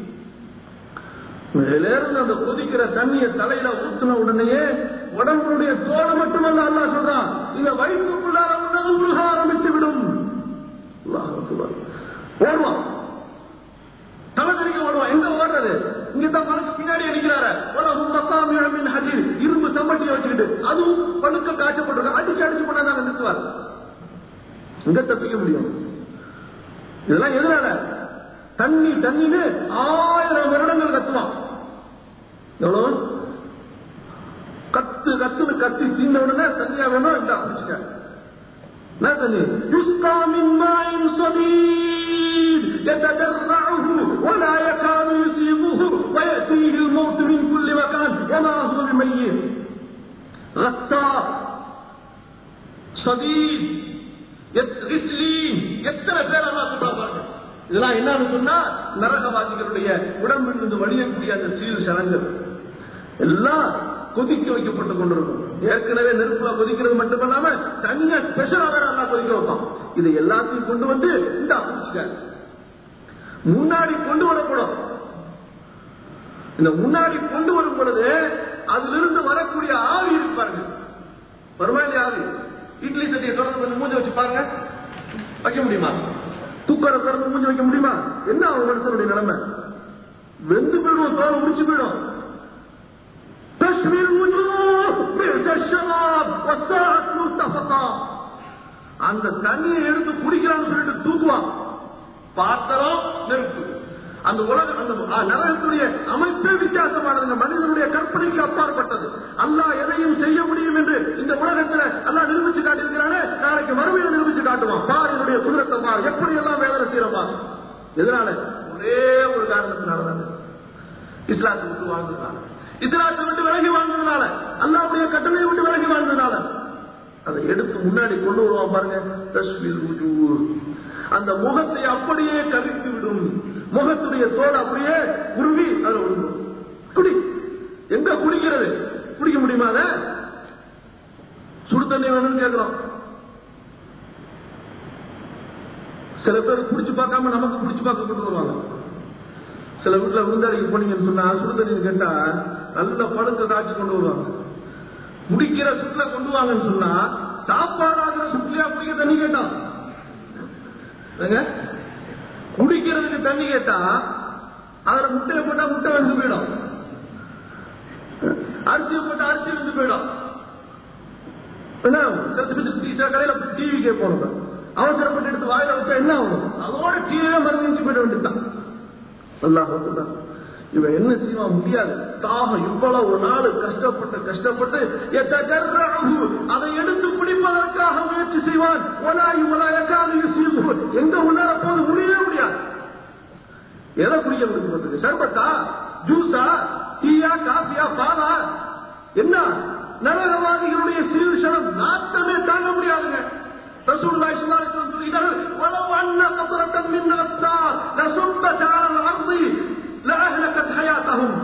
மேலிருந்து அந்த கொதிக்கிற தண்ணியை தலையில ஊத்துன உடனேயே உடம்புடைய தோல் மட்டுமல்ல அல்லாஹ் சொல்றான் இத வயிற்றுக்குள்ளார உணவு உருக ஆரம்பித்து விடும் அல்லாஹ் அக்பர். ஓடுவான் தலை தெரிக்க ஓடுவான் எங்க ஓடுறது இங்க தான் மனசு பின்னாடி அடிக்கிறாரு உலகம் மத்தாமியின் ஹஜீர் இரும்பு சம்பட்டியை வச்சுக்கிட்டு அதுவும் பழுக்க காய்ச்சப்பட்டிருக்கு அடிச்சு அடிச்சு கொண்டா நாங்க நிறுத்துவார் எங்க தப்பிக்க முடியும் இதெல்லாம் எதனால தண்ணி தண்ணின்னு ஆயிரம் வருடங்கள் கத்துவான் எவ்வளவு கத்து கத்துன்னு கத்தி தீண்ட உடனே தண்ணியா வேணும் இந்த பிடிச்சிக்க என்ன தண்ணி يسقى من ماء صديد يتجرعه ولا يكاد يصيبه ويأتيه الموت من كل مكان وما هو بميت غساق صديد غسلين எத்தனை பேர் அல்லா சொல்றாங்க இதெல்லாம் என்னன்னு சொன்னா நரகவாதிகளுடைய உடம்பில் இருந்து வழியக்கூடிய அந்த சீல் சலங்கள் எல்லாம் கொதிக்க வைக்கப்பட்டு கொண்டிருக்கும் ஏற்கனவே நெருப்புல கொதிக்கிறது மட்டுமல்லாம தனியா ஸ்பெஷலா வேற எல்லாம் கொதிக்க வைப்பான் இதை எல்லாத்தையும் கொண்டு வந்து இந்த முன்னாடி கொண்டு வரப்படும் இந்த முன்னாடி கொண்டு வரும் பொழுது அதிலிருந்து வரக்கூடிய ஆவி இருப்பாருங்க வருமா இல்லையா ஆவி இட்லி சட்டியை தொடர்ந்து கொஞ்சம் மூஞ்ச வச்சு பாருங்க வைக்க முடியுமா தூக்கரை திறந்து மூஞ்சி வைக்க முடியுமா என்ன அவன் மனுஷனுடைய நிலைமை வெந்து போயிடும் தோலை முடிச்சு போயிடும் تشوي الوجوه بئس الشراب والساعة مرتفقة அந்த தண்ணியை எடுத்து குடிக்கிறான்னு சொல்லிட்டு தூக்குவான் பாத்திரம் நெருப்பு அந்த உலக அந்த ஆ, நரகத்துடைய அமைப்பே வித்தியாசமானது இந்த மனிதனுடைய கற்பனைக்கு அப்பாற்பட்டது அல்லாஹ் எதையும் செய்ய முடியும் என்று இந்த உலகத்துல அல்லாஹ் நிரூபிச்சு காட்டியிருக்கிறானே நாளைக்கு மறுமையில நிரூபிச்சு காட்டுவான் பார் என்னுடைய குதிரத்தை பார் எப்படி எல்லாம் வேதனை செய்யறப்பா எதனால ஒரே ஒரு காரணத்தினால தான் இஸ்லாத்தை விட்டு வாழ்ந்ததுனால இஸ்லாத்தை விட்டு விலகி வாழ்ந்ததுனால அல்லாவுடைய கட்டளையை விட்டு விலகி வாழ்ந்ததுனால அதை எடுத்து முன்னாடி கொண்டு வருவான் பாருங்க தஸ்வீர் ருஜூர். அந்த முகத்தை அப்படியே கவித்து விடும் முகத்துடைய தோல் அப்படியே உருவி அதுல விழுந்துடும் குடி எங்க குடிக்கிறது குடிக்க முடியுமா அதை சுடு தண்ணி வேணும்னு கேட்கிறோம் சில பேர் குடிச்சு பார்க்காம நமக்கு குடிச்சு பார்க்க கொண்டு வருவாங்க சில வீட்டுல விருந்தாளிக்கு போனீங்கன்னு சொன்னா சுடு தண்ணி கேட்டா நல்ல பழுக்க காய்ச்சி கொண்டு வருவாங்க முடிக்கிற சுற்றுல கொண்டு வாங்கன்னு சொன்னா சாப்பாடாகிற சுற்றுலயா குடிக்க தண்ணி கேட்டான் ஏங்க? குடிக்கிறதுக்கு தண்ணி கேட்டா அதுல முட்டையை போட்டா முட்டை வந்து போயிடும் அரிசியை போட்டா அரிசி வந்து போயிடும் என்ன டீச்சர் கடையில டிவி கேட்போம் அவசரப்பட்டு எடுத்து வாயில வச்சா என்ன ஆகும் அதோட டிவியே மருந்து போயிட வேண்டியதுதான் அல்லாஹ் அக்பர். இவன் என்ன செய்வான் முடியாது தாகம் இவ்வளவு ஒரு நாள் கஷ்டப்பட்டு கஷ்டப்பட்டு எத்தஜர்ரஹு, அதை எடுத்து குடிப்பதற்காக முயற்சி செய்வான் ஒலாயு ஒலாயக்காது யுசீபு. எங்க உள்ளார போது முடியவே முடியாது எதை குடிக்க முடியும் சர்பத்தா ஜூஸா டீயா காஃபியா பாலா என்ன நரகவாதிகளுடைய சீர்ஷனம் நாட்டமே தாங்க முடியாதுங்க ரசூலுல்லாஹி ஸல்லல்லாஹு அலைஹி வஸல்லம் சொல்கிறார்கள் "வலவ் அன்ன கத்ரத்தன் மின் ரத்தார் லசுப்பத் அலல் அர்தி லஅஹ்லகத் ஹயாத்தஹும்."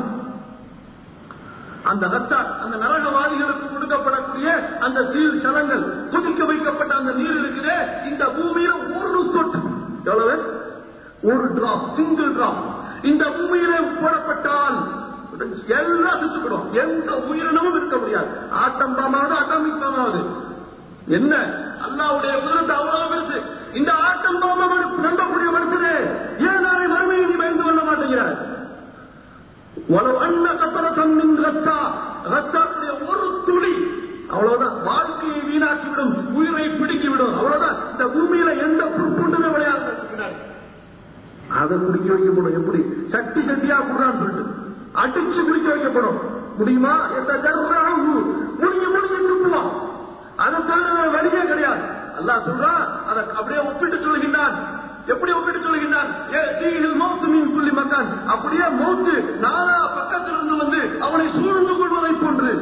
அந்த ரத்தார் அந்த நரகவாதிகளுக்கு கொடுக்கப்படக்கூடிய அந்த சீர் சலங்கள் கொதிக்க வைக்கப்பட்ட அந்த நீர் இருக்குதே இந்த பூமியில ஒரு சொட்டு எவ்வளவு ஒரு டிராப் சிங்கிள் டிராப் இந்த பூமியிலே போடப்பட்டால் எல்லாம் சுத்துக்கிடும் எந்த உயிரினமும் இருக்க முடியாது ஆட்டம் பாமாவது அட்டாமிக் பாமாவது என்ன அல்லாவுடைய குதிரத்தை அவ்வளவு பெருசு இந்த ஆட்டம் பாமம் நம்பக்கூடிய மனுஷனே ஏன் நாளை மறுமையை நீ பயந்து கொள்ள மாட்டேங்கிறார் உலக அண்ண கசரசம் ரத்தா ரத்தாவுடைய ஒரு துளி அவ்வளவுதான் வாழ்க்கையை வீணாக்கிவிடும் உயிரை பிடிக்கிவிடும் அவ்வளவுதான் இந்த பூமியில எந்த புற்புண்டுமே விளையாது அதை குடிக்க வைக்கப்படும் எப்படி சட்டி சட்டியா குடுறான்னு சொல்லிட்டு அடிச்சு குடிக்க வைக்கப்படும் முடியுமா எந்த ஜர்ராஹு முடிஞ்சு முடிஞ்சு துப்புவான் அதை தவிர வேற வழியே கிடையாது அல்லாஹ் சொல்றான் அதை அப்படியே ஒப்பிட்டு சொல்கின்றான் எப்படி ஒப்பிட்டு சொல்கின்றான் ஏ தீயில் மௌத்து மீன் புள்ளி மக்கான் அப்படியே மௌத்து நானா பக்கத்திலிருந்து வந்து அவனை சூழ்ந்து கொள்வதை போன்று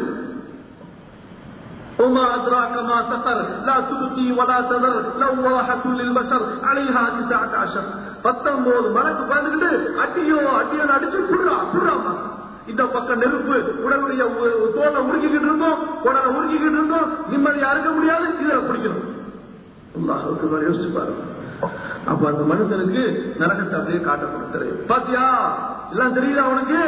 وما أدراك ما سقر لا تبقي ولا تذر لواحة للبشر عليها تسعة عشر பத்தொன்பது மடங்கு பார்த்துக்கிட்டு அட்டியோ அட்டியோன்னு அடிச்சு புடுறா புடுறாமா இந்த பக்கம் நெருப்பு உடலுடைய உ- தோலை உருக்கிக்கிட்டு இருந்தோம் உடலை உருக்கிக்கிட்டு இருந்தோம் நிம்மதியா இருக்க முடியாது இதுல பிடிக்கணும் அல்லாஹுக்கு யோசிச்சு பாருங்க அப்ப அந்த மனுஷனுக்கு நரகத்தை அப்படியே காட்டப்படும் தெரியும் பாத்தியா எல்லாம் தெரியுதா அவனுக்கு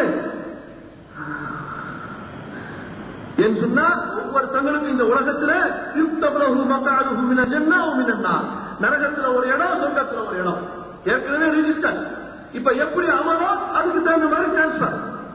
என்று சொன்னா ஒவ்வொருத்தங்களுக்கும் இந்த உலகத்துல யுக்தபலஹு மகாலுஹு மின ஜன்னா வ மினன் நார். நரகத்துல ஒரு இடம் சொர்க்கத்துல ஒரு இடம் ஏற்கனவே ரிஜிஸ்டர் இப்ப எப்படி அமரோ அதுக்கு தகுந்த மாதிரி டிரான்ஸ்பர்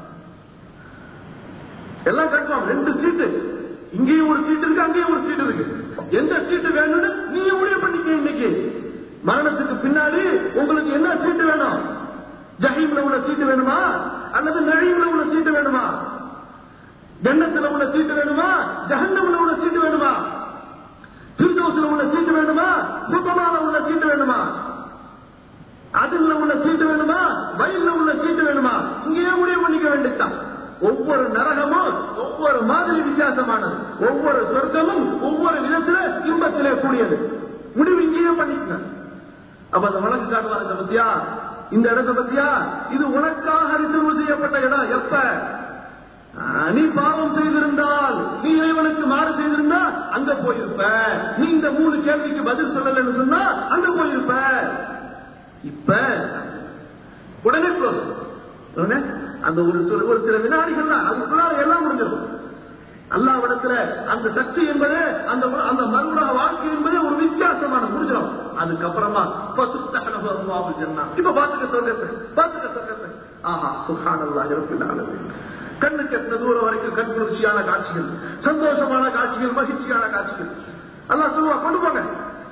எல்லாம் கன்ஃபார்ம் ரெண்டு சீட்டு இங்கேயும் ஒரு சீட் இருக்கு அங்கேயும் ஒரு சீட் இருக்கு எந்த சீட்டு வேணும்னு நீங்க முடிவு பண்ணிக்க இன்னைக்கு மரணத்துக்கு பின்னாடி உங்களுக்கு என்ன சீட்டு வேணும் ஜஹீம்ல உள்ள சீட்டு வேணுமா அல்லது நழீம்ல உள்ள சீட்டு வேணுமா ஜன்னத்துல உள்ள சீட்டு வேணுமா ஜஹன்னம்ல உள்ள சீட்டு வேணுமா திருதோசுல உள்ள சீட்டு வேணுமா சுத்தமான உள்ள சீட்டு வேணுமா அதுல உள்ள சீட்டு வேணுமா வயல்ல உள்ள சீட்டு வேணுமா இங்கேயே முடிவு பண்ணிக்க வேண்டியதுதான் ஒவ்வொரு நரகமும் ஒவ்வொரு மாதிரி வித்தியாசமானது ஒவ்வொரு சொர்க்கமும் ஒவ்வொரு விதத்துல இன்பத்திலே கூடியது முடிவு இங்கேயே பண்ணிக்கங்க அப்ப அந்த வழக்கு காட்டுவாங்க இந்த பத்தியா இந்த இடத்தை பத்தியா இது உனக்காக ரிசர்வ் செய்யப்பட்ட இடம் எப்ப ஆஹ், நீ பாவம் செய்திருந்தால் நீ இறைவனுக்கு மாறு செய்திருந்தா அங்க போயிருப்ப நீ இந்த மூணு கேள்விக்கு பதில் சொல்லலன்னு சொன்னா அங்க போயிருப்ப இப்ப உடனே க்ளோஸ் உடனே அந்த ஒரு சில ஒரு சில வினாடிகள் தான் அதுக்குள்ளார எல்லாம் முடிஞ்சிடும் அல்லாவிடத்துல அந்த சக்தி என்பது அந்த அந்த மறுபுற வாழ்க்கை என்பது ஒரு வித்தியாசமான முடிஞ்சிடும் அதுக்கப்புறமா பசுத்தகனபு அல்லாஹு ஜன்னா இப்ப பாத்துக்க சொர்க்கத்தை பாத்துக்க சொர்க்கத்தை ஆஹா சுஹானல்லாஹி ரப்பில் ஆலமீன் கண்ணுக்கு எத்தனை தூரம் வரைக்கும் கண் குளிர்ச்சியான காட்சிகள் சந்தோஷமான காட்சிகள் மகிழ்ச்சியான காட்சிகள் அல்லாஹ் சொல்லுவா கொண்டு போங்க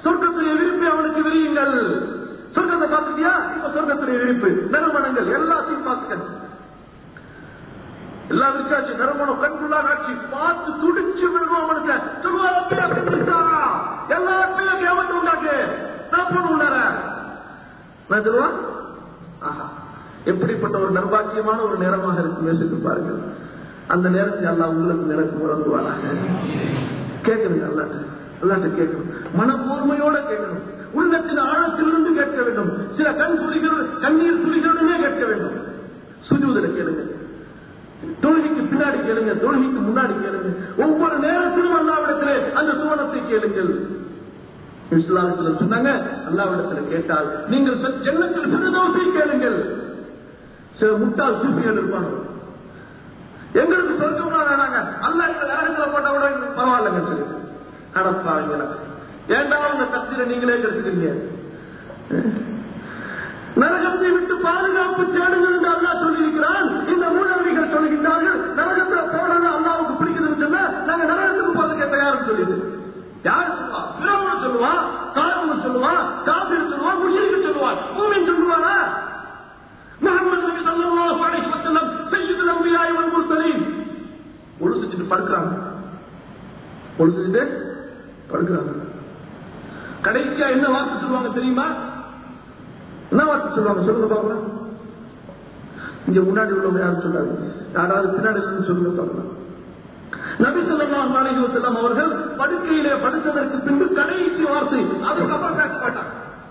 சொர்க்கத்துடைய விருப்பை அவனுக்கு விரியுங்கள் சொர்க்கத்தை பார்த்துட்டியா இப்ப சொர்க்கத்துடைய விருப்பு நறுமணங்கள் எல்லாத்தையும் பார்த்துக்க எல்லா விசாரிச்சு நறுமணம் கண்குள்ளா காட்சி பார்த்து துடிச்சு விடுவோம் அவனுக்கு சொல்லுவாங்க எல்லாத்தையும் கேமத்து உண்டாக்கு நான் போன உள்ளார நான் சொல்லுவான் ஆஹா எப்படிப்பட்ட ஒரு நர்பாக்கியமான ஒரு நேரமாக இருக்கும் யோசித்து பாருங்கள் அந்த நேரத்தை அல்லா உங்களுக்கு நிறக்கு வழங்குவாராக கேட்கணும் அல்லாட்ட அல்லாட்ட கேட்கணும் மனப்பூர்மையோட கேட்கணும் உள்ளத்தின் ஆழத்திலிருந்து கேட்க வேண்டும் சில கண் துளிகள் கண்ணீர் துளிகளுடனே கேட்க வேண்டும் சுஜூதல கேளுங்க தொழுகைக்கு பின்னாடி கேளுங்க தொழுகைக்கு முன்னாடி கேளுங்க ஒவ்வொரு நேரத்திலும் அல்லாவிடத்திலே அந்த சுவனத்தை கேளுங்கள் இஸ்லாமிஸ்லம் சொன்னாங்க அல்லாவிடத்துல கேட்டால் நீங்கள் ஜன்னத்தில் பிரதோசை கேளுங்கள் சில முட்டாள் சூப்பிகள் இருப்பாங்க எங்களுக்கு சொர்க்கம் வேணாங்க அல்ல இந்த நரகத்துல போட்டா கூட எங்களுக்கு பரவாயில்லைங்க சொல்லி அடப்பாவீங்களா ஏண்டா உங்க கத்திர நீங்களே கெடுத்துக்கிறீங்க நரகத்தை விட்டு பாதுகாப்பு தேடுங்கள் என்று அல்லா சொல்லியிருக்கிறான் இந்த மூலவரிகள் சொல்லுகின்றார்கள் நரகத்துல போறது அல்லாவுக்கு பிடிக்குதுன்னு சொன்னா நாங்க நரகத்துக்கு போறதுக்கு தயார்னு சொல்லிடு யார் சொல்லுவா பிறவன் சொல்லுவா காரணம் சொல்லுவா காபிர் சொல்லுவா முஷிக்கு சொல்லுவான் மூமின் சொல்லுவானா முகமது நபி ஸல்லல்லாஹு அலைஹி வஸல்லம் சய்யிதுல் அன்பியா வல் முர்சலீன் ஒழு செஞ்சுட்டு படுக்கிறாங்க ஒழு செஞ்சுட்டு படுக்கிறாங்க கடைசியா என்ன வார்த்தை சொல்லுவாங்க தெரியுமா என்ன வார்த்தை சொல்லுவாங்க சொல்லுங்க பாக்கலாம் இங்க முன்னாடி உள்ளவங்க யாரும் சொல்லாது யாராவது பின்னாடி இருந்து சொல்லுங்க பாக்கலாம் நபி ஸல்லல்லாஹு அலைஹி வஸல்லம் அவர்கள் படுக்கையிலே படுத்ததற்கு பின்பு கடைசி வார்த்தை அதுக்கப்புறம் பேச மாட்டாங்க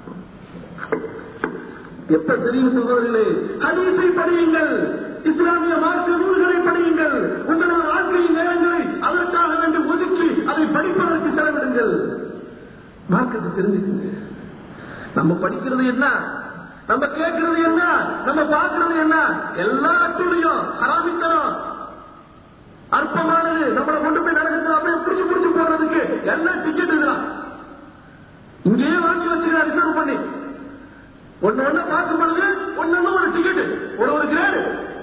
எப்ப தெரியும் சொல்வதில்லை ஹதீஸை படியுங்கள் இஸ்லாமிய மார்க்க நூல்களை படியுங்கள் உங்களது வாழ்க்கையின் நேரங்களை அதற்காக வேண்டி ஒதுக்கி அதை படிப்பதற்கு செலவிடுங்கள் மார்க்கத்தை தெரிஞ்சுக்குங்க நம்ம படிக்கிறது என்ன நம்ம கேட்கறது என்ன நம்ம பார்க்கறது என்ன எல்லாத்துலயும் ஹராமித்தனம் அற்பமானது நம்மளை கொண்டு போய் நடக்கிறது அப்படியே புடிச்சு புடிச்சு போடுறதுக்கு எல்லாம் டிக்கெட் இதுதான் இங்கேயே வாங்கி வச்சுக்கிறார் ரிசர்வ் பண்ணி ஒன்னு ஒண்ணு பார்க்கும் பொழுது ஒன்னு ஒரு டிக்கெட் ஒரு ஒரு கிரேடு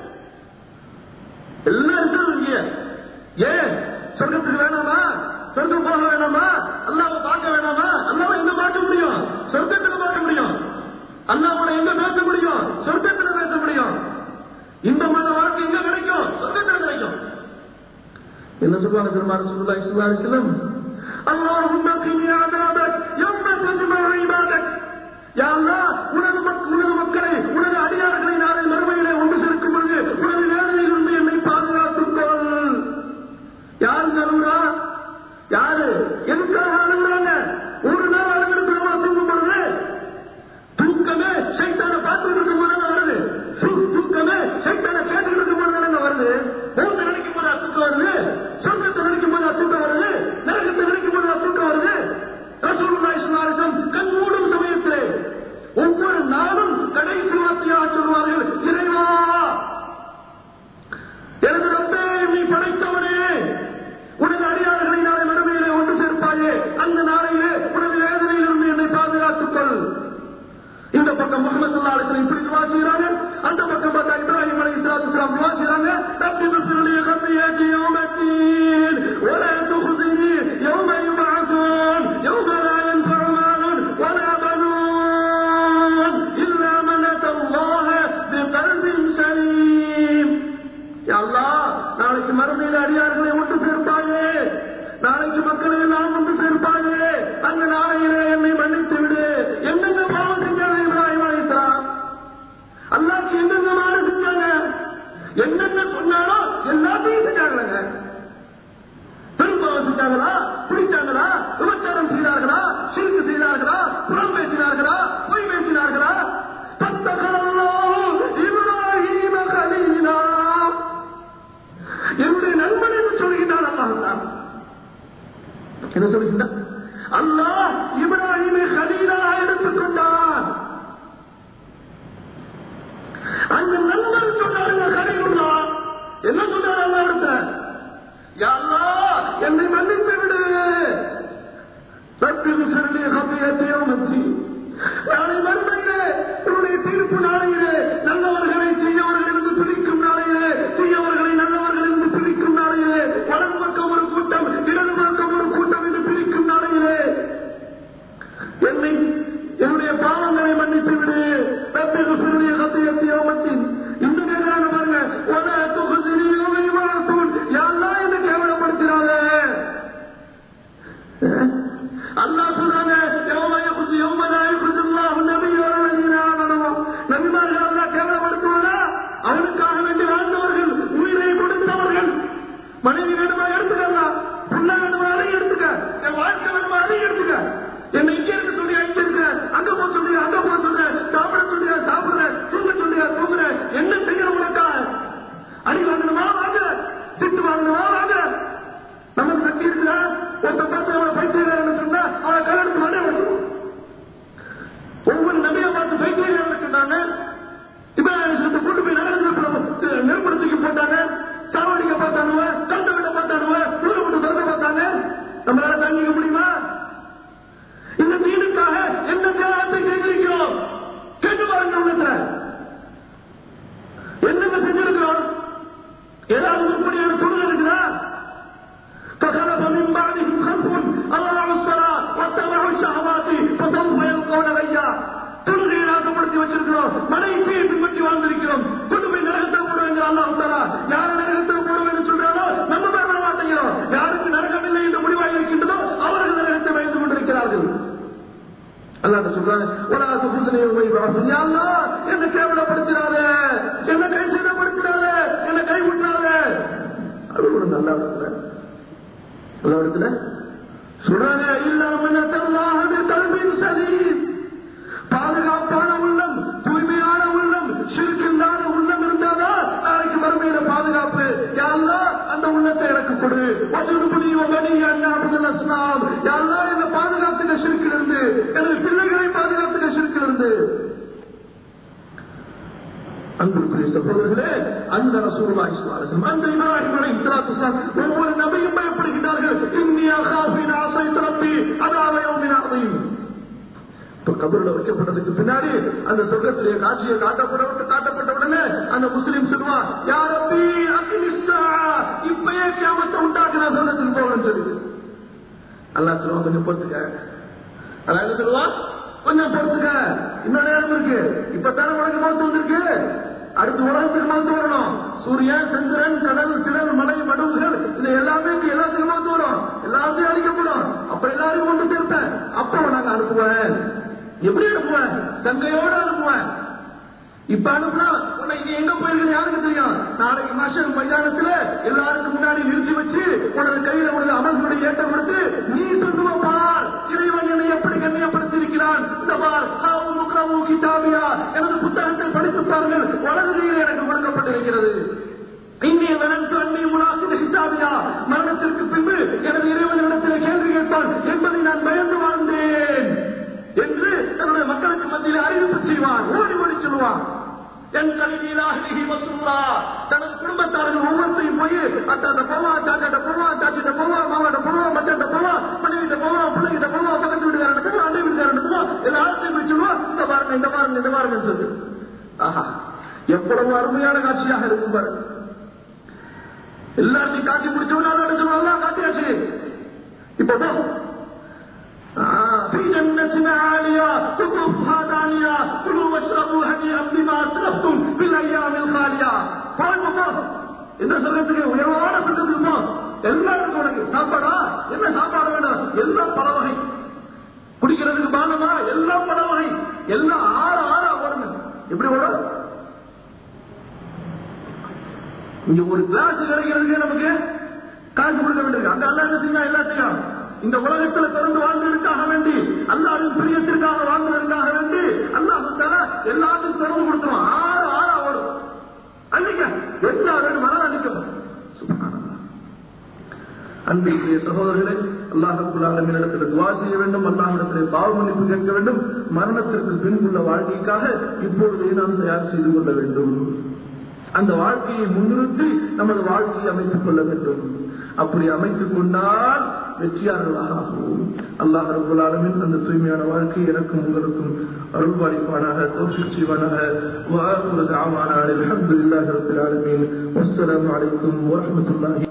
எல்லாம் ரிசர்வ் இங்க ஏன் சொர்க்கத்துக்கு வேணாமா சொர்க்கம் போக வேணாமா அல்லாவை பார்க்க வேணாமா அல்லாவை எங்க பார்க்க முடியும் சொர்க்கத்துல பார்க்க முடியும் அல்லாவோட எங்க பேச முடியும் சொர்க்கத்துல பேச முடியும் இந்த மன வாழ்க்கை எங்க கிடைக்கும் சொர்க்கத்துல கிடைக்கும் என்ன சொல்லுவாங்க திருமாறு சொல்லுவா இஸ்லாமிஸ்லம் اللهم قني عذابك يوم تجمع عبادك யா அல்லாஹ், உனது மக்- உனது மக்களை உனது அடியார்களை நாளை மறுமையிலே ஒன்று சேர்க்கும் பொழுது உனது வேதனையிலிருந்து என்னை பாதுகாத்துக்கொள் யாரு அழுகுறா யாரு எதுக்காக அழுகுறாங்க ஒரு நாள் அழுகிறதுக்கு தூங்கும் பொழுது தூக்கமே சைத்தான பார்த்துட்டு இருக்கும் போது வருது தூ- தூக்கமே சைத்தான கேட்டுட்டு இருக்கும் போது தானே வருது மௌத்த நினைக்கும் போது தூக்கம் வருது சொர்க்கத்தை நினைக்கும் போது தூக்கம் வருது நரகத்தை நினைக்கும் போது தூக்கம் வருது ரசூலுல்லாஹி ஸல்லல்லாஹு அலைஹி வஸல்லம் கண் மூடும் சமயத்திலே ஒவ்வொரு நாளும் கடைசி வார்த்தையாக சொல்வார்கள் இறைவா எனது ரப்பே நீ படைத்தவனே உனது அடியார்களை நாளை மறுமையிலே ஒன்று சேர்ப்பாயே அந்த நாளையிலே உனது வேதனையிலிருந்து என்னை பாதுகாத்துக் கொள் இந்த பக்கம் முகமது சல்லா அலிஸ்லாம் இப்படி துவா செய்யறாங்க அந்த பக்கம் பார்த்தா இப்ராஹிம் அலி இஸ்லாத்து இஸ்லாம் துவா செய்யறாங்க ரப்பி பிஸ்மில்லி கத்தியத்தி யௌமத்தீன் ولا تخزني يوم يبعثون يوم لا ينفع مال ولا بنون إلا من أتى الله بقلب سليم யா அல்லாஹ், நாளைக்கு மறுமையில் அடியார்களை ஒன்று சேர்ப்பாயே நாளைக்கு மக்களை எல்லாம் ஒன்று சேர்ப்பாயே அந்த நாளையிலே என்னை மன்னித்து விடு என்னென்ன பாவம் செஞ்சாங்க இப்ராஹிம் அலைஹிஸ்ஸலாம் அல்லாஹ்க்கு என்னென்ன மாறு செஞ்சாங்க என்னென்ன சொன்னாலோ எல்லாத்தையும் செஞ்சாங்க பெரும்பாவம் செஞ்சாங்களா பிடிச்சாங்களா விபச்சாரம் செய்தார்களா சிறுக்கு செய்தார்களா புறம் பேசினார்களா பொய் பேசினார்களா பத்தகல்லாஹு இப்ராஹீம கலீலா என்னுடைய நண்பன் என்று சொல்கின்றான் அல்லாஹ் என்ன சொல்கின்றான் அல்லாஹ் இப்ராஹிமை கலீலாக எடுத்துக்கொண்டான் அந்த நண்பன் சொன்னாருங்க கலீலுல்லா என்ன சொன்னார் அல்லாஹ் இடத்துல யா அல்லாஹ் என்னை மன்னித்து விடு ரப்பி விசரலி ஹபியத்தை யௌமத்தி நாளை மறுமையிலே உன்னுடைய தீர்ப்பு நாளையிலே நல்லவர்களை தீயவர்களிலிருந்து பிரிக்கும் நாளையிலே தீயவர்களை நல்லவர்களிலிருந்து பிரிக்கும் நாளையிலே வலது பக்கம் ஒரு கூட்டம் இடது பக்கம் ஒரு கூட்டம் என்று பிரிக்கும் நாளையிலே பாவங்களை மன்னித்து விடு ரப்பி குஃபிர்லி கத்தியத்தி யௌமத்தின் இந்த கேட்கிறாங்க பாருங்க ஒல துகுசினி யோகை வாழ்த்தூன் யாரெல்லாம் என்ன கேவலப்படுத்தினாங்க அல்லாஹ் சொல்றாங்க யௌம யகுசி யௌம லா யுகுசில்லாஹு நபிய்யன வல்லதீன ஆமனு நபிமார்கள் அல்லாஹ் கேவலப்படுத்துவானா அவனுக்காக வேண்டி வாழ்ந்தவர்கள் உயிரை கொடுத்தவர்கள் மனைவி வேணுமா எடுத்துக்கலாம் புள்ள வேணுமா அதையும் எடுத்துக்க என் வாழ்க்கை வேணுமா அதையும் எடுத்துக்க என்னை இங்க இருக்க சொல்லி அங்க இருக்க அங்க போக சொல்லி அங்க போக சொல்ற சாப்பிட சொல்லியா சாப்பிடுற தூங்க சொல்லியா தூங்குற என்ன செய்யற உனக்கா அடி வாங்கணுமா வாங்க திட்டு வாங்கணுமா வாங்க நமக்கு சக்தி இருக்குதா ஒருத்த பார்த்து அவனை பைத்தியக்காரன் சொன்னா அவனை கல்யாணத்து மண்டே வச்சுக்கணும் ஒவ்வொரு நபியை பார்த்து பைத்தியக்காரன் சொன்னாங்க இப்ராஹிம் கொண்டு போய் நகரத்தில் நெருப்படுத்திக்கு போட்டாங்க சாவடிக்க பார்த்தானுவ கண்ட விட பார்த்தானுவ ஊரை விட்டு திறக்க பார்த்தாங்க நம்மளால தாங்கிக்க முடியுமா இந்த தீனுக்காக என்ன தியாகத்தை செய்திருக்கிறோம் கேட்டு பாருங்க உள்ளத்துல என்னங்க செஞ்சிருக்கிறோம் ஏதாவது உருப்படியான சூழல் இருக்குதா فخلف من بعدهم خلف أضاعوا الصلاة واتبعوا الشهوات فسوف يلقون غيا தொழுகையை நாசப்படுத்தி வச்சிருக்கிறோம் மனைவியை பின்பற்றி வாழ்ந்திருக்கிறோம் கொண்டு போய் நரகத்தில் போடுவேங்க அல்லாஹ் தாலா யார் நரகத்தில் போடுவேன்னு சொல்றாரோ நம்ம பேர் விட மாட்டேங்கிறோம் யாருக்கு நரகம் இல்லை என்று முடிவாக இருக்கின்றதோ அவர்கள் நரகத்தை வைத்து கொண்டிருக்கிறார்கள் அல்லாஹ் சொல்றாங்க ஒரு ஆசை புத்தனை என்ன கேவலப்படுத்தினாத என்ன கை செய்யப்படுத்தினாத என்ன கை விட்டாத அது ஒரு நல்ல இடத்துல நல்ல இடத்துல சொல்றாங்க இல்லாமல் கல்வியின் சலீம் பாதுகாப்பான உள்ளம் தூய்மையான உள்ளம் சிறுக்கில்லாத உள்ளம் இருந்தாதான் நாளைக்கு மறுமையில பாதுகாப்பு யாரெல்லாம் அந்த உள்ளத்தை எனக்கு கொடு வசூடுபடி வகனி அண்ணாபுதல் அஸ்லாம் யாரெல்லாம் என்ன பாதுகாத்துக்க சிறுக்கிலிருந்து எனது பிள்ளைகளை பாதுகாத்துக்க சிறுக்கிலிருந்து அன்புக்குரிய சகோதரர்களே அந்த ரசூலுல்லாஹி ஸல்லல்லாஹு அலைஹி வஸல்லம் அந்த இப்ராஹிம் அலைஹிஸ்ஸலாத்து வஸலாம் ஒவ்வொரு நபியும் பயப்படுகிறார்கள் இன்னி அகாஃபின் ஆசைத் ரப்பி அதாவ யௌமின் அதீம் இப்ப கபருல வைக்கப்பட்டதுக்கு பின்னாடி அந்த சொர்க்கத்திலே காட்சியை காட்டப்பட காட்டப்பட்ட உடனே அந்த முஸ்லீம் சொல்லுவான் யாரப்பி அக்கினிஸ்தா இப்பயே கேமத்தை உண்டாக்கு நான் சொன்னதுக்கு போகணும்னு சொல்லி அல்லா சொல்லுவான் கொஞ்சம் பொறுத்துக்க அல்லா என்ன சொல்லுவான் கொஞ்சம் பொறுத்துக்க இன்னும் நேரம் இருக்கு இப்பதானே உனக்கு மௌத்து வந்திருக்கு அடுத்து உலகத்துக்கு மௌத்து வரணும் சூரியன் சந்திரன் கடல் திரள் மலை மடுவுகள் இது எல்லாமே இங்க எல்லாத்துக்கும் மௌத்து வரும் எல்லாத்தையும் அழிக்கப்படும் அப்ப எல்லாரும் கொண்டு சேர்ப்பேன் அப்ப நாங்க அனுப்புவேன் எப்படி அனுப்புவேன் சங்கையோட அனுப்புவேன் இப்ப அனுப்புனா உன்னை இது எங்க போயிருக்கு யாருக்கு தெரியும் நாளைக்கு மாஷர் மைதானத்துல எல்லாருக்கும் முன்னாடி நிறுத்தி வச்சு உனது கையில உனது அமல்களுடைய ஏற்றம் கொடுத்து நீ சொல்லுவ பார் இறைவன் என்னை எப்படி கண்ணியப்படுத்தி இருக்கிறான் இந்த பார் ஹாவு முக்ரவு கிதாபியா எனது புத்தகத்தை படித்து பாருங்கள் வலது கையில் எனக்கு கொடுக்கப்பட்டிருக்கிறது இங்கே வனத்து அன்னை முனாசித ஹிசாபியா மரணத்திற்கு பின்பு எனது இறைவனிடத்தில் கேள்வி கேட்பான் என்பதை நான் பயந்து வாழ்ந்தேன் என்று தன்னுடைய மக்களுக்கு மத்தியில் அறிவிப்பு செய்வான் ஓடி ஓடி சொல்லுவான் என் கல்வியிலாகி வசூலா தனது குடும்பத்தார்கள் ஒவ்வொருத்தையும் போய் அத்தாட்ட போவா தாத்தாட்ட போவா தாச்சிட்ட போவா மாவாட்ட போவா மச்சாட்ட போவா மனைவிட்ட போவா பிள்ளைகிட்ட போவா பக்கத்து வீட்டுக்காரன் போவா அண்டை வீட்டுக்காரன் போவா எல்லா ஆட்சியும் போய் சொல்லுவா இந்த பாருங்க இந்த பாருங்க இந்த பாருங்க சொல்லு ஆஹா எவ்வளவு அருமையான காட்சியாக இருக்கும் பாரு எல்லாத்தையும் காட்டி முடிச்சவனால சொல்லுவாங்க காட்டியாச்சு இப்ப போ في جنة عالية قطوفها دانية كلوا واشربوا هنيئا بما أسرفتم في الأيام الخالية பாருங்க போ இந்த சொர்க்கத்துக்கு உயர்வான சொர்க்கத்துக்கு போ எல்லாருக்கும் உனக்கு சாப்பாடா என்ன சாப்பாடு வேண்டாம் எல்லாம் பல வகை குடிக்கிறதுக்கு பானமா எல்லாம் பல வகை எல்லாம் ஆறு ஆறா ஓடுங்க எப்படி ஓடும் இங்க ஒரு கிளாஸ் கிடைக்கிறதுக்கு நமக்கு காசு கொடுக்க வேண்டியிருக்கு அங்க அல்லா என்ன செஞ்சா எல்லாத்தையும் இந்த உலகத்துல பிறந்து வாழ்ந்ததற்காக வேண்டி அல்லாவின் பிரியத்திற்காக வாழ்ந்ததற்காக வேண்டி அல்லாஹ் எல்லாத்துக்கும் திறந்து கொடுத்துருவான் ஆறு ஆறா ஓடும் அன்னைக்கு எல்லா வேணும் மனம் அன்னைக்கும் அன்பிற்குரிய சகோதரர்களே அல்லாஹுக்குள்ளாலும் இடத்தில் துவா செய்ய வேண்டும் அல்லாஹிடத்தில் பாவ மன்னிப்பு கேட்க வேண்டும் மரணத்திற்கு பின்புள்ள வாழ்க்கைக்காக இப்பொழுதே நாம் தயார் செய்து கொள்ள வேண்டும் அந்த வாழ்க்கையை முன்னிறுத்தி நமது வாழ்க்கையை அமைத்துக் கொள்ள வேண்டும் அப்படி அமைத்துக் கொண்டால் வெற்றியாளர்களாக ஆகுவோம் அல்லாஹ் ரபுல் ஆலமின் அந்த தூய்மையான வாழ்க்கை எனக்கும் உங்களுக்கும் அருள்பாலிப்பானாக தோஷிக் செய்வானாக وآخر دعوانا الحمد لله رب العالمين والسلام عليكم ورحمة الله